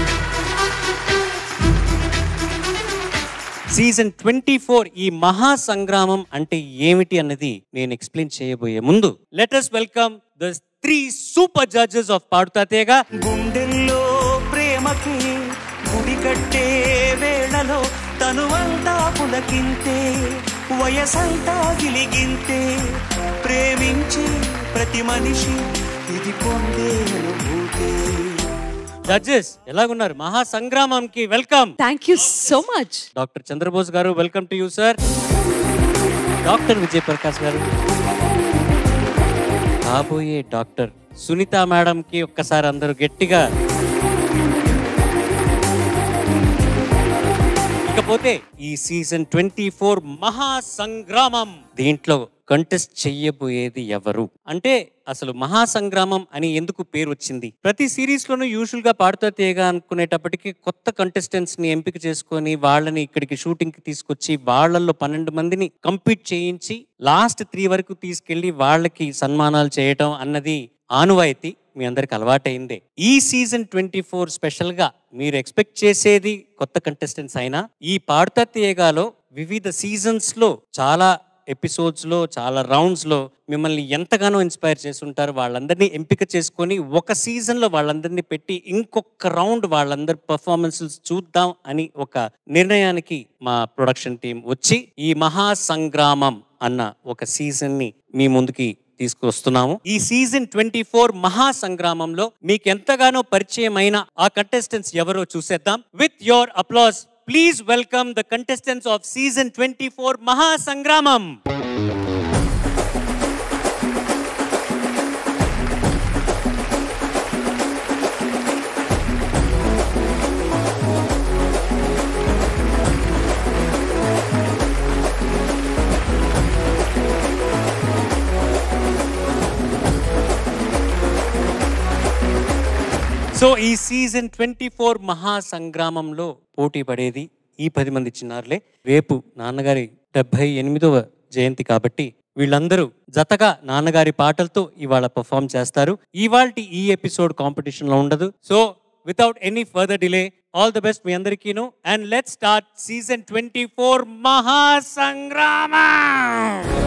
సీజన్ ట్వంటీ ఫోర్ ఈ మహా సంగ్రామం అంటే ఏమిటి అన్నది నేను ఎక్స్ప్లెయిన్ చేయబోయే ముందు letters welcome the three super judges of Padutha Theeyaga గుండెల్లో ప్రేమకి గుడి కట్టే వేళలో తనువంతా పులకింతే వయసంతా గిలిగింతే ప్రేమించే ప్రతి మనిషి ఇది పొందే అనుభూతి జడ్జెస్ ఎలాగున్నారు మహా సంగ్రామంకి welcome thank you so much doctor Chandrabose గారు welcome to you sir doctor Vijay Prakash గారు కాబోయే డాక్టర్ సునీత మేడం కి ఒక్కసారి అందరూ గట్టిగా ఇకపోతే ఈ సీజన్ ట్వంటీ ఫోర్ మహా సంగ్రామం దీంట్లో కంటెస్ట్ చెయ్యబోయేది ఎవరు అంటే అసలు మహాసంగ్రామం అని ఎందుకు పేరు వచ్చింది ప్రతి సిరీస్ లోనూ యూజువల్ గా పాడుతా తీయగా అనుకునేటప్పటికి కొత్త కంటెస్టెంట్స్ ని ఎంపిక చేసుకొని వాళ్ళని ఇక్కడికి షూటింగ్ కి తీసుకొచ్చి వాళ్ళల్లో పన్నెండు మందిని కంపీట్ చేయించి లాస్ట్ త్రీ వరకు తీసుకెళ్లి వాళ్ళకి సన్మానాలు చేయటం అన్నది ఆనువాయితీ మీ అందరికి అలవాటైందే ఈ సీజన్ ట్వంటీ ఫోర్ స్పెషల్ గా మీరు ఎక్స్పెక్ట్ చేసేది కొత్త కంటెస్టెంట్స్ అయినా ఈ పాడుతా తీయగాలో వివిధ సీజన్స్ లో చాలా ఎపిసోడ్స్ లో చాలా రౌండ్స్ లో మిమ్మల్ని ఎంతగానో ఇన్స్పైర్ చేస్తుంటారు వాళ్ళందరినీ ఎంపిక చేసుకొని ఒక సీజన్ లో వాళ్ళందరినీ పెట్టి ఇంకొక రౌండ్ వాళ్ళందరి పర్ఫార్మెన్సెస్ చూద్దాం అని ఒక నిర్ణయానికి మా ప్రొడక్షన్ టీం వచ్చి ఈ మహా సంగ్రామం అన్న ఒక సీజన్ ని మీ ముందుకి తీసుకొస్తున్నాము ఈ సీజన్ ట్వంటీ ఫోర్ మహా సంగ్రామంలో మీకు ఎంతగానో పరిచయం అయిన ఆ కంటెస్టెంట్స్ ఎవరో చూసేద్దాం with your applause please welcome the contestants of season twenty four Maha Sangramam so ఈ సీజన్ ట్వంటీ ఫోర్ మహా సంగ్రామంలో పోటీ పడేది ఈ పది మంది చిన్నారులే రేపు నాన్నగారి డెబ్బై ఎనిమిదవ జయంతి కాబట్టి వీళ్ళందరూ జతగా నాన్నగారి పాటలతో ఇవాళ పర్ఫామ్ చేస్తారు ఇవాళ ఈ ఎపిసోడ్ కాంపిటీషన్ లో ఉండదు so without any further delay all the best మీ అందరికీను and let start season twenty four Maha Sangramam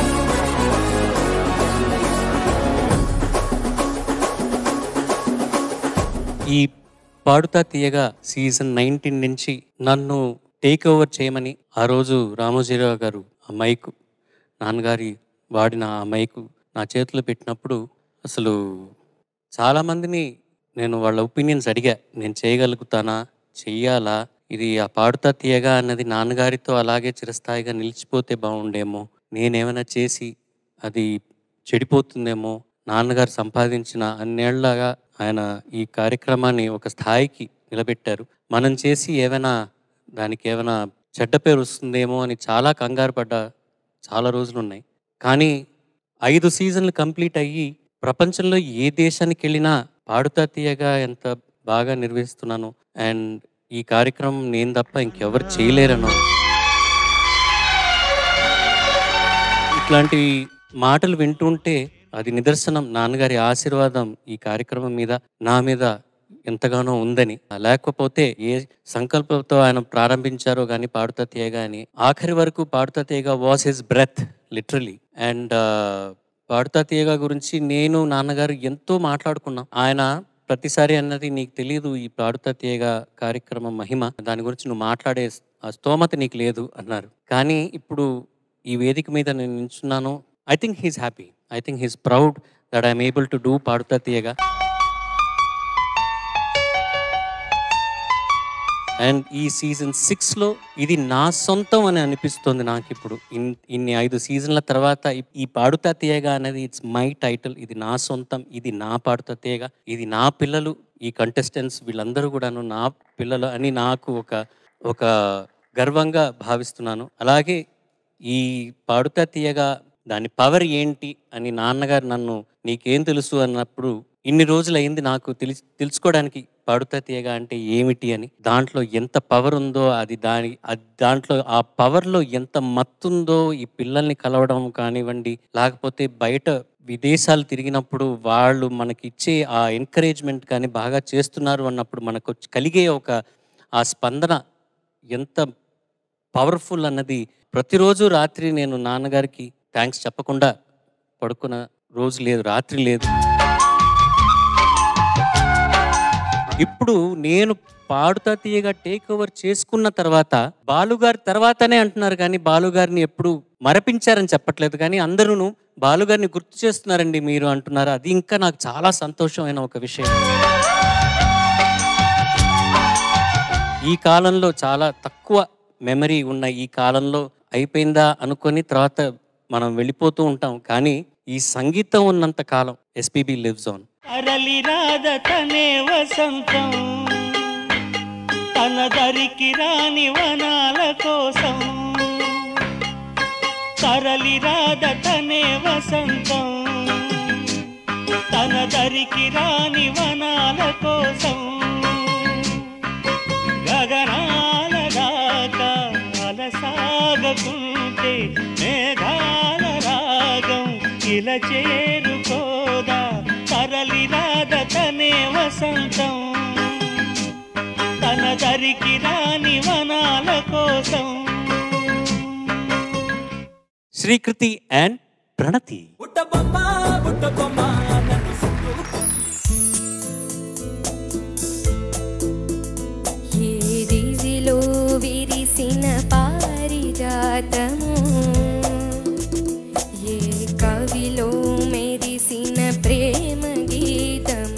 ఈ పాడుతా తీయగా సీజన్ నైన్టీన్ నుంచి నన్ను టేక్ ఓవర్ చేయమని ఆ రోజు రామోజీరావు గారు ఆ మైక్ నాన్నగారి వాడిన ఆ మైకు నా చేతిలో పెట్టినప్పుడు అసలు చాలామందిని నేను వాళ్ళ ఒపీనియన్స్ అడిగా నేను చేయగలుగుతానా చెయ్యాలా ఇది ఆ పాడుతా తీయగా అన్నది నాన్నగారితో అలాగే చిరస్థాయిగా నిలిచిపోతే బాగుండేమో నేనేమైనా చేసి అది చెడిపోతుందేమో నాన్నగారు సంపాదించిన అన్నేళ్లగా ఆయన ఈ కార్యక్రమాన్ని ఒక స్థాయికి నిలబెట్టారు మనం చేసి ఏమైనా దానికి ఏమైనా చెడ్డ పేరు వస్తుందేమో అని చాలా కంగారు పడ్డ చాలా రోజులు ఉన్నాయి కానీ ఐదు సీజన్లు కంప్లీట్ అయ్యి ప్రపంచంలో ఏ దేశానికి వెళ్ళినా పాడుతా తీయగా ఎంత బాగా నిర్వహిస్తున్నాను అండ్ ఈ కార్యక్రమం నేను తప్ప ఇంకెవరు చేయలేరనో ఇట్లాంటి మాటలు వింటుంటే అది నిదర్శనం నాన్నగారి ఆశీర్వాదం ఈ కార్యక్రమం మీద నా మీద ఎంతగానో ఉందని లేకపోతే ఏ సంకల్పంతో ఆయన ప్రారంభించారో కానీ పాడుతా తీయగా అని ఆఖరి వరకు Padutha Theeyaga was his breath literally and Padutha Theeyaga గురించి నేను నాన్నగారు ఎంతో మాట్లాడుకున్నాం ఆయన ప్రతిసారి అన్నది నీకు తెలియదు ఈ పాడుతా తీయగా కార్యక్రమం మహిమ దాని గురించి నువ్వు మాట్లాడే ఆ స్తోమత నీకు లేదు అన్నారు కానీ ఇప్పుడు ఈ వేదిక మీద నేను నించున్నాను I think he's happy I think he's proud that I'm able to do Padutha Theeyaga and ఈ సీజన్ సిక్స్లో ఇది నా సొంతం అని అనిపిస్తుంది నాకు ఇప్పుడు ఇన్ ఇన్ని ఐదు సీజన్ల తర్వాత ఈ- ఈ పాడుతా తీయగా అనేది ఇట్స్ మై టైటిల్ ఇది నా సొంతం ఇది నా పాడుతా తీయగా ఇది నా పిల్లలు ఈ కంటెస్టెంట్స్ వీళ్ళందరూ కూడాను నా పిల్లలు అని నాకు ఒక ఒక గర్వంగా భావిస్తున్నాను అలాగే ఈ పాడుతా తీయగా దాని పవర్ ఏంటి అని నాన్నగారు నన్ను నీకేం తెలుసు అన్నప్పుడు ఇన్ని రోజులు అయింది నాకు తెలిసి తెలుసుకోవడానికి పాడుతా తీయగా అంటే ఏమిటి అని దాంట్లో ఎంత పవర్ ఉందో అది దాని అది దాంట్లో ఆ పవర్లో ఎంత మత్తుందో ఈ పిల్లల్ని కలవడం కానివ్వండి లేకపోతే బయట విదేశాలు తిరిగినప్పుడు వాళ్ళు మనకి ఇచ్చే ఆ ఎంకరేజ్మెంట్ కానీ బాగా చేస్తున్నారు అన్నప్పుడు మనకు వచ్చి కలిగే ఒక ఆ స్పందన ఎంత పవర్ఫుల్ అన్నది ప్రతిరోజు రాత్రి నేను నాన్నగారికి థ్యాంక్స్ చెప్పకుండా పడుకున్న రోజు లేదు రాత్రి లేదు ఇప్పుడు నేను పాడుతా తీయగా టేక్ ఓవర్ చేసుకున్న తర్వాత బాలుగారి తర్వాతనే అంటున్నారు కానీ బాలుగారిని ఎప్పుడు మరపించారని చెప్పట్లేదు కానీ అందరూ బాలుగారిని గుర్తు చేస్తున్నారండి మీరు అంటున్నారు అది ఇంకా నాకు చాలా సంతోషమైన ఒక విషయం ఈ కాలంలో చాలా తక్కువ మెమరీ ఉన్న ఈ కాలంలో అయిపోయిందా అనుకొని తర్వాత మనం వెళ్ళిపోతూ ఉంటాం కానీ ఈ సంగీతం ఉన్నంత కాలం ఎస్పీబీ లివ్స్ ఆన్ అరలి రాద తనే వసంతం తన దరికి రాని వనాల కోసం తరలి రాదతనే వసంతం తన దరికి రాని వనాల కోసం గగనాల దాకా అలసాగకుంటే మేఘాల రాగం ఇలా చేరుకోదా తరలి రాదతనే వసంతం తన దరికి రాని వనాల కోసం శ్రీకృతి అండ్ ప్రణతి ఏ దివిలో విరిసిన పారిజాతము ఏ కవిలో మెరిసిన ప్రేమ గీతము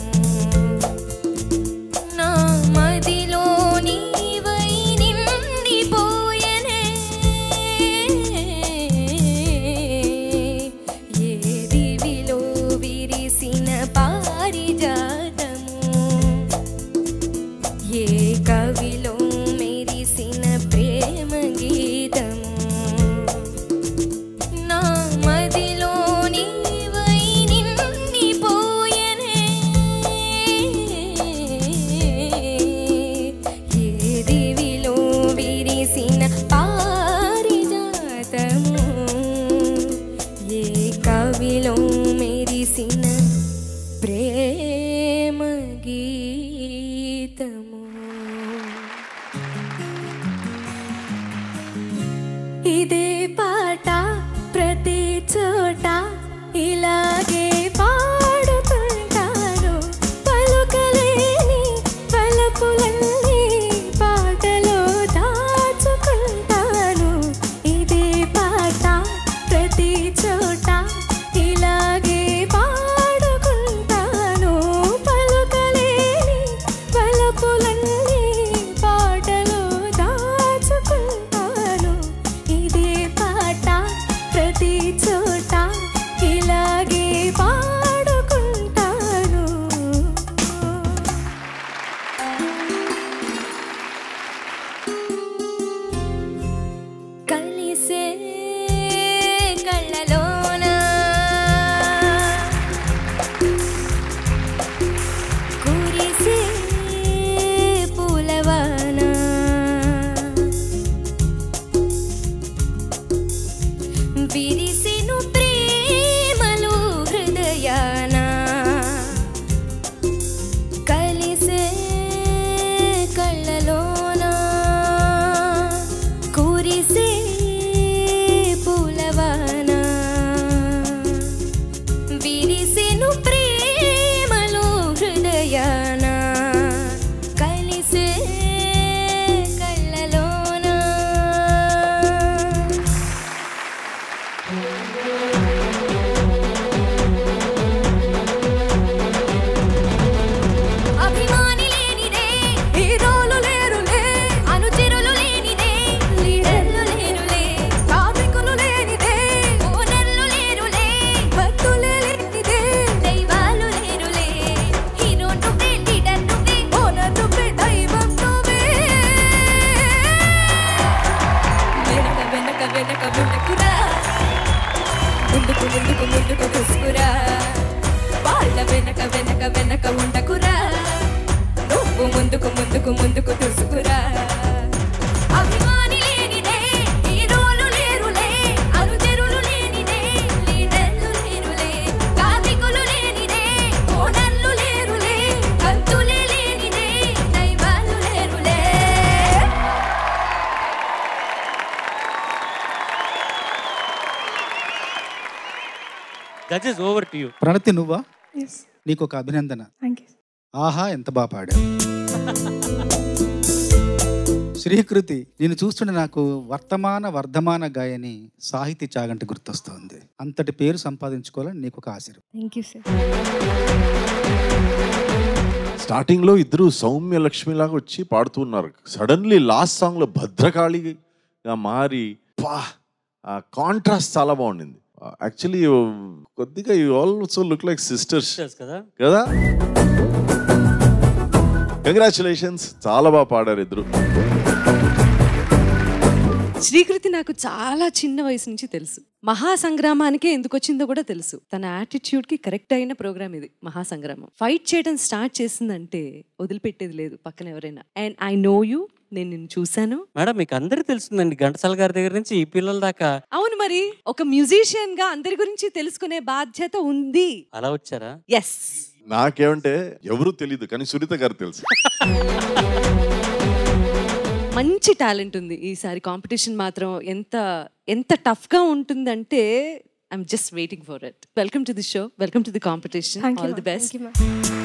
నా మదిలో నీవై నిండిపోయనే ఏ దివిలో విరిసిన పారిజాతము ఏ కవిలో మెరిసిన ప్రేమ గీతము నా మదిలో నీవై నిండిపోయనే ఏ దివిలో విరిసిన పారిజాతము ఏ కవిలో మెరిసిన ప్రేమ గీతము ఇదే పాట ప్రతి చోట ఇలాగే పాడుతుంటాను పలుకలేని పలుపులన్నీ పాటలో దాచుకుంటాను ఇదే పాట ప్రతి చోట ఇలాగే పాడుకుంటాను పలుకలేని పలుపులన్నీ పాటలో దాచుకుంటాను ఇదే పాట ప్రతి చోట ఇలాగే పాడుకుంటాను కలిసే కళ్ళలోన కురిసే పూలవాన విరిసెను ప్రేమలు హృదయాన కలిసే కళ్ళలోన కురిసే పూలవాన విరిసెను ప్రేమలు హృదయాన కలిసే కళ్ళలోన అభిమాని లేనిదే హీరోలు లేరులే అనుచరులు లేనిదే లీడర్లు లేరులే కామికులు లేనిదే ఓనర్లు లేరులే భక్తులే లేనిదే దైవాలు లేరులే హీరో నువ్వే లీడర్ నువ్వే ఓనర్ నువ్వే దైవం నువ్వే వెనక వెనక వెనక ముందుకురా ముందుకు ముందుకు ముందుకు దూసుకురా వాళ్ళ వెనక వెనక వెనక ఉండకురా నువ్వు ముందుకు ముందుకు ముందుకు దూసుకురా అభిమాని లేనిదే హీరోలు లేరులే అనుచరులు లేనిదే లీడర్లు లేరులే కార్మికులు లేనిదే ఓనర్లు లేరులే భక్తులే లేనిదే దైవాలు లేరులే that is over to you Pranathi నువ్వా Yes. నీకు ఒక అభినందన Thank you. ఆహా ఎంత బాగా పాడావు శ్రీకృతి నేను చూస్తుంటే నాకు వర్తమాన వర్ధమాన గాయని సాహితీ చాగంటి గుర్తొస్తోంది అంతటి పేరు సంపాదించుకోవాలని నీకు ఒక ఆశ థ్యాంక్ యూ సార్ స్టార్టింగ్లో ఇద్దరు సౌమ్య లక్ష్మిలాగా వచ్చి పాడుతున్నారు సడన్లీ లాస్ట్ సాంగ్లో భద్రకాళిగా మారి పా ఆ కాంట్రాస్ట్ చాలా బాగుండింది యాక్చువల్లీ కొద్దిగా you also look like sisters కదా కదా కంగ్రాచులేషన్స్ చాలా బాగా పాడారు ఇద్దరు శ్రీకృతి నాకు చాలా చిన్న వయసు నుంచి తెలుసు మహాసంగ్రామానికే ఎందుకు వచ్చిందో కూడా తెలుసు తన యాటిట్యూడ్కి కరెక్ట్ అయిన ప్రోగ్రామ్ ఇది మహాసంగ్రామం ఫైట్ చేయడం స్టార్ట్ చేసిందంటే వదిలిపెట్టేది లేదు పక్కన ఎవరైనా అండ్ ఐ నో యూ నేను నిన్ను చూశాను మేడం మీకు అందరికీ తెలుస్తుందండి ఘంటసాల గారి దగ్గర నుంచి ఈ పిల్లల దాకా అవును మరి ఒక మ్యూజిషియన్ గా అందరి గురించి తెలుసుకునే బాధ్యత ఉంది అలా వచ్చారా ఎస్ నాకేమంటే ఎవరు తెలియదు కానీ సునీత గారు తెలుసు మంచి టాలెంట్ ఉంది ఈసారి కాంపిటీషన్ మాత్రం ఎంత ఎంత టఫ్ గా ఉంటుందంటే I'm just waiting for it welcome to the show welcome to the competition Thank you, all the ma'am. Best Thank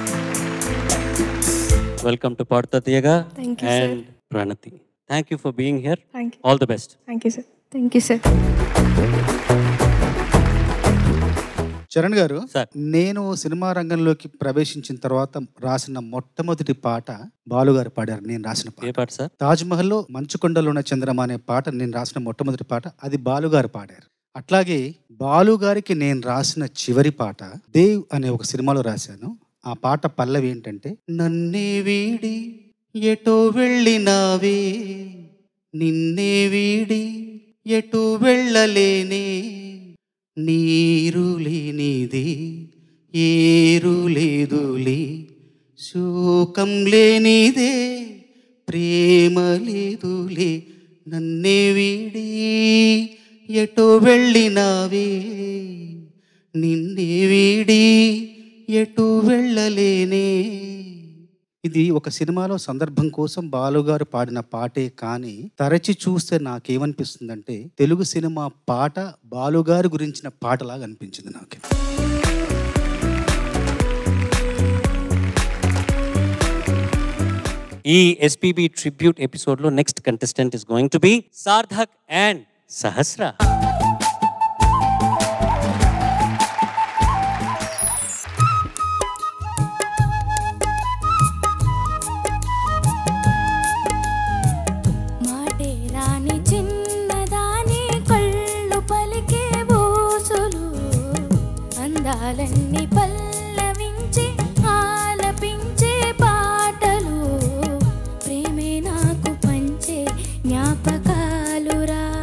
welcome to Padutha Theeyaga Thank you, sir. And Pranathi thank you for being here Thank you. All the best thank you sir thank you sir Charan గారు నేను cinema రంగంలోకి ప్రవేశించిన తర్వాత రాసిన మొట్టమొదటి పాట బాలుగారు పాడారు నేను రాసిన పాట ఏ పాట సార్ తాజ్ మహల్లో మంచుకొండలోన చంద్రమ అనే పాట నేను రాసిన మొట్టమొదటి పాట అది బాలుగారు పాడారు అట్లాగే బాలుగారికి నేను రాసిన చివరి పాట దేవ్ అనే ఒక సినిమాలో రాశాను ఆ పాట పల్లవి ఏంటంటే నన్నే వీడి ఎటో వెళ్ళినావే నిన్నే వీడి ఎటు వెళ్ళలేనే నీరు లేనిది ఏరు లేదులే శోకం లేనిదే ప్రేమ లేదులే నన్నే వీడి ఎటో వెళ్ళినావే నిన్నే వీడి ఎటు వెళ్ళలేనే ఇది ఒక సినిమాలో సందర్భం కోసం బాలుగారు పాడిన పాటే కానీ తరచి చూస్తే నాకేమనిపిస్తుందంటే తెలుగు సినిమా పాట బాలుగారు గురించిన పాటలాగా అనిపించింది నాకు ఈ ఎస్పీబీ ట్రిబ్యూట్ ఎపిసోడ్ లో next contestant is going to be Sarthak and Sahasra మాటే రాని చిన్నదాని కళ్ళు పలికే బోసులు అందాలన్నీ పల్లవించి ఆలపించే పాటలు ప్రేమే నాకు పంచే జ్ఞాపకాలురా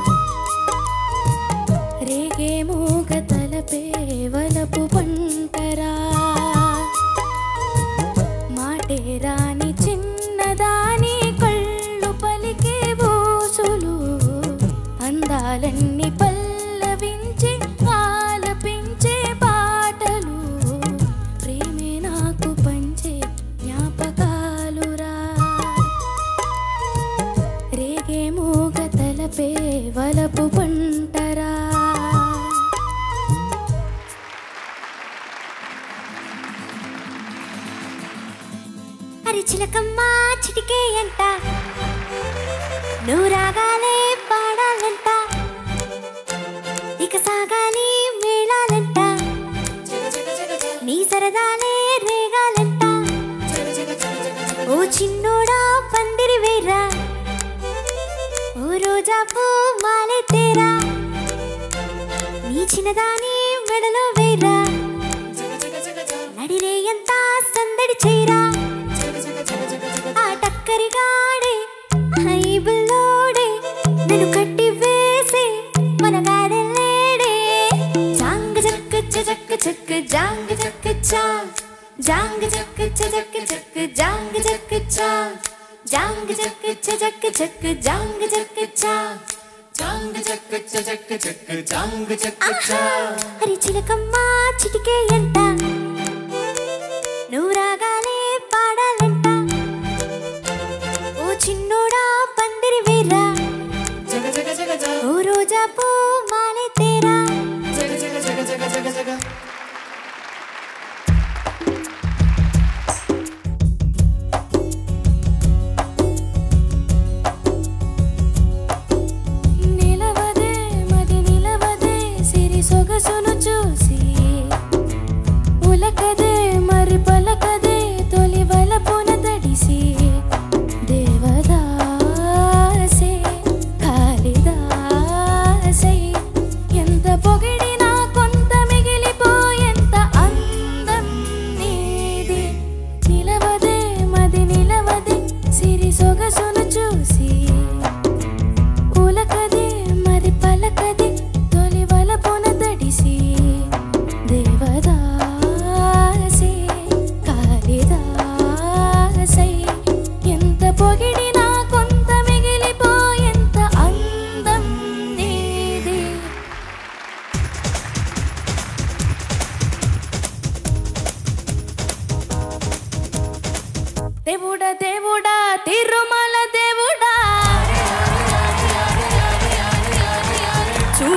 రేగే మూగ తలపే వలపు పంటరా మాటే రాని చిన్నదాని కళ్ళు పలికే బోసులు అందాలన్నీ పల్లవించి ఆలపించే పాటలు ప్రేమే నాకు పంచే జ్ఞాపకాలురా రేగే మూగ తలపే వలపు పంటరా అరి చిలకమ్మ చిటికే అంట నువ్వు రాగాలే పాడాలంట ఇక సాగాలి మేళాలంట నీ సరదాలే రేగాలంట ఓ చిన్నోడా పందిరి వేరా ఓ రోజా పూ మాలే తేరా నీ చిన్నదాని మెడలో వేరా నడిరే ఎంత సందడి చేరా ఆ టక్కరిగాడే హైబుల్లోడే నన్ను కట్టి వేసి మన గాడలేడే జాంగ జక్క చక్క చక్క జాంగ జక్క చా జాంగ జక్క చక్క చక్క జాంగ జక్క చా జాంగ జక్క చక్క చక్క జాంగ జక్క చా జాంగ జక్క చక్క చక్క జాంగ జక్క చా హరి చిలకమ్మ చిటికే ఎంట నువ్వు రాగానే పాడాలంట ఓ చిన్నోడా పందిరి వేరా ఓ రోజా పూ మాలే తేరా నిలవదే మది నిలవదే సిరి సొగసును చూసి ఉలకదే మరి పలకదే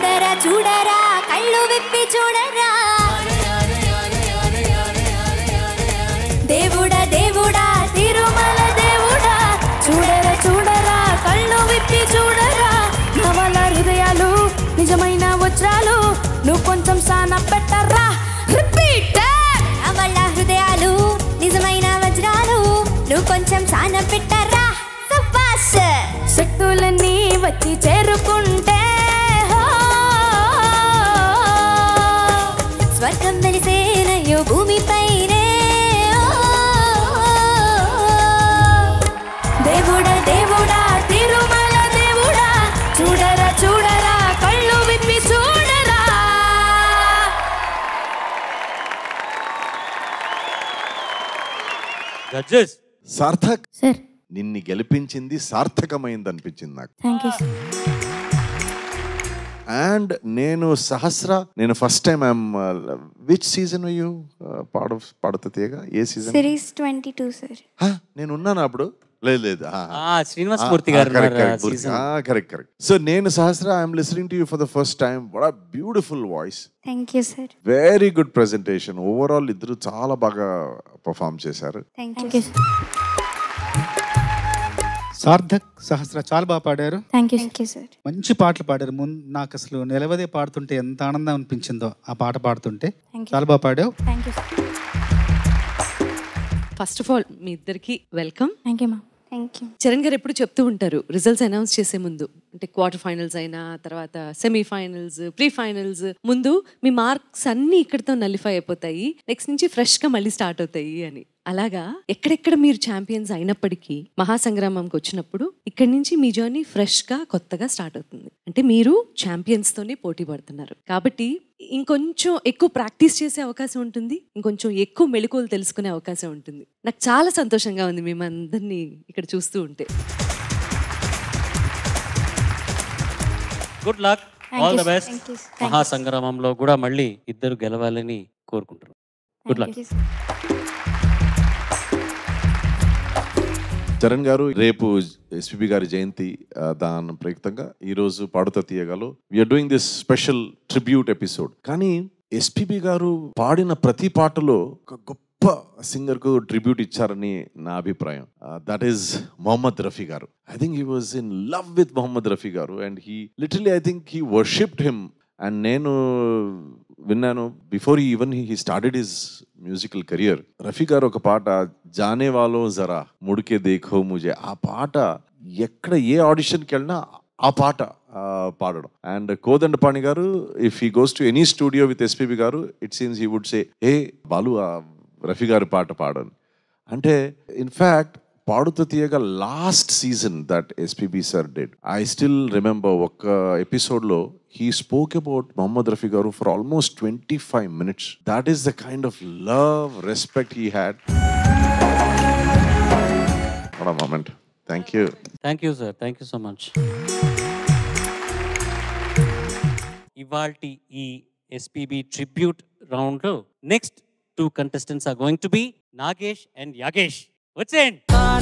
చూడరా చూడరా కళ్ళు విప్పి చూడరా దేవుడా దేవుడా తిరుమల దేవుడా చూడరా చూడరా కళ్ళు విప్పి చూడరా నవల హృదయాలు నిజమైన వజ్రాలు నువ్వు కొంచెం సాన పెట్టరా రిపీట్ నవల హృదయాలు నిజమైన వజ్రాలు నువ్వు కొంచెం సాన పెట్టరా సబ్బాస్ శక్తులన్నీ వచ్చి చేరుకుంటే హో, స్వర్గం వెలిసేనయ్యో భూమిపైనే ఓ, దేవుడా దేవుడా తిరుమల దేవుడా చూడరా చూడరా కళ్ళు విప్పి చూడరా జడ్జెస్ సార్థక్ సార్ నిన్ను గెలిపించింది సార్థకమైంది అనిపించింది నాకు థ్యాంక్ యూ అండ్ నేను సహస్ర నేను first time I'm which season you పాడ పాడుతా తీయగా ఏ season series twenty two sir నేను ఉన్నాను అప్పుడు లేదు లేదు ఆ, శ్రీనివాసమూర్తి గారు ఉన్నారు ఆ season. కరెక్ట్ కరెక్ట్ సో నేను Sahasra I'm listening to you for the first time what beautiful voice thank you sir very good presentation overall ఇద్దరు చాలా బాగా పర్ఫామ్ చేశారు థ్యాంక్ యూ సార్థక్ సహస్ర చాలా బాగా పాడారు thank you thank you sir మంచి పాటలు పాడారు ముందు నాకు అసలు నిలవదే పాడుతుంటే ఎంత ఆనందం అనిపించిందో ఆ పాట పాడుతుంటే Thank you. చాలా బాగా పాడావు thank you first of all మీ ఇద్దరికి welcome thank you ma'am thank you Charan గారు ఎప్పుడు చెప్తూ ఉంటారు రిజల్ట్స్ అనౌన్స్ చేసే ముందు అంటే క్వార్టర్ ఫైనల్స్ అయినా తర్వాత సెమీ ఫైనల్స్ ప్రీ ఫైనల్స్ ముందు మీ మార్క్స్ అన్ని ఇక్కడితో నల్లిఫై అయిపోతాయి నెక్స్ట్ నుంచి ఫ్రెష్ గా మళ్ళీ స్టార్ట్ అవుతాయి అని అలాగా ఎక్కడెక్కడ మీరు ఛాంపియన్స్ అయినప్పటికీ మహాసంగ్రామంకి వచ్చినప్పుడు ఇక్కడి నుంచి మీ జర్నీ ఫ్రెష్ గా కొత్తగా స్టార్ట్ అవుతుంది అంటే మీరు ఛాంపియన్స్ తోనే పోటీ పడుతున్నారు కాబట్టి ఇంకొంచెం ఎక్కువ ప్రాక్టీస్ చేసే అవకాశం ఉంటుంది ఇంకొంచెం ఎక్కువ మెళుకువలు తెలుసుకునే అవకాశం ఉంటుంది నాకు చాలా సంతోషంగా ఉంది మేమందరినీ ఇక్కడ చూస్తూ ఉంటే good luck Thank all you, the best thank you, thank you. మహాసంగ్రామంలో కూడా మళ్ళీ ఇద్దరు గెలవాలని కోరుకుంటున్నాం గుడ్ లక్ చరణ్ గారు రేపు ఎస్పీబీ గారి జయంతి ఆ, దాని ప్రయుక్తంగా ఈ రోజు పాడుతా తీయగలు we are doing this special tribute episode కానీ ఎస్పీబీ గారు పాడిన ప్రతి పాటలో ఒక గొప్ప సింగర్ కు ట్రిబ్యూట్ ఇచ్చారని నా అభిప్రాయం దట్ ఈస్ మొహమ్మద్ రఫీ గారు I think he was in love with Mohammed Rafi గారు and he literally I think he worshipped him and నేను విన్నాను before even he started his musical career Rafi గారు ఒక పాట జానే వాలో జరా ముడికే దేఖో ముజే ఆ పాట ఎక్కడ ఏ ఆడిషన్కి వెళ్ళినా ఆ పాట ఆ, పాడడం అండ్ కోదండపాణి గారు if he goes to any studio with SPB గారు it seems he would say ఏ బాలు ఆ రఫీ గారి పాట పాడని అంటే in fact Padutha Theeyaga last season that SPB sir did I still remember ఒక్క ఎపిసోడ్లో he spoke about Mohammed Rafi గారు for almost twenty five minutes that is the kind of love respect he had moment thank you thank you sir thank you so much ఇవాల్టి ఈ SPB tribute రౌండ్లో next two contestants are going to be Nagesh and Yagesh వచ్చేయండి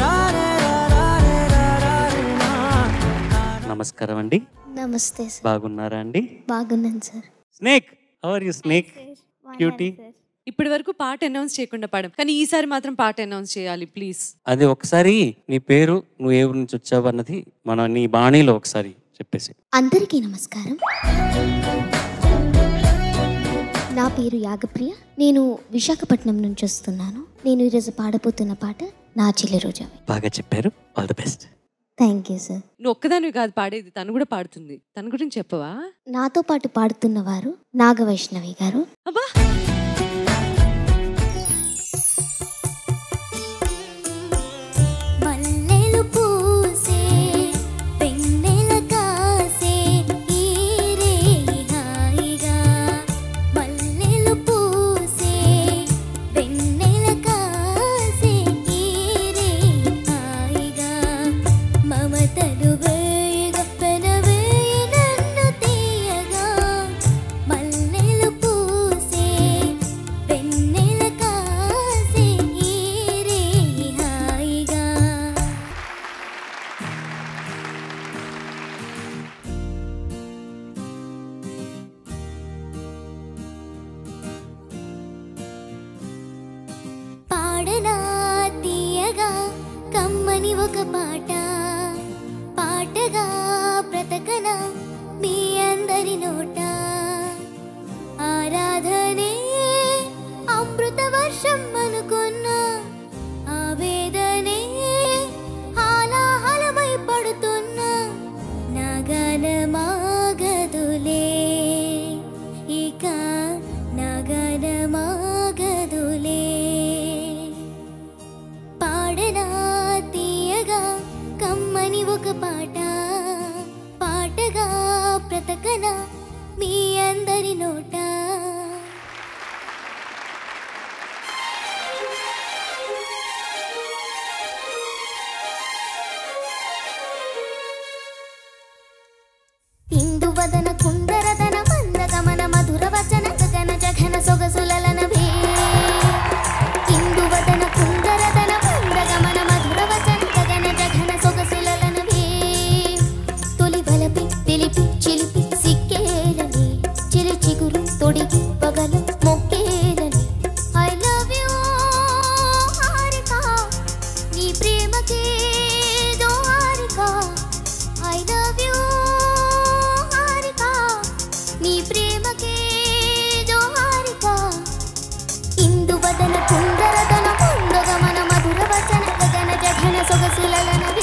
నమస్కారం అండి నమస్తే sir బాగున్నారా అండి బాగున్నాను సార్ స్నేక్ హవర్ యూ స్నేక్ క్యూటీ ఇప్పటి వరకు పాట అనౌన్స్ చేయకుండా పాడాం కానీ ఈసారి మాత్రం పాట అనౌన్స్ చేయాలి ప్లీజ్ అది ఒకసారి నీ పేరు నువ్వు ఏ ఊరు నుంచి వచ్చావు అన్నది మన నీ బాణీలో ఒకసారి చెప్పేసి అందరికీ నమస్కారం నా పేరు యాగప్రియ నేను విశాఖపట్నం నుంచి వస్తున్నాను నేను ఈరోజు పాడబోతున్న పాట నా చెల్లి రోజా బాగా చెప్పారు all the best thank you sir నువ్వు ఒక్కదానివి కాదు పాడేది తను కూడా పాడుతుంది తన గురించి చెప్పవా నాతో పాటు పాడుతున్న వారు నాగవైష్ణవి గారు అబ్బా మల్లెలు పూసే పెన్నెల కాసే ఈరే హాయిగా మల్లెలు పూసే పెన్నెల కాసే ఈరే హాయిగా మమతలు వేయగా పెనవేయి నన్ను తీయగా మల్లెలు పూసే కమ్మని ఒక పాట పాటగా బ్రతకన మీ అందరి నోట ఆరాధనే అమృత వర్షం అనుకున్నా ఆవేదనే హాలాహలమై పడుతున్నా నగనమాగదులే ఇక నగనమాగదులే పాడనా తీయగా కమ్మని ఒక పాట పాటగా బ్రతకన మీ అందరి నోట ఇందువదన కుందరదన మందగమన మధుర వచన గగన జఘన సొగసులలనవే ఇందువదన కుందరదన మందగమన మధుర వచన గగన జఘన సొగసులలనవే తొలి బలపి తెలిపి చిలిపి సిక్కేలని చిలి చిగురు తొడిగి పగల మొక్కేలని ఐ లవ్ యూ హారిక నీ ప్రేమకే దోహారిక ఐ లవ్ యూ హారిక నీ ప్రేమకే జోహారిక ఇందు బదన కుందరదన ముందగమన మధుర వచన గగన జఘన సొగసులలనవే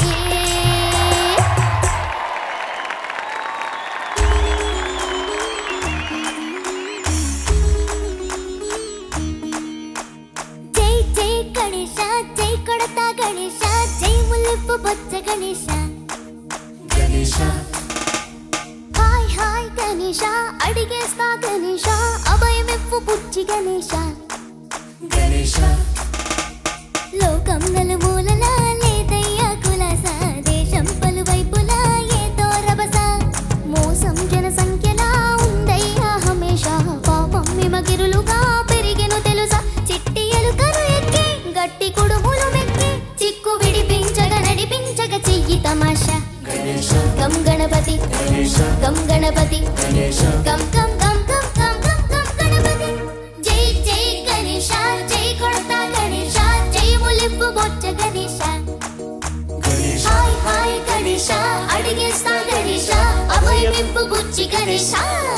జై జై గణేశ జై కొడతా గణేశ జై ముల్లిప్పు బొచ్చ గణేశ గణేశ హాయ్ హాయ్ గణేశ అడిగేస్తా గణేశ అభయమిప్పు బుచ్చి గణేశ గణేశ లోకం నలుమూలలా లేదయ్యా కులాస దేశం పలువైపులా ఏదో రభస మోసం జన సంఖ్యలా ఉందయ్యా హమేష పాపం మిమగిరులుగా పెరిగెను తెలుసా చిట్టి ఎలుకను ఎక్కి గట్టి కుడుములు మెక్కి చిక్కు విడిపించగ నడిపించగ చెయ్యి తమాషా గం గణపతి గం గణపతి గం గం గం గం గం గం గం గణపతి జై జై గణేశ జై కొడతా గణేశ జై ములింపు బొచ్చ గణేశ హాయ్ హాయ్ గణేశ అడిగేస్తా గణేశ అభయమింపు బుచ్చి గణేశ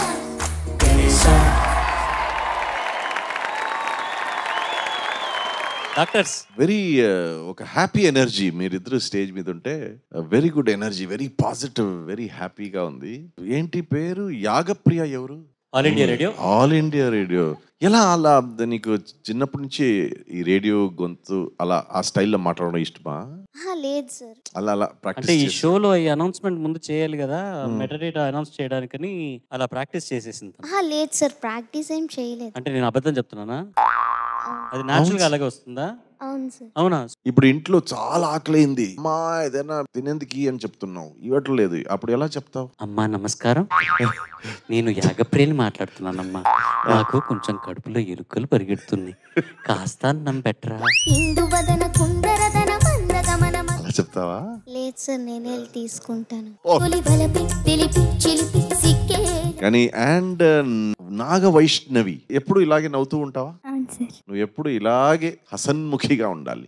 డాక్టర్స్ వెరీ ఒక హ్యాపీ ఎనర్జీ మీరిద్దరు స్టేజ్ మీద ఉంటే very good energy very positive very హ్యాపీగా ఉంది ఏంటి పేరు యాగప్రియ ఎవరు All India Radio All India Radio ఎలా అలా నీకు చిన్నప్పటి నుంచి ఈ రేడియో గొంతు అలా ఆ స్టైల్లో మాట్లాడడం ఇష్టమా లేదు సార్ అలా అలా అంటే ప్రాక్టీస్ ఈ షోలో ఈ అనౌన్స్మెంట్ ముందు చేయాలి కదా మెటరేట్ అనౌన్స్ చేయడానికని అలా ప్రాక్టీస్ చేసేసింది తను. లేదు సార్ ప్రాక్టీస్ ఏం చేయలేదు అంటే నేను అబద్ధం చెప్తున్నానా అది న్యాచురల్ గా అలాగే వస్తుందా అవును సార్ అవునా ఇప్పుడు ఇంట్లో చాలా ఆకలింది అమ్మా ఏదైనా తినేందుకు అని చెప్తున్నావు ఇవ్వట్లేదు అప్పుడు ఎలా చెప్తావు అమ్మా నమస్కారం నేను యాగప్రియని మాట్లాడుతున్నానమ్మా నాకు కొంచెం కడుపులో ఎలుకలు పరిగెడుతుంది కాస్త అన్నం పెట్టరా ఇందువదన కుందరదన మందగమన అలా చెప్తావా లేదు సార్ నేనే వెళ్ళి తీసుకుంటాను ఓ. తొలి బలపి తెలిపి చిలిపి సిక్కే కానీ అండ్ నాగ వైష్ణవి ఎప్పుడు ఇలాగే నవ్వుతూ ఉంటావా అవును సార్ నువ్వు ఎప్పుడు ఇలాగే హసన్ముఖిగా ఉండాలి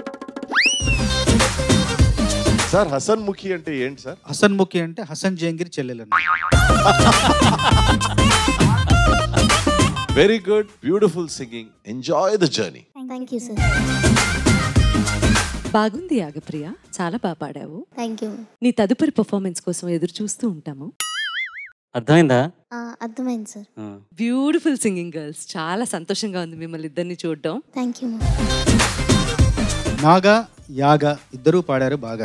సార్ హసన్ముఖి అంటే ఏంటి సార్ హసన్ ముఖి అంటే హసన్ జహంగీర్ చెల్లెలు very good beautiful singing enjoy the journey thank you sir బాగుంది యాగప్రియ చాలా బాగా పాడావు థ్యాంక్ యూ నీ తదుపరి పర్ఫార్మెన్స్ కోసం ఎదురు చూస్తూ ఉంటాము అర్థమైందా అర్థమైంది సార్ బ్యూటిఫుల్ సింగింగ్ గర్ల్స్ చాలా సంతోషంగా ఉంది మిమ్మల్ని ఇద్దరిని చూడడం థ్యాంక్ యూ నాగా యాగా ఇద్దరూ పాడారు బాగా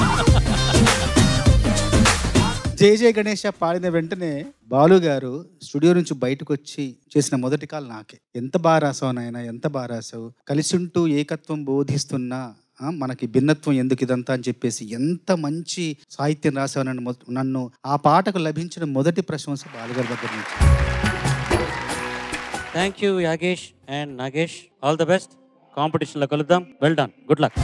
జై జయ గణేష పాడిన వెంటనే బాలు గారు స్టూడియో నుంచి బయటకు వచ్చి చేసిన మొదటి కాల్ నాకే ఎంత బాగా రాసావు నాయన ఎంత బాగా రాసావు కలిసింటూ ఏకత్వం బోధిస్తున్నా ఆ, మనకి భిన్నత్వం ఎందుకు ఇదంతా అని చెప్పేసి ఎంత మంచి సాహిత్యం రాసావు నన్ను మొ- నన్ను ఆ పాటకు లభించిన మొదటి ప్రశంస బాలుగారి దగ్గర నుంచి thank you Yagesh and Nagesh all the best కాంపిటీషన్లో కలుద్దాం well done good luck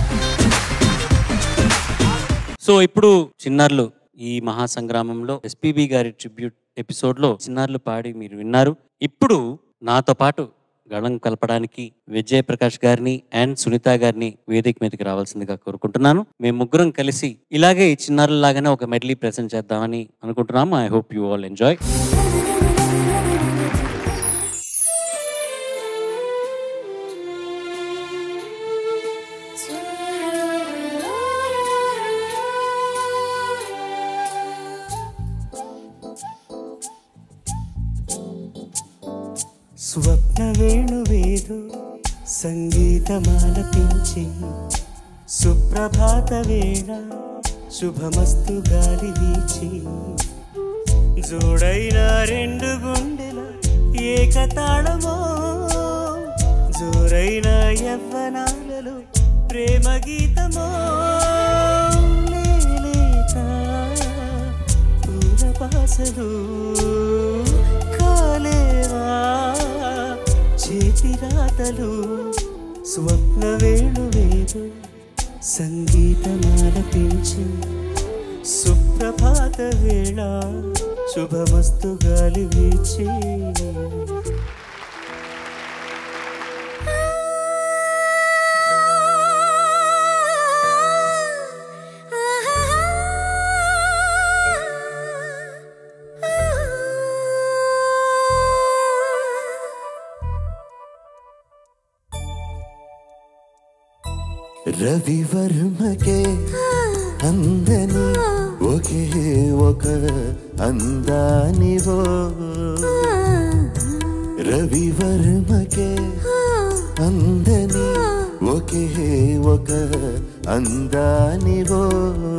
so ఇప్పుడు చిన్నారులు ఈ మహాసంగ్రామంలో ఎస్పీబి గారి ట్రిబ్యూట్ ఎపిసోడ్లో చిన్నారులు పాడి మీరు విన్నారు ఇప్పుడు నాతో పాటు గళం కలపడానికి విజయ్ ప్రకాష్ గారిని అండ్ సునీత గారిని వేదిక మీదకి రావాల్సిందిగా కోరుకుంటున్నాను మేము ముగ్గురం కలిసి ఇలాగే ఈ చిన్నారుల లాగానే ఒక మెడ్లీ ప్రెజెంట్ చేద్దామని అనుకుంటున్నాము I hope you all enjoy స్వప్న వేణువేదో సంగీతమాలపించి సుప్రభాత వేళ శుభమస్తు గాలి వీచి జోడైన రెండు గుండెల ఏకతాళమో జోరైన యవ్వనాలలో ప్రేమ గీతమో లేలేత పూల పాసలు కాలేవా చేతి రాతలు స్వప్న వేణు వేదు సంగీతమాలపించి సుప్రభాత వేళ శుభమస్తు గాలి వీచి రవివర్మకే అందని ఒకే ఒక అందానివో రవివర్మకే అందని ఒకే ఒక అందానివో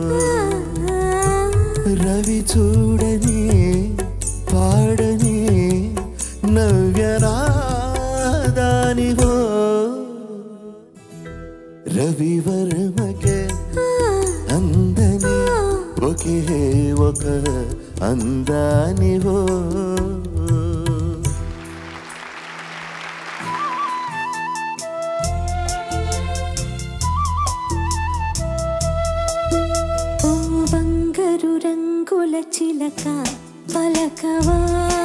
రవి చూడని పాడని నవ్యరాదానివో రవివర్మకే అందని ఒకే ఒక అందానివో ఓ బంగారు రంగుల చిలక పలకవా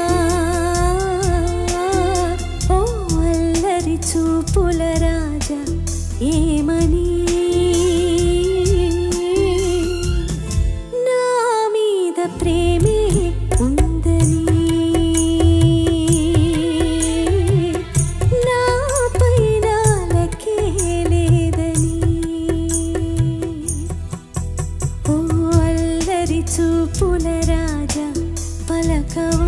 ఓ అల్లరి చూపుల రాజా ఏమని నా మీద ప్రేమే ఉందని నా పైన లకే లేదని ఓ అల్లరి చూపుల రాజా పలకవా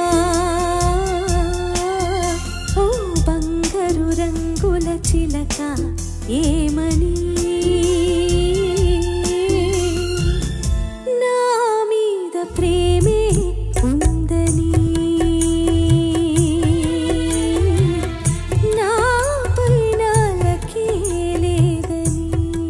ఓ బంగారు రంగుల చిలక ఏమని నా మీద ప్రేమే ఉందని నా పైన లకే లేదని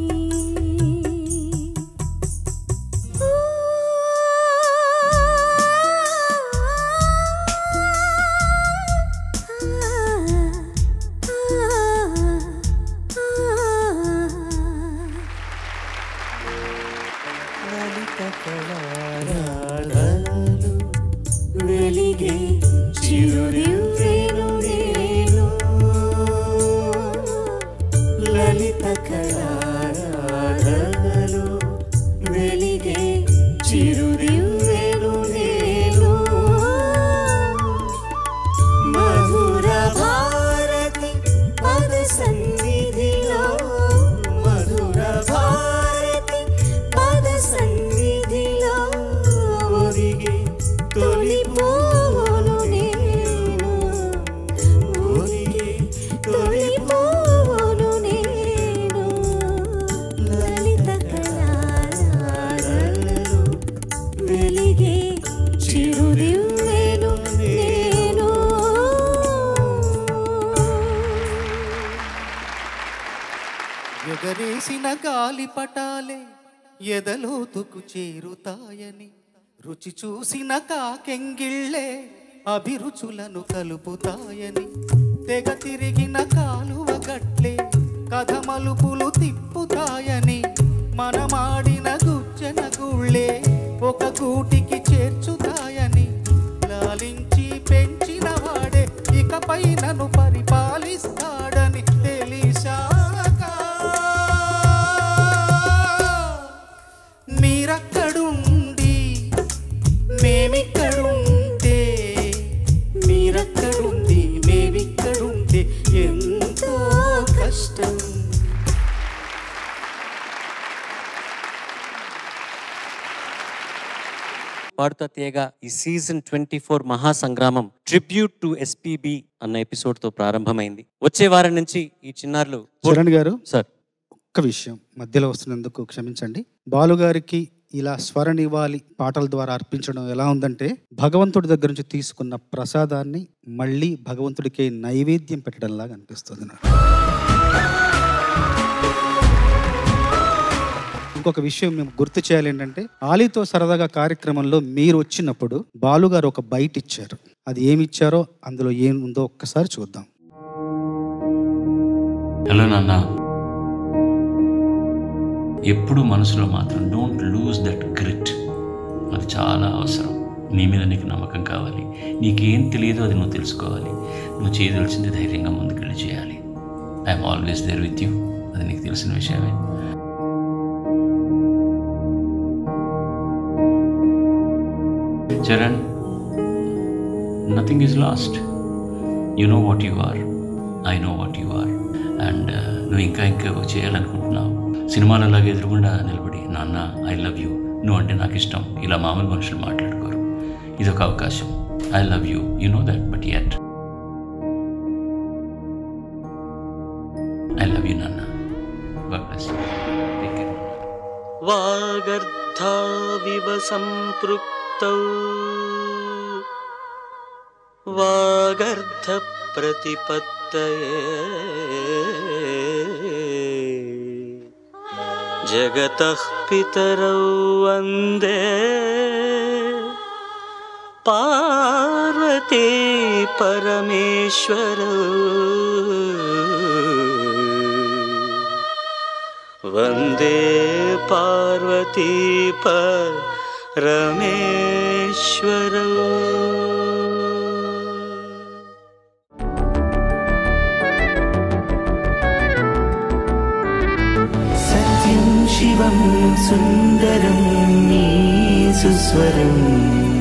వెలిగే చిరుదివ్వెను నేను లలిత కళారాధనలు వెలిగే చిరుదివ్వెను నేను మధుర భారతి పద సన్నిధిలో మధుర భారతి పద సన్నిధిలో ఒదిగే తొలి పూలు నేను ఒదిగే తొలి పూలు నేను లలిత కళారాధనలు వెలిగే చిరుదివ్వెను నేను ఎగరేసిన గాలి పటాలే ఎదలోతుకు చేరుతాయని రుచి చూసిన కాకెంగిళ్ళే అభిరుచులను కలుపుతాయని తెగ తిరిగిన కాలువ గట్లే కథ మలుపులు తిప్పుతాయని మనమాడిన గుజ్జన గుళ్ళే ఒక గూటికి చేర్చుతాయని లాలించి పెంచిన వాడే ఇకపై నన్ను పరిపాలి పాడుతా తీయగా ఈ season twenty four Mahasangramam tribute to SPB అన్న ఎపిసోడ్ తో ప్రారంభమైంది వచ్చే వారం నుంచి ఈ చిన్నారులు చరణ్ గారు సార్ ఒక్క విషయం మధ్యలో వస్తున్నందుకు క్షమించండి బాలుగారికి ఇలా స్వరనివ్వాలి పాటల ద్వారా అర్పించడం ఎలా ఉందంటే భగవంతుడి దగ్గర నుంచి తీసుకున్న ప్రసాదాన్ని మళ్ళీ భగవంతుడికి నైవేద్యం పెట్టడంలాగా అనిపిస్తుంది నాకు ఇంకొక విషయం మేము గుర్తు చేయాలి ఏంటంటే ఆలీతో సరదాగా కార్యక్రమంలో మీరు వచ్చినప్పుడు బాలుగారు ఒక బైట్ ఇచ్చారు అది ఏమి ఇచ్చారో అందులో ఏం ఉందో ఒక్కసారి చూద్దాం హలో నాన్న ఎప్పుడు మనసులో మాత్రం డోంట్ లూజ్ దట్ గ్రిట్ అది చాలా అవసరం నీ మీద నీకు నమ్మకం కావాలి నీకేం తెలియదో అది నువ్వు తెలుసుకోవాలి నువ్వు చేయదలిసింది ధైర్యంగా ముందుకెళ్ళి చేయాలి I'm always there with you అది నీకు తెలిసిన విషయమే Charan nothing is lost you know what you are I know what you are and నువ్వు ఇంకా ఇంకా చేయాలనుకుంటున్నావు సినిమాలలాగా ఎదురుగుండా నిలబడి నాన్న ఐ లవ్ యూ నువ్వు అంటే నాకు ఇష్టం ఇలా మామూలు మనుషులు మాట్లాడుకోరు ఇదొక అవకాశం I love you you know that but yet I love you నాన్న గాడ్ బ్లెస్ టేక్ కేర్ వాగర్ధావివ సంపృక్తౌ వాగర్ధ ప్రతిపత్తయే జగతః పితరౌ వందే పార్వతీ పరమేశ్వరౌ వందే పార్వతీ పరమేశ్వరౌ సత్యం శివం సుందరం నీ సుస్వరం